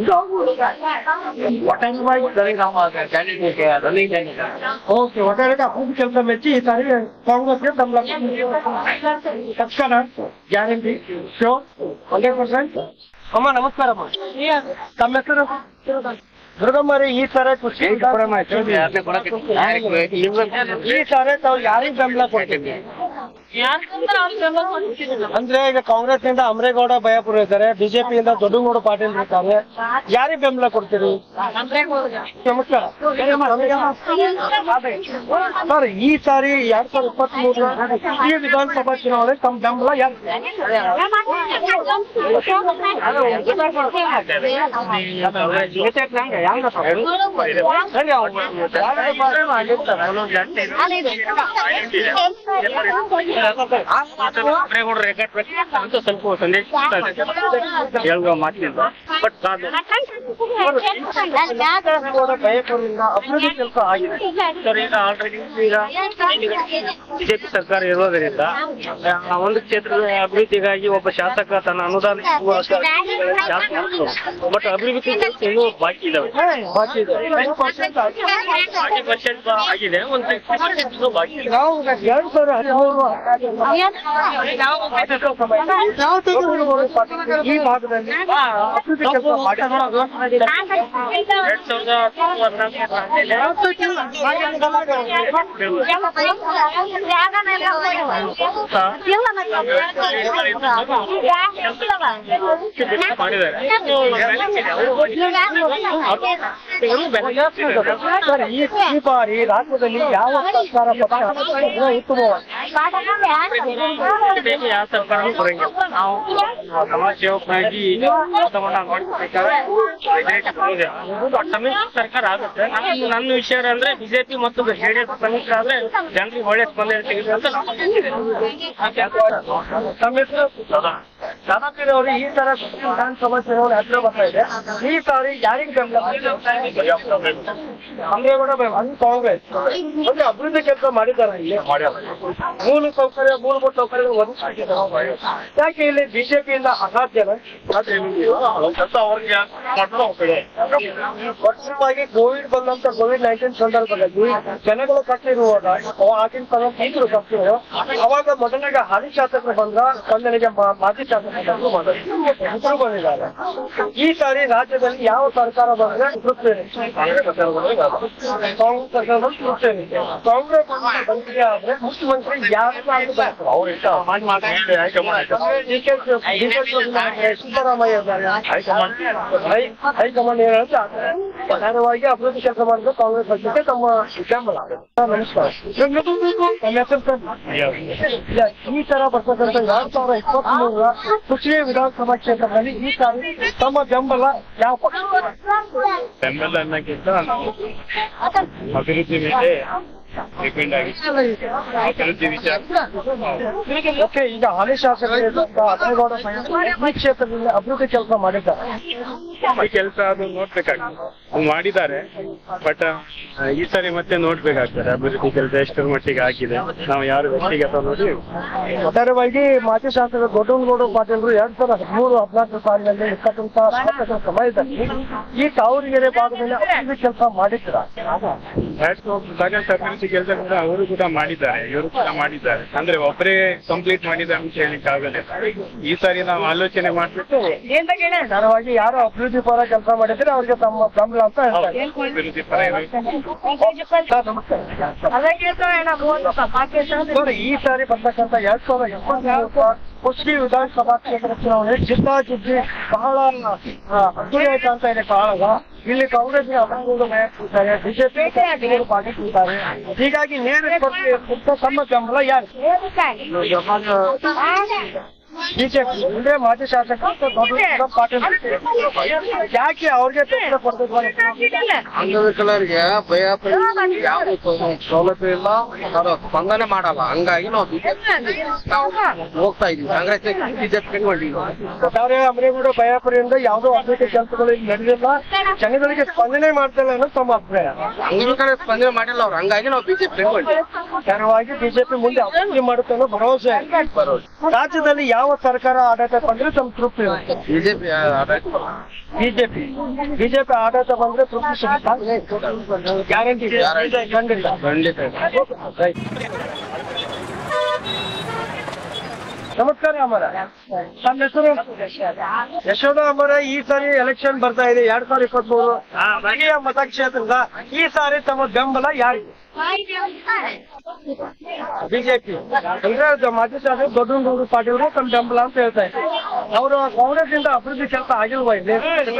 ಓಕೆ ಒಟ್ಟಾರೆ ಅಭಿವೃದ್ಧಿ ಕೆಲಸ ಮೆಚ್ಚಿ ಈ ಸಾರಿ ಕಾಂಗ್ರೆಸ್ಗೆ ಬೆಂಬಲ ತಕ್ಷಣ ಗ್ಯಾರಂಟಿ ಶೋ ಹಂಡ್ರೆಡ್ ಪರ್ಸೆಂಟ್ ಅಮ್ಮ ನಮಸ್ಕಾರಮ್ಮ ತಮ್ಮ ಹೆಸರು ದುರ್ಗಮ್ಮರಿ ಈ ಸಾರಿ ಖುಷಿ ಈ ಸಾರಿ ತಾವು ಯಾರಿಗೆ ಬೆಂಬಲ ಕೊಡ್ತೀವಿ ಅಂದ್ರೆ ಈಗ ಕಾಂಗ್ರೆಸ್ ನಿಂದ ಅಮರೇಗೌಡ ಭಯಪುರ ಇದ್ದಾರೆ ಬಿಜೆಪಿಯಿಂದ ದೊಡ್ಡಗೌಡ ಪಾಟೀಲ್ ಇರ್ತಾರೆ ಯಾರಿಗೆ ಬೆಂಬಲ ಕೊಡ್ತೀರಿ ನಮಸ್ಕಾರ ಸರ್ ಈ ಸಾರಿ ಎರಡ್ ಸಾವಿರದ ಇಪ್ಪತ್ತ್ ಮೂರರ ಈ ವಿಧಾನಸಭಾ ಚುನಾವಣೆ ತಮ್ಮ ಬೆಂಬಲ ಯಾರು ಸ್ವಲ್ಪ ಸಂದೇಶ ಹೇಳುವ ಮಾತಿನಿಂದ ಬಟ್ ದೊಡ್ಡಗೌಡ ಭಯಪುರದಿಂದ ಅಭಿವೃದ್ಧಿ ಕೆಲಸ ಆಗಿದೆ ಸರ್ ಈಗ ಆಲ್ರೆಡಿ ಈಗ ಬಿಜೆಪಿ ಸರ್ಕಾರ ಇರೋದರಿಂದ ಆ ಒಂದು ಕ್ಷೇತ್ರದ ಅಭಿವೃದ್ಧಿಗಾಗಿ ಒಬ್ಬ ಶಾಸಕ ತನ್ನ ಅನುದಾನ ಬಟ್ ಅಭಿವೃದ್ಧಿ ಕೆಲಸ ಇನ್ನೂ ಬಾಕಿ ಇದಾವೆ ಬಾಕಿ ಇದೆ ಐದು ಪರ್ಸೆಂಟ್ ಫಾರ್ಟಿ ಪರ್ಸೆಂಟ್ ಆಗಿದೆ ಒಂದು ಸಿಕ್ಸ್ಟಿ ಪರ್ಸೆಂಟ್ ಇನ್ನೂ ಬಾಕಿ ಇದೆ ನಾವು ಎರಡ್ ಸಾವಿರದ ಹದಿಮೂರು ಈ ಭಾಗದಲ್ಲಿ ಅಭಿವೃದ್ಧಿ ಕೆಲಸ ಮಾಡಿದ್ದಾರೆ ಎರಡ್ ಸಾವಿರದ ಮಾಡಿದ್ದಾರೆ ಸರ್, ಈ ಈ ಬಾರಿ ರಾಜ್ಯದಲ್ಲಿ ಯಾವ ಸರ್ಕಾರ ಪಕ್ಷ ಉತ್ತಮವಾಗಿದೆ ಯಾವ ಸರ್ಕಾರ ಬರಂಗಿಲ್ಲ ನಾವು ಸಮಾಜ ಸೇವಕರಾಗಿ ಕೆಲಸವನ್ನ ಮಾಡ್ಬೇಕಾದ್ರೆ ಸಮ್ಮಿಶ್ರ ಸರ್ಕಾರ ಆಗುತ್ತೆ ನನ್ನ ನನ್ನ ವಿಚಾರ ಅಂದ್ರೆ ಬಿಜೆಪಿ ಮತ್ತು ಜೆಡಿಎಸ್ ಸಮ್ಮಿಶ್ರ ಆದ್ರೆ ಜನರಿಗೆ ಒಳ್ಳೆ ಸ್ಪಂದನೆ ಸಿಗುತ್ತೆ ಅಂತ ನಮ್ಮ ಅನಿಸಿಕೆ. ನಮ್ಮ ಹೆಸರು ದಾದಾಪೀರ್ ಅವರು ಈ ತರ ವಿಧಾನಸಭಾ ಚುನಾವಣೆ ಹತ್ರ ಬರ್ತಾ ಇದೆ ಈ ಸಾರಿ ಯಾರಿಗೆ ಬೆಂಬಲ ಅಮ್ರೇಗೌಡ ಬೆಂಬಲ ಅದು ಕಾಂಗ್ರೆಸ್ ಅಂದ್ರೆ ಅಭಿವೃದ್ಧಿ ಕೆಲಸ ಮಾಡಿದ್ದಾರೆ ಇಲ್ಲಿ ಮೂಲ ಸೌಕರ್ಯ ಮೂಲಭೂತ ಸೌಕರ್ಯ ಒದಗಿಸಿದ್ದಾರೆ ಯಾಕೆ ಇಲ್ಲಿ ಬಿಜೆಪಿಯಿಂದ ಅಸಾಧ್ಯನ ವರ್ಷವಾಗಿ ಕೋವಿಡ್ ಬಂದಂತ ಕೋವಿಡ್ ನೈನ್ಟೀನ್ ಸಂದರ್ಭದಲ್ಲಿ ಜನಗಳು ಕಟ್ಟಿರುವಾಗ ಆಗಿನ ತನ ರೈತರು ಕಟ್ಟಿದ್ರು ಅವಾಗ ಮೊದಲಿಗೆ ಹಾಲಿ ಶಾಸಕರು ಬಂದ್ರ ಸ್ಪಂದನೆಗೆ ಮಾ- ಮಾಜಿ ಶಾಸಕರು ಶಾಸಕರು ಹೆಸರು ಬಂದಿದ್ದಾರೆ ಈ ಸಾರಿ ರಾಜ್ಯದಲ್ಲಿ ಯಾವ ಸರ್ಕಾರ ಬಂದ್ರೆ ತೃಪ್ತಿ ಇದೆ? ಕಾಂಗ್ರೆಸ್ ಸರ್ಕಾರ ಬಂದ್ರೆ ಕಾಂಗ್ರೆಸ್ ಸರ್ಕಾರ ಬಂದ್ರೆ ತೃಪ್ತಿ ಇದೆ. ಕಾಂಗ್ರೆಸ್ ಬಂದಿದೆ ಆದ್ರೆ ಮುಖ್ಯಮಂತ್ರಿ ಯಾರು ಆಗ್ಬೇಕು? ಅವ್ರ ಇಷ್ಟ. ಡಿ ಕೆ ಶಿವಕುಮಾರ್, ಸಿದ್ದರಾಮಯ್ಯ ಇದ್ದಾರೆ. ಹೈ- ಹೈಕಮಾಂಡ್ ಏನ್ ಹೇಳುತ್ತೆ ಆ ನೇರವಾಗಿ ಅಭಿವೃದ್ಧಿ ಕೆಲಸ ಮಾಡಿದ್ರೆ ಕಾಂಗ್ರೆಸ್ ಪಕ್ಷಕ್ಕೆ ತಮ್ಮ ಬೆಂಬಲ ನಮಸ್ಕಾರ ತಮ್ಮ ಹೆಸರು ಸರ್? ಇಲ್ಲ, ಈ ತರ ಬರ್ತಕ್ಕಂಥ ಎರಡ್ ಸಾವಿರದ ಇಪ್ಪತ್ತ್ ಮೂರರ ಕುಚಿ ವಿಧಾನಸಭಾ ಕ್ಷೇತ್ರದಲ್ಲಿ ಈ ಸಾರಿ ತಮ್ಮ ಬೆಂಬಲ ಯಾವ ಪಕ್ಷ ಬೆಂಬಲ ಅನ್ನಕ್ಕಿಂತ ಅಭಿವೃದ್ಧಿ ಮೇಲೆ ಡಿಪೆಂಡ್ ಆಗಿದೆ ಅಭಿವೃದ್ಧಿ ವಿಚಾರ ಓಕೆ ಈಗ ಹಾಲಿ ಶಾಸಕರಿದ್ದಂತ ಅದೇಗೌಡ ಈ ಕ್ಷೇತ್ರದಲ್ಲಿ ಅಭಿವೃದ್ಧಿ ಕೆಲಸ ಮಾಡಿದ್ದಾರೆ ಈ ಕೆಲಸ ಅದು ನೋಡ್ಬೇಕಾಗ್ತದೆ ಅದು ಮಾಡಿದ್ದಾರೆ ಬಟ್ ಈ ಸರಿ ಮತ್ತೆ ನೋಡ್ಬೇಕಾಗ್ತದೆ ಅಭಿವೃದ್ಧಿ ಕೆಲಸ ಎಷ್ಟರ ಮಟ್ಟಿಗೆ ಆಗಿದೆ ನಾವು ಯಾರು ವ್ಯಕ್ತಿಗತ ನೋಡಿ ಒಟ್ಟಾರೆಯಾಗಿ ಮಾಜಿ ಶಾಸಕ ದೊಡ್ಡನಗೌಡ ಪಾಟೀಲ್ರು ಎರಡ್ ಸಾವಿರದ ಹದಿಮೂರು ಹದಿನಾಲ್ಕು ಸಾಲಿನಲ್ಲಿ ಇರ್ತಕ್ಕಂಥ ಶಾಸಕರ ಸಮಯದಲ್ಲಿ ಈ ತಾವೂರಿಗೆರೆ ಭಾಗದಲ್ಲಿ ಅಭಿವೃದ್ಧಿ ಕೆಲಸ ಮಾಡಿದ್ರ ಸಾಕಷ್ಟು ಅಭಿವೃದ್ಧಿ ಕೆಲಸ ಕೂಡ ಅವರು ಕೂಡ ಮಾಡಿದ್ದಾರೆ ಇವರು ಕೂಡ ಮಾಡಿದ್ದಾರೆ ಅಂದ್ರೆ ಒಬ್ಬರೇ ಕಂಪ್ಲೀಟ್ ಮಾಡಿದ್ದಾರೆ ಅಂತ ಹೇಳಿಕ್ಕೆ ಆಗೋದಿಲ್ಲ ಈ ಸಾರಿ ನಾವು ಆಲೋಚನೆ ಮಾಡ್ಬಿಟ್ಟು ನೇರವಾಗಿ ಯಾರು ಅಭಿವೃದ್ಧಿ ಪರ ಕೆಲಸ ಮಾಡಿದ್ರೆ ಅವ್ರಿಗೆ ತಮ್ಮ ಬೆಂಬಲ ಅಂತ ಹೇಳ್ತಾರೆ ಅಭಿವೃದ್ಧಿ ಪರ ಇರಬೇಕು ಸರ್, ನಮಸ್ಕಾರ. ನೋಡಿ, ಈ ಸಾರಿ ಬರ್ತಕ್ಕಂಥ ಎರಡ್ ಸಾವಿರದ ಇಪ್ಪತ್ನಾಲ್ಕು ಕುಸ್ಬಿ ವಿಧಾನಸಭಾ ಕ್ಷೇತ್ರ ಚುನಾವಣೆ ಜಿದ್ದಾಜಿದ್ದಿ ಬಹಳ ಆ, ಅದ್ದೂರಿ ಆಯ್ತು ಅಂತ ಇದೆ ಕಾಳಗ ಇಲ್ಲಿ ಕಾಂಗ್ರೆಸ್ಗೆ ಅಮರಗೌಡ ಇದ್ದಾರೆ ಬಿಜೆಪಿ ಇದ್ದಾರೆ ಹೀಗಾಗಿ ನೇರ ಸ್ಪರ್ಧೆ ಇರ್ತಕ್ಕಂಥ ತಮ್ಮ ಬೆಂಬಲ ಯಾರು ಬಿಜೆಪಿ ಅಂದ್ರೆ ಮಾಜಿ ಶಾಸಕ ದೊಡ್ಡ ಪಾಟೀಲ್ ಯಾಕೆ ಅವ್ರಿಗೆ ಬೆಂಬಲ ಕೊಡ್ಬೇಕು ಅಂಗವಿಕಲರಿಗೆ ಭಯ ಯಾವ ಸೌಲಭ್ಯ ಇಲ್ಲ ಅವರು ಸ್ಪಂದನೆ ಮಾಡಲ್ಲ ಹಂಗಾಗಿ ನಾವು ಹೋಗ್ತಾ ಇದೀವಿ ಕಾಂಗ್ರೆಸ್ ಬಿಜೆಪಿ ಕಟ್ಕೊಂಡಿದ್ದೀವಿ ಒಟ್ಟಾರೆ ಅಮರೇಗೌಡ ಭಯಾಪುರಿಯಿಂದ ಯಾವುದೋ ಅಭಿವೃದ್ಧಿ ಕೆಲಸಗಳು ಇಲ್ಲಿ ನಡೆದಿಲ್ಲ ಜನಗಳಿಗೆ ಸ್ಪಂದನೆ ಮಾಡ್ತಿಲ್ಲ ಅನ್ನೋದು ತಮ್ಮ ಅಭಿಪ್ರಾಯ ಅಂಗವಿಕಲ ಸ್ಪಂದನೆ ಮಾಡಿಲ್ಲ ಅವ್ರು ಹಂಗಾಗಿ ನಾವು ಬಿಜೆಪಿ ಕಟ್ಕೊಂಡಿದ್ದೀವಿ ನೇರವಾಗಿ ಬಿಜೆಪಿ ಮುಂದೆ ಅಭಿವೃದ್ಧಿ ಮಾಡುತ್ತೆ ಅನ್ನೋ ಭರವಸೆ ರಾಜ್ಯದಲ್ಲಿ ಯಾವ ಸರ್ಕಾರ ಆಡಳಿತ ಬಂದ್ರೆ ತಮ್ಮ ತೃಪ್ತಿ ಇರುತ್ತೆ ಬಿಜೆಪಿ ಬಿಜೆಪಿ ಬಿಜೆಪಿ ಆಡಳಿತ ಬಂದ್ರೆ ತೃಪ್ತಿ ಸಿಗುತ್ತೆ ಗ್ಯಾರಂಟಿ ಖಂಡಿತ ಖಂಡಿತ ನಮಸ್ಕಾರ ಅಮರ ನಮ್ಮ ಹೆಸರು ಯಶೋಧ ಅಮರ ಈ ಸಾರಿ ಎಲೆಕ್ಷನ್ ಬರ್ತಾ ಇದೆ ಎರಡ್ ಸಾವಿರದ ಇಪ್ಪತ್ತ್ ಮೂರು ಬಗೆಯ ಮತಕ್ಷೇತ್ರದ ಈ ಸಾರಿ ತಮ್ಮ ಬೆಂಬಲ ಯಾರಿಗೆ ಬಿಜೆಪಿ ಅಂದ್ರೆ ಅದು ಮಾಜಿ ಶಾಸಕ ದೊಡ್ಡಗೌಡ ಪಾಟೀಲ್ ತಮ್ಮ ಬೆಂಬಲ ಅಂತ ಹೇಳ್ತಾ ಇದ್ದಾರೆ ಅವರು ಕಾಂಗ್ರೆಸ್ ಇಂದ ಅಭಿವೃದ್ಧಿ ಕೆಲಸ ಆಗಿಲ್ವಾ ಇಲ್ಲಿ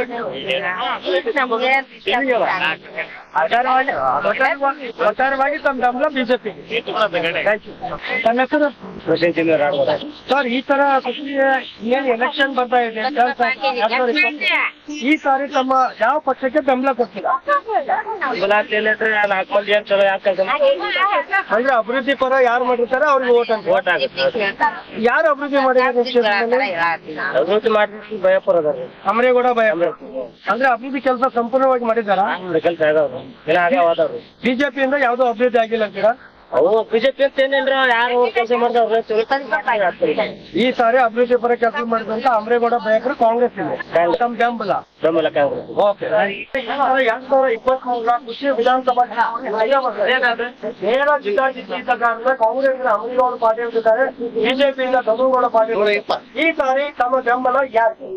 ಒಟ್ಟಾರೆವಾಗಿ ಒಟ್ಟಾರೆವಾಗಿ- ಒಟ್ಟಾರೆವಾಗಿ ತಮ್ಮ ಬೆಂಬಲ ಬಿಜೆಪಿ ತನ್ನ ಹೆಸರು ಸರ್ ಈ ತರ ಖುಷಿ ಏನ್ ಎಲೆಕ್ಷನ್ ಬರ್ತಾ ಇದೆ ಎರಡ್ ಸಾವಿರದ- ಎರಡ್ ಸಾವಿರದ ಇಪ್ಪತ್ತು. ಈ ಸಾರಿ ತಮ್ಮ ಯಾವ ಪಕ್ಷಕ್ಕೆ ಬೆಂಬಲ ಕೊಡ್ತೀರಾ ಅಂದ್ರೆ ಅಭಿವೃದ್ಧಿ ಪರ ಯಾರು ಮಾಡಿರ್ತಾರೆ ಅವ್ರಿಗೆ ಓಟ್ ಅಂತ ಯಾರು ಅಭಿವೃದ್ಧಿ ಮಾಡಿದ್ದಾರೆ ಈ ಕ್ಷೇತ್ರದಲ್ಲಿ? ಅಭಿವೃದ್ಧಿ ಮಾಡಿ ಭಯಪಡೋದಾರೆ ಅಮರೇಗೌಡ ಭಯ ಅಂದ್ರೆ ಅಭಿವೃದ್ಧಿ ಕೆಲಸ ಸಂಪೂರ್ಣವಾಗಿ ಮಾಡಿದಾರ ಕೆಲಸ ಇದಾವ್ರು ಎಲ್ಲ ಆಗವಾದವ್ರು ಬಿಜೆಪಿಯಿಂದ ಯಾವ್ದು ಅಭಿವೃದ್ಧಿ ಆಗಿಲ್ಲ ಅಂತೀರಾ ಅವು ಬಿಜೆಪಿ ಅಂತ ಏನಿಲ್ರ ಯಾರು ಕೆಲಸ ಮಾಡ್ದವ್ರು ಚಲೋ ಈ ಸಾರಿ ಅಭಿವೃದ್ಧಿ ಪರ ಕೆಲಸ ಮಾಡಿದಂತ ಅಮರೇಗೌಡ ಭಯಕರು ಕಾಂಗ್ರೆಸ್ ಇದೆ ತಮ್ಮ ಬೆಂಬಲ ಬೆಂಬಲ ಕಾಂಗ್ರೆಸ್ ಓಕೆ ಎರಡ್ ಸಾವಿರದ ಇಪ್ಪತ್ತ್ ಮೂರರ ಕೃಷಿ ವಿಧಾನಸಭಾ ಚುನಾವಣೆ ನೇರ ಜಿಲ್ಲಾಧಿಕಾರಿ ಇದ್ದ ಕಾರಣ ಕಾಂಗ್ರೆಸ್ ಅಮರೇಗೌಡ ಪಾಟೀಲ್ ಇದ್ದಾರೆ ಬಿಜೆಪಿಯಿಂದ ದೊಡ್ಡಗೌಡ ಪಾಟೀಲ್ ಇದ್ದಾರೆ. ಈ ಸಾರಿ ತಮ್ಮ ಬೆಂಬಲ ಯಾರು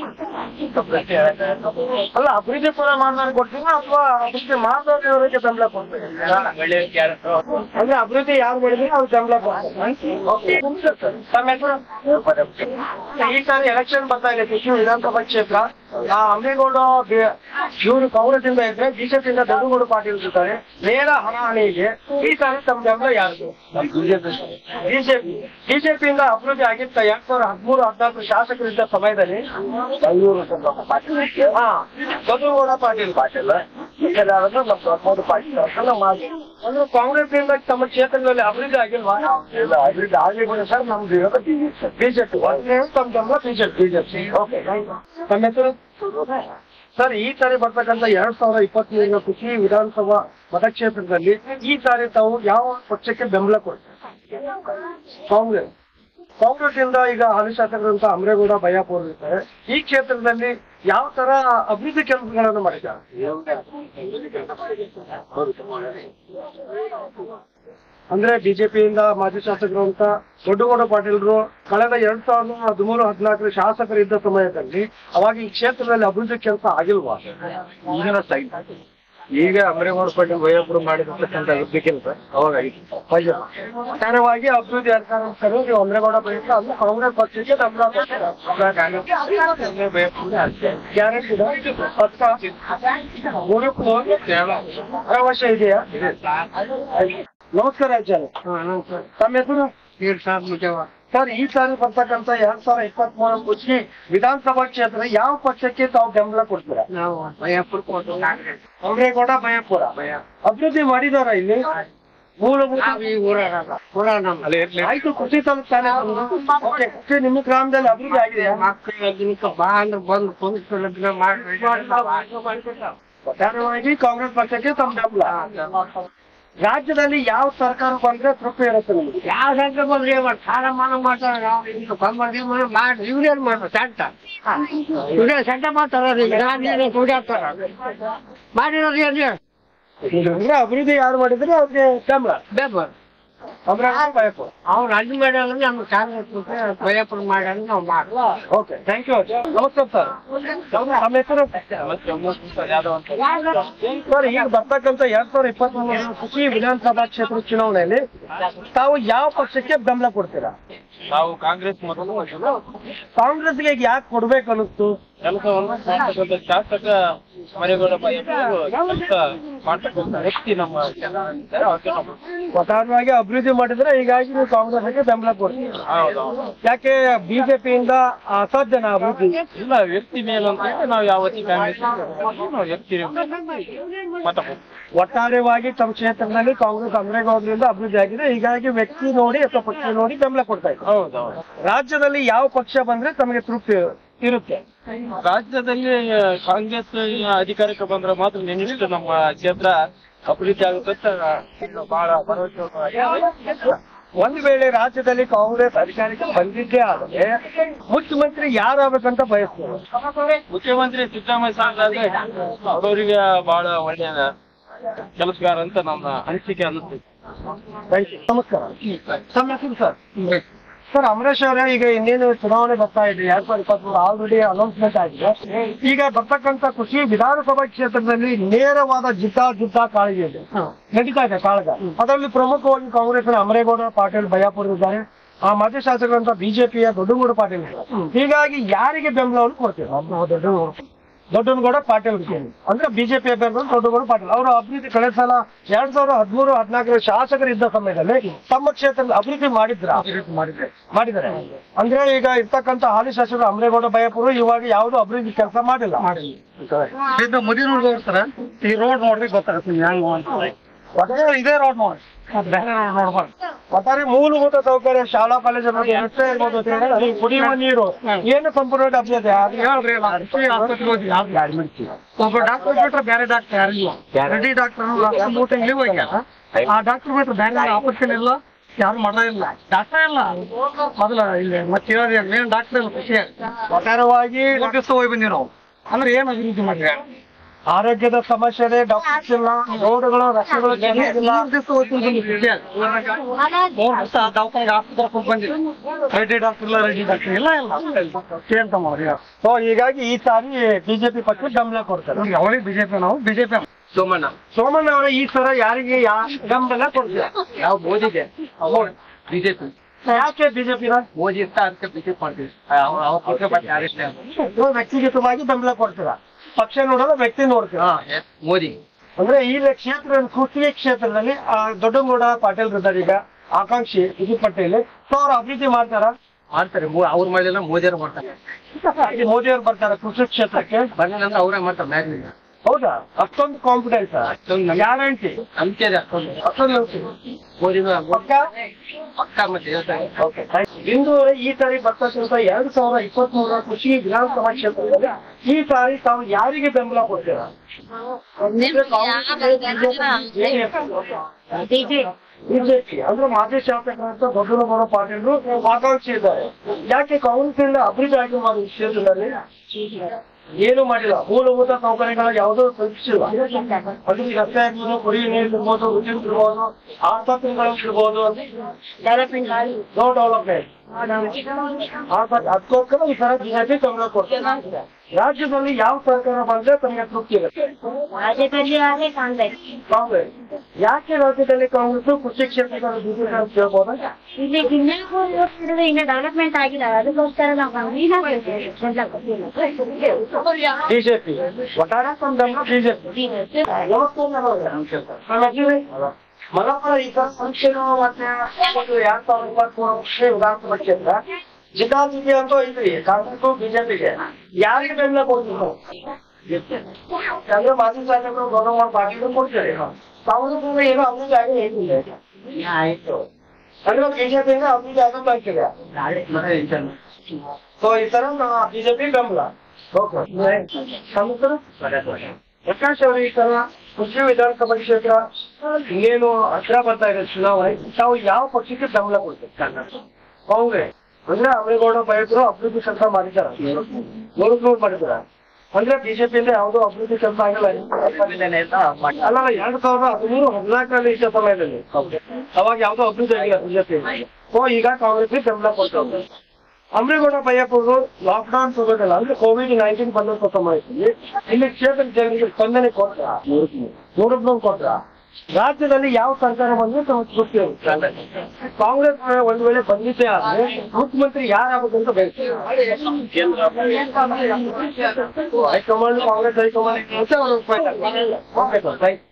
ಅಲ್ಲ ಅಭಿವೃದ್ಧಿ ಪರ ಮಾಡಿದವ್ರಿಗೆ ಕೊಡ್ತೀರಾ ಅಥವಾ ಅಭಿವೃದ್ಧಿ ಮಾಡಿದವ್ರಿಗೆ ಬೆಂಬಲ ಕೊಡ್ತೀರಾ ಅಂದ್ರೆ ಅಭಿವೃದ್ಧಿ ಯಾರು ಮಾಡಿದ್ರೆ ಅವ್ರು ಬೆಂಬಲ ಕೊಡ್ತಾರೆ ಓಕೆ. ತಮ್ಮ ಹೆಸರು ಈ ಸಾರಿ ಎಲೆಕ್ಷನ್ ಬರ್ತಾ ಇದೆ ಕೃಷಿ ವಿಧಾನಸಭಾ ಕ್ಷೇತ್ರ ಆ ಅಮ್ಮೇಗೌಡ ಇವರು ಕಾಂಗ್ರೆಸ್ ಇಂದ ಇದ್ರೆ ಬಿಜೆಪಿಯಿಂದ ದೊಡ್ಡಗೌಡ ಪಾಟೀಲ್ ಇರ್ತಾರೆ ನೇರ ಹಣಾಹಣಿಗೆ ಈ ಸಾರಿ ತಮ್ಮ ಬೆಂಬಲ ಯಾರು ಬಿಜೆಪಿ ಬಿಜೆಪಿಯಿಂದ ಅಭಿವೃದ್ಧಿ ಆಗಿತ್ತ ಎರಡ್ ಸಾವಿರದ ಹದಿಮೂರು ಹದಿನಾಲ್ಕು ಶಾಸಕರಿದ್ದ ಸಮಯದಲ್ಲಿ ಹಾ ದೊಡ್ಡಗೌಡ ಪಾಟೀಲ್ ಪಾಟೀಲ್ ಯಾರಾದ್ರೂ ನಮ್ಮ ದೊಡ್ಡಗೌಡ ಪಾಟೀಲ್ ಅವ್ರನ್ನ ಮಾಡಿ ಅಂದ್ರೆ ಕಾಂಗ್ರೆಸ್ ಇಂದ ತಮ್ಮ ಕ್ಷೇತ್ರದಲ್ಲಿ ಅಭಿವೃದ್ಧಿ ಆಗಿಲ್ವಾ ಇಲ್ಲ ಅಭಿವೃದ್ಧಿ ಆಗಿಲ್ಲ ಸರ್ ನಮ್ದು ಇರೋದು ಬಿಜೆಪಿ ತಮ್ಮ ಬೆಂಬಲ ಬಿಜೆಪಿ ಬಿಜೆಪಿ ಓಕೆ ತಮ್ಮ ಹೆಸರು ಸರ್ ಈ ಸಾರಿ ಬರ್ತಕ್ಕಂಥ ಎರಡ್ ಸಾವಿರದ ಇಪ್ಪತ್ತ್ ಮೂರರ ಕೃಷಿ ವಿಧಾನಸಭಾ ಮತಕ್ಷೇತ್ರದಲ್ಲಿ ಈ ಸಾರಿ ತಾವು ಯಾವ ಪಕ್ಷಕ್ಕೆ ಬೆಂಬಲ ಕೊಡ್ತೀರಿ ಕಾಂಗ್ರೆಸ್ ಕಾಂಗ್ರೆಸ್ ಇಂದ ಈಗ ಹಾಲಿ ಶಾಸಕರಂತ ಅಮರೇಗೌಡ ಬಯ್ಯಾಪುರ್ ಇರ್ತಾರೆ ಈ ಕ್ಷೇತ್ರದಲ್ಲಿ ಯಾವ ತರ ಅಭಿವೃದ್ಧಿ ಕೆಲಸಗಳನ್ನು ಮಾಡಿದ್ದಾರೆ ಅಂದ್ರೆ ಬಿಜೆಪಿಯಿಂದ ಮಾಜಿ ಶಾಸಕರು ಅಂತ ದೊಡ್ಡಗೌಡ ಪಾಟೀಲ್ರು ಕಳೆದ ಎರಡ್ ಸಾವಿರದ ಹದಿಮೂರು ಹದಿನಾಲ್ಕರ ಶಾಸಕರಿದ್ದ ಸಮಯದಲ್ಲಿ ಅವಾಗ ಈ ಕ್ಷೇತ್ರದಲ್ಲಿ ಅಭಿವೃದ್ಧಿ ಕೆಲಸ ಆಗಿಲ್ವಾ ಈಗಿನ ಸೈಡ್ ಈಗ ಅಮರೇಗೌಡ ಪಾಟೀಲ್ ವೈಯಪ್ಪರು ಮಾಡಿರ್ತಕ್ಕಂಥ ಅಭಿವೃದ್ಧಿ ಕೆಲಸ ಅವಾಗ ಆಗಿತ್ತು ಒಟ್ಟಾರೆಯಾಗಿ ಅಭಿವೃದ್ಧಿ ಅಧಿಕಾರಿಗಳು ನೀವು ಅಮರೇಗೌಡ ಬಯಸ ಅಂದ್ರೆ ಕಾಂಗ್ರೆಸ್ ಪಕ್ಷಕ್ಕೆ ನಮ್ರ ಗ್ಯಾರಂಟಿ ಭರವಸೆ ಇದೆಯಾ ನಮಸ್ಕಾರ ಆಚಾರ್ಯ ತಮ್ಮ ಹೆಸರು ಸರ್ ಈ ಸಾರಿ ಬರ್ತಕ್ಕಂತ ಎರಡ್ ಸಾವಿರದ ಇಪ್ಪತ್ತ್ ಮೂರ ಕುರ್ಚಿ ವಿಧಾನಸಭಾ ಕ್ಷೇತ್ರ ಯಾವ ಪಕ್ಷಕ್ಕೆ ತಾವು ಬೆಂಬಲ ಕೊಡ್ತೀರಾ ನಾವು ವೈಯಪ್ಪರು ಕೊಟ್ಟು ಅಮರೇಗೌಡ ಭಯಪುರ ಅಭಿವೃದ್ಧಿ ಮಾಡಿದಾರ ಇಲ್ಲಿ ಮೂಲಭೂತ ಈ ಊರಾಗ ಊರ ನಮ್ಮ ಆಯ್ತು ಕೃಷಿ ತಾಲೂಕು ಓಕೆ ಕೃಷಿ ನಿಮ್ಮ ಗ್ರಾಮದಲ್ಲಿ ಅಭಿವೃದ್ಧಿ ಆಗಿದೆಯಾ ಮಕ್ಕಳಿಗೆ ಬಾ ಅಂದ್ರೆ ಬಂದು ಕುಂದಿಸ್ಕೊಳ್ಳೋದನ್ನ ಮಾಡಿ ಒಟ್ಟಾರೆಯಾಗಿ ಕಾಂಗ್ರೆಸ್ ಪಕ್ಷಕ್ಕೆ ತಮ್ಮ ಬೆಂಬಲ ರಾಜ್ಯದಲ್ಲಿ ಯಾವ ಸರ್ಕಾರ ಬಂದ್ರೆ ತೃಪ್ತಿ ಇರುತ್ತೆ ನಿಮಗೆ ಯಾವ ಸಂಖ್ಯೆ ಬಂದ್ರೆ ಏನ್ ಮಾಡಿ ಸಾಲ ಮಾನ ಮಾಡ್ತಾರೆ ನಾವು ಈಗ ಬಂದ್ಬಾರ್ದು ಮಾಡಿ ಮಾಡಿ ಇವ್ರೇನ್ ಮಾಡ್ತಾರೆ ಸೆಂಟ ಇವ್ರೇ ಸೆಂಟ ಮಾಡ್ತಾರ ಈಗ ನಾನು ಕುಡಿಯಾಡ್ತಾರ ಮಾಡಿರೋದು ಏನ್ ಅಂದ್ರೆ ಅಭಿವೃದ್ಧಿ ಯಾರು ಮಾಡಿದ್ರೆ ಅವ್ರಿಗೆ ಬೆಂಬಲ ಬೇಬ ಅಮರೇಗೌಡ ಭಯಪುರ ಅವ್ರು ಅಲ್ಲಿ ಮಾಡ್ಯಾರ ನಮ್ಗೆ ಕಾಂಗ್ರೆಸ್ ಭಯಪುರ ಮಾಡ್ಯಾರ ನಾವು ಮಾಡಲ್ಲ ಓಕೆ ಥ್ಯಾಂಕ್ ಯು ನಮಸ್ಕಾರ ಸರ್ ನಮ್ಮ ಹೆಸರು ಸರ್ ಈಗ ಬರ್ತಕ್ಕಂತ ಎರಡ್ ಸಾವಿರದ ಇಪ್ಪತ್ತ್ ಮೂರು ಕೃಷಿ ವಿಧಾನಸಭಾ ಕ್ಷೇತ್ರ ಚುನಾವಣೆಯಲ್ಲಿ ತಾವು ಯಾವ ಪಕ್ಷಕ್ಕೆ ಬೆಂಬಲ ಕೊಡ್ತೀರಾ ನಾವು ಕಾಂಗ್ರೆಸ್ ಮೊದಲು ಕಾಂಗ್ರೆಸ್ಗೆ ಯಾಕೆ ಕೊಡ್ಬೇಕು ಅನಿಸ್ತು ಕೆಲಸವನ್ನು ಮಾಡ್ತಕ್ಕಂಥ ಶಾಸಕ ಮರೇಗೌಡ ಕೆಲಸ ಮಾಡ್ತಕ್ಕಂಥ ವ್ಯಕ್ತಿ ನಮ್ಮ ಜನ ಅವ್ರಿಗೆ ನಾವು ಒಟ್ಟಾರೆಯಾಗಿ ಅಭಿವೃದ್ಧಿ ಮಾಡಿದ್ರೆ ಹೀಗಾಗಿ ನೀವು ಕಾಂಗ್ರೆಸ್ಗೆ ಬೆಂಬಲ ಕೊಡ್ತೀರಾ ಹೌದು ಯಾಕೆ ಬಿಜೆಪಿಯಿಂದ ಅಸಾಧ್ಯನ ಅಭಿವೃದ್ಧಿ ಇಲ್ಲ ವ್ಯಕ್ತಿ ಮೇಲೆ ಅಂತ ಹೇಳಿ ನಾವು ಯಾವತ್ತಿ ಕಾಂಗ್ರೆಸ್ ನಾವು ವ್ಯಕ್ತಿ ಮತ ಕೊಡ್ತೀವಿ. ಒಟ್ಟಾರೆಯಾಗಿ ತಮ್ಮ ಕ್ಷೇತ್ರದಲ್ಲಿ ಕಾಂಗ್ರೆಸ್ ಅಮರೇಗೌಡರಿಂದ ಅಭಿವೃದ್ಧಿ ಆಗಿದೆ ಹೀಗಾಗಿ ವ್ಯಕ್ತಿ ನೋಡಿ ಅಥವಾ ಪಕ್ಷ ನೋಡಿ ಬೆಂಬಲ ಕೊಡ್ತಾ ಇದ್ದಾರೆ ಹೌದೌದು ರಾಜ್ಯದಲ್ಲಿ ಯಾವ ಪಕ್ಷ ಬಂದ್ರೆ ತಮಗೆ ತೃಪ್ತಿ ಇರುತ್ತೆ ರಾಜ್ಯದಲ್ಲಿ ಕಾಂಗ್ರೆಸ್ ಅಧಿಕಾರಕ್ಕೆ ಬಂದ್ರೆ ಮಾತ್ರ ನಿನ್ನಿಷ್ಟು ನಮ್ಮ ಕ್ಷೇತ್ರ ಅಭಿವೃದ್ಧಿ ಆಗುತ್ತೆ ಅಂತ ಬಹಳ ಭರವಸೆ ಒಂದು ವೇಳೆ ರಾಜ್ಯದಲ್ಲಿ ಕಾಂಗ್ರೆಸ್ ಅಧಿಕಾರಕ್ಕೆ ಬಂದಿದ್ದೇ ಆದರೆ ಮುಖ್ಯಮಂತ್ರಿ ಯಾರಾಗಬೇಕಂತ ಬಯಸ್ತಾರೆ ಮುಖ್ಯಮಂತ್ರಿ ಸಿದ್ದರಾಮಯ್ಯ ಸಾಹೇಬ್ರಾದ್ರೆ ಅವರಿಗೆ ಬಹಳ ಒಳ್ಳೆಯ ಕೆಲಸಗಾರ ಅಂತ ನನ್ನ ಅನಿಸಿಕೆ ಅನ್ನಿಸ್ತೈತೆ ನಮಸ್ಕಾರ ತಮ್ಮ ಹೆಸರು ಸರ್ ಸರ್ ಅಮರೇಶ್ ಅವರೇ ಈಗ ಇನ್ನೇನು ಚುನಾವಣೆ ಬರ್ತಾ ಇದೆ ಎರಡ್ ಸಾವಿರದ ಇಪ್ಪತ್ಮೂರು ಆಲ್ರೆಡಿ ಅನೌನ್ಸ್ಮೆಂಟ್ ಆಗಿದೆ ಈಗ ಬರ್ತಕ್ಕಂತ ಕೃಷಿ ವಿಧಾನಸಭಾ ಕ್ಷೇತ್ರದಲ್ಲಿ ನೇರವಾದ ಜಿದ್ದಾಜಿದ್ದ ಕಾಳಗ ಇದೆ ನಡೀತಾ ಇದೆ ಕಾಳಗ ಅದರಲ್ಲಿ ಪ್ರಮುಖವಾಗಿ ಕಾಂಗ್ರೆಸ್ನ ಅಮರೇಗೌಡ ಪಾಟೀಲ್ ಬಯಾಪುರ್ ಇದ್ದಾರೆ ಆ ಮಾಜಿ ಶಾಸಕರಂತ ಬಿಜೆಪಿಯ ದೊಡ್ಡಗೌಡ ಪಾಟೀಲ್ ಇದ್ದಾರೆ. ಹೀಗಾಗಿ ಯಾರಿಗೆ ಬೆಂಬಲವನ್ನು ಕೊಡ್ತೀವಿ ದೊಡ್ಡನಗೌಡ ಪಾಟೀಲ್ ಇದ್ದಾರೆ. ಅಂದ್ರೆ ಬಿಜೆಪಿ ಬೆಂಬಲ ದೊಡ್ಡಗೌಡ ಪಾಟೀಲ್ ಅವರು ಅಭಿವೃದ್ಧಿ ಕಳೆದ ಸಲ ಎರಡ್ ಸಾವಿರದ ಹದಿಮೂರು ಹದಿನಾಲ್ಕರ ಶಾಸಕರು ಇದ್ದ ಸಮಯದಲ್ಲಿ ತಮ್ಮ ಕ್ಷೇತ್ರದಲ್ಲಿ ಅಭಿವೃದ್ಧಿ ಮಾಡಿದ್ರ ಅಭಿವೃದ್ಧಿ ಮಾಡಿದ್ರೆ ಮಾಡಿದ್ದಾರೆ ಅಂದ್ರೆ ಈಗ ಇರ್ತಕ್ಕಂತ ಹಾಲಿ ಶಾಸಕರು ಅಮರೇಗೌಡ ಬಯಪುರ ಇವಾಗ ಯಾವ್ದು ಅಭಿವೃದ್ಧಿ ಕೆಲಸ ಮಾಡಿಲ್ಲ ಮುದಿ ನೋಡ್ತಾರೆ ಈ ರೋಡ್ ನೋಡ್ರಿ ಗೊತ್ತಾಗುತ್ತೆ ಹೆಂಗ್ ಅಂತ ಒಟ್ಟಾರೆ ಇದೇ ರೋಡ್ ನೋಡಿ ಬೇರೆ ರೋಡ್ ನೋಡ್ಬಾರ್ದು ಒಟ್ಟಾರೆ ಮೂಲಭೂತ ಸೌಕರ್ಯ ಶಾಲಾ ಕಾಲೇಜ್ ಇರ್ಬೋದು ರಸ್ತೆ ಇರ್ಬೋದು ಅಲ್ಲಿ ಕುಡಿಯುವ ನೀರು ಏನು ಸಂಪೂರ್ಣವಾಗಿ ಅಭಿವೃದ್ಧಿ ಆಗಿದೆ? ಹೇಳ್ರಿ ಅಲ್ಲ, ಕೃಷಿ ಆಸ್ಪತ್ರೆಗೆ ಹೋಗಿ ಯಾವ್ದು ಗಾಡಿ ಮಾಡ್ತೀವಿ ಒಬ್ಬ ಡಾಕ್ಟರ್ ಬಿಟ್ರೆ ಬೇರೆ ಡಾಕ್ಟರ್ ಯಾರಿಲ್ಲ ರೆಡ್ಡಿ ಡಾಕ್ಟರ್ ಮೂರು ತಿಂಗಳು ಹೋಗ್ಯಾರ ಆ ಡಾಕ್ಟರ್ ಬಿಟ್ರೆ ಬೇರೆ ಆಪರೇಷನ್ ಇಲ್ಲ ಯಾರು ಮಾಡೋದೇ ಇಲ್ಲ ಡಾಕ್ಟರ್ ಇಲ್ಲ ಮೊದಲ ಇಲ್ಲಿ ಮತ್ತೆ ಇರೋದು ಮೇನ್ ಡಾಕ್ಟರ್ ಇಲ್ಲ ಖುಷಿ ಒಟ್ಟಾರೆವಾಗಿ ದಿವಸ ಹೋಗಿ ಬಂದಿವಿ ನಾವು ಅಂದ್ರೆ ಏನು ಅಭಿವೃದ್ಧಿ ಮಾಡಿದ್ರೆ ಆರೋಗ್ಯದ ಸಮಸ್ಯೆ ಇದೆ ಡಾಕ್ಟರ್ಸ್ ಇಲ್ಲ ರೋಡ್ಗಳು ರಸ್ತೆಗಳು ಚೆನ್ನಾಗಿಲ್ಲ ಮೂರು ದಿವಸ ಹೋಗಿ ಬಂದಿವಿ ಖುಷಿ ಮೂರು ದಿವಸ ದವಾಖಾನೆಗೆ ಆಸ್ಪತ್ರೆಗೆ ಹೋಗಿ ಬಂದಿವಿ ರೆಡ್ಡಿ ಡಾಕ್ಟರ್ ಇಲ್ಲ ರೆಡ್ಡಿ ಡಾಕ್ಟರ್ ಇಲ್ಲ ಇಲ್ಲ ಕೇಳ್ತ ಅವ್ರಿಗೆ ಸೊ ಹೀಗಾಗಿ ಈ ಸಾರಿ ಬಿಜೆಪಿ ಪಕ್ಷ ಬೆಂಬಲ ಕೊಡ್ತಾರೆ ಅವಳಿಗೆ ಬಿಜೆಪಿ ನಾವು ಬಿಜೆಪಿ ಸೋಮಣ್ಣ ಸೋಮಣ್ಣ ಅವರ ಈ ಸರ ಯಾರಿಗೆ ಯಾ- ಬೆಂಬಲ ಕೊಡ್ತೀರಾ ನಾವು ಮೋದಿಗೆ ಬಿಜೆಪಿ ಯಾಕೆ ಬಿಜೆಪಿನ ಮೋದಿ ಇಷ್ಟ ಅದಕ್ಕೆ ಬಿಜೆಪಿ ಮಾಡ್ತೀವಿ ಅವ್ರ ಪಕ್ಷ ಬಗ್ಗೆ ಯಾರಿಷ್ಟ ವ್ಯಕ್ತಿಗತವಾಗಿ ಬೆಂಬಲ ಕೊಡ್ತೀರಾ ಪಕ್ಷ ನೋಡೋದು ವ್ಯಕ್ತಿ ನೋಡ್ತೀರಾ ಮೋದಿ ಅಂದ್ರೆ ಈ ಕ್ಷೇತ್ರ ಕೃಷಿ ಕ್ಷೇತ್ರದಲ್ಲಿ ಆ, ದೊಡ್ಡಗೌಡ ಪಾಟೀಲ್ ಇದ್ದಾರೆ ಈಗ ಆಕಾಂಕ್ಷಿ ವಿಜಯ್ ಪಟೇಲ್ ಸೊ ಅವ್ರು ಅಭಿವೃದ್ಧಿ ಮಾಡ್ತಾರ ಮಾಡ್ತಾರೆ ಅವ್ರ ಮಾಡಿಲ್ಲ ಮೋದಿಯವ್ರು ಮಾಡ್ತಾರೆ ಮೋದಿ ಅವ್ರು ಬರ್ತಾರ ಕೃಷಿ ಕ್ಷೇತ್ರಕ್ಕೆ ಬಂದ್ರೆ ಅಂದ್ರೆ ಅವರೇ ಮಾಡ್ತಾರೆ ಮ್ಯಾಗ್ಲಿಂಗ್ ಹೌದಾ ಅಷ್ಟೊಂದು ಕಾನ್ಫಿಡೆನ್ಸ್ ಅಷ್ಟೊಂದು ಗ್ಯಾರಂಟಿ ನಂಬಿಕೆ ಇದೆ ಅಷ್ಟೊಂದು ಅಷ್ಟೊಂದು ಮೋದಿ ಪಕ್ಕ ಪಕ್ಕ ಮತ್ತೆ ಹೇಳ್ತಾರೆ ಓಕೆ ಇಂದು ಈ ಸಾರಿ ಬರ್ತಕ್ಕಂಥ ಎರಡು ಸಾವಿರದ ಇಪ್ಪತ್ತ್ ಮೂರರ ಕೃಷಿ ವಿಧಾನಸಭಾ ಕ್ಷೇತ್ರದಲ್ಲಿ ಈ ಸಾರಿ ತಾವು ಯಾರಿಗೆ ಬೆಂಬಲ ಕೊಡ್ತೀರಾ ಬಿಜೆಪಿ ಅಂದ್ರೆ ಮಾಜಿ ಶಾಸಕರಂತ ದೊಡ್ಡನಗೌಡ ಪಾಟೀಲ್ರು ಆಕಾಂಕ್ಷಿ ಇದ್ದಾರೆ ಯಾಕೆ ಕಾಂಗ್ರೆಸ್ ಇಂದ ಅಭಿವೃದ್ಧಿ ಆಗಿರುವ ಈ ಕ್ಷೇತ್ರದಲ್ಲಿ ಏನು ಮಾಡಿಲ್ಲ ಮೂಲಭೂತ ಸೌಕರ್ಯಗಳು ಯಾವುದೂ ಕಲ್ಪಿಸಿಲ್ಲ ಅದು ಈ ರಸ್ತೆ ಇರ್ಬೋದು ಕುಡಿ ನೀರು ಇರ್ಬೋದು ವಿದ್ಯುತ್ ಇರ್ಬೋದು ಆಸ್ಪತ್ರೆಗಳು ಇರ್ಬೋದು ನೋ ಡೆವಲಪ್ಮೆಂಟ್ ಅದಕ್ಕೋಸ್ಕರ ಈ ತರ ಬಿಜೆಪಿ ಗಮನ ಕೊಡ್ತಾರೆ ರಾಜ್ಯದಲ್ಲಿ ಯಾವ ಸರ್ಕಾರ ಬಂದ್ರೆ ತಮಗೆ ತೃಪ್ತಿ ಇರುತ್ತೆ ಕಾಂಗ್ರೆಸ್ ಯಾಕೆ ರಾಜ್ಯದಲ್ಲಿ ಕಾಂಗ್ರೆಸ್ ಕೃಷಿ ಕ್ಷೇತ್ರದಲ್ಲಿ ಬಿಜೆಪಿ ಅಂತ ಕೇಳ್ಬೋದಾ ಇಲ್ಲಿ ಜಿಲ್ಲೆಗೂ ಹೋಗ್ತಿರೋದು ಇನ್ನ ಡೆವಲಪ್ಮೆಂಟ್ ಆಗಿಲ್ಲ ಅದಕ್ಕೋಸ್ಕರ ನಾವು ಬಿಜೆಪಿ ಒಟ್ಟಾರೆ ಸಂದರ್ಭ ಬಿಜೆಪಿ ಮಲಪ್ಪುರ ಈ ತರ ಸಂಕ್ಷೇಮ ಮತ್ತೆ ಒಂದು ಎರಡ್ ಸಾವಿರದ ಇಪ್ಪತ್ಮೂರು ವಿಧಾನಸಭಾ ಕ್ಷೇತ್ರ ಜಿಲ್ಲಾಧಿಪತಿ ಅಂತೂ ಐತ್ರಿ ಕಾಂಗ್ರೆಸ್ ಬಿಜೆಪಿಗೆ ಯಾರಿಗೆ ಬೆಂಬಲ ಕೊಡ್ತೀವಿ ಅಂದ್ರೆ ಮಾಜಿ ಶಾಸಕರು ದೊಡ್ಡ ಪಾರ್ಟಿಗಳು ಕೊಡ್ತಾರೆ ಸಾವಿರದ ಏನೋ ಅಭಿವೃದ್ಧಿ ಆಗಿ ಹೇಳ್ತಿಲ್ಲ ಆಯ್ತು ಅಂದ್ರೆ ಬಿಜೆಪಿಯಿಂದ ಅಭಿವೃದ್ಧಿ ಆಗಬೇಕಾಗ್ತದೆ ಸೊ ಈ ತರ ಬಿಜೆಪಿ ಬೆಂಬಲ ಪ್ರಕಾಶ್ ಅವರು ಈ ತರ ಕೃಷಿ ವಿಧಾನಸಭಾ ಕ್ಷೇತ್ರ ಇನ್ನೇನು ಹತ್ರ ಬರ್ತಾ ಇದೆ ಚುನಾವಣೆ ತಾವು ಯಾವ ಪಕ್ಷಕ್ಕೆ ಬೆಂಬಲ ಕೊಡ್ತೀವಿ ಕಾಂಗ್ರೆಸ್ ಅಂದ್ರೆ ಅಮರೇಗೌಡ ಬಯದ್ರು ಅಭಿವೃದ್ಧಿ ಕೆಲಸ ಮಾಡಿದಾರ ನೂರು ನೂರು ಮಾಡಿದಾರ ಅಂದ್ರೆ ಬಿಜೆಪಿಯಿಂದ ಯಾವುದೋ ಅಭಿವೃದ್ಧಿ ಕೆಲಸ ಆಗಿಲ್ಲ ಅಲ್ಲ ಎರಡ್ ಸಾವಿರದ ಹದಿಮೂರು ಹದಿನಾಲ್ಕರಲ್ಲಿ ಇದ್ದ ಸಮಯದಲ್ಲಿ ಅವಾಗ ಯಾವುದೋ ಅಭಿವೃದ್ಧಿ ಆಗಿಲ್ಲ ಬಿಜೆಪಿ ಸೊ ಈಗ ಕಾಂಗ್ರೆಸ್ ಬೆಂಬಲ ಕೊಡ್ತಾರೆ ಅಮರೇಗೌಡ ಬಯ್ಯಪ್ಪರು ಲಾಕ್ಡೌನ್ ತಗೋದಿಲ್ಲ ಅಂದ್ರೆ ಕೋವಿಡ್ ನೈನ್ಟೀನ್ ಬಂದಂತ ಸಮಯದಲ್ಲಿ ಇಲ್ಲಿ ಕ್ಷೇತ್ರದ ಜನರಿಗೆ ಸ್ಪಂದನೆ ಕೊಟ್ರ ನೂರಕ್ಕೆ ಕೊಟ್ರ ರಾಜ್ಯದಲ್ಲಿ ಯಾವ ಸರ್ಕಾರ ಬಂದ್ರೆ ತಮಗೆ ತೃಪ್ತಿ ಇರುತ್ತೆ ಕಾಂಗ್ರೆಸ್ ಒಂದ್ ವೇಳೆ ಬಂದಿದ್ದೇ ಆದ್ರೆ ಮುಖ್ಯಮಂತ್ರಿ ಯಾರಾಗಬೇಕಂತ ಬಯಸ್ತಾರೆ ಹೈಕಮಾಂಡ್ ಕಾಂಗ್ರೆಸ್ ಹೈಕಮಾಂಡ್ ಅಂತ ಅವರು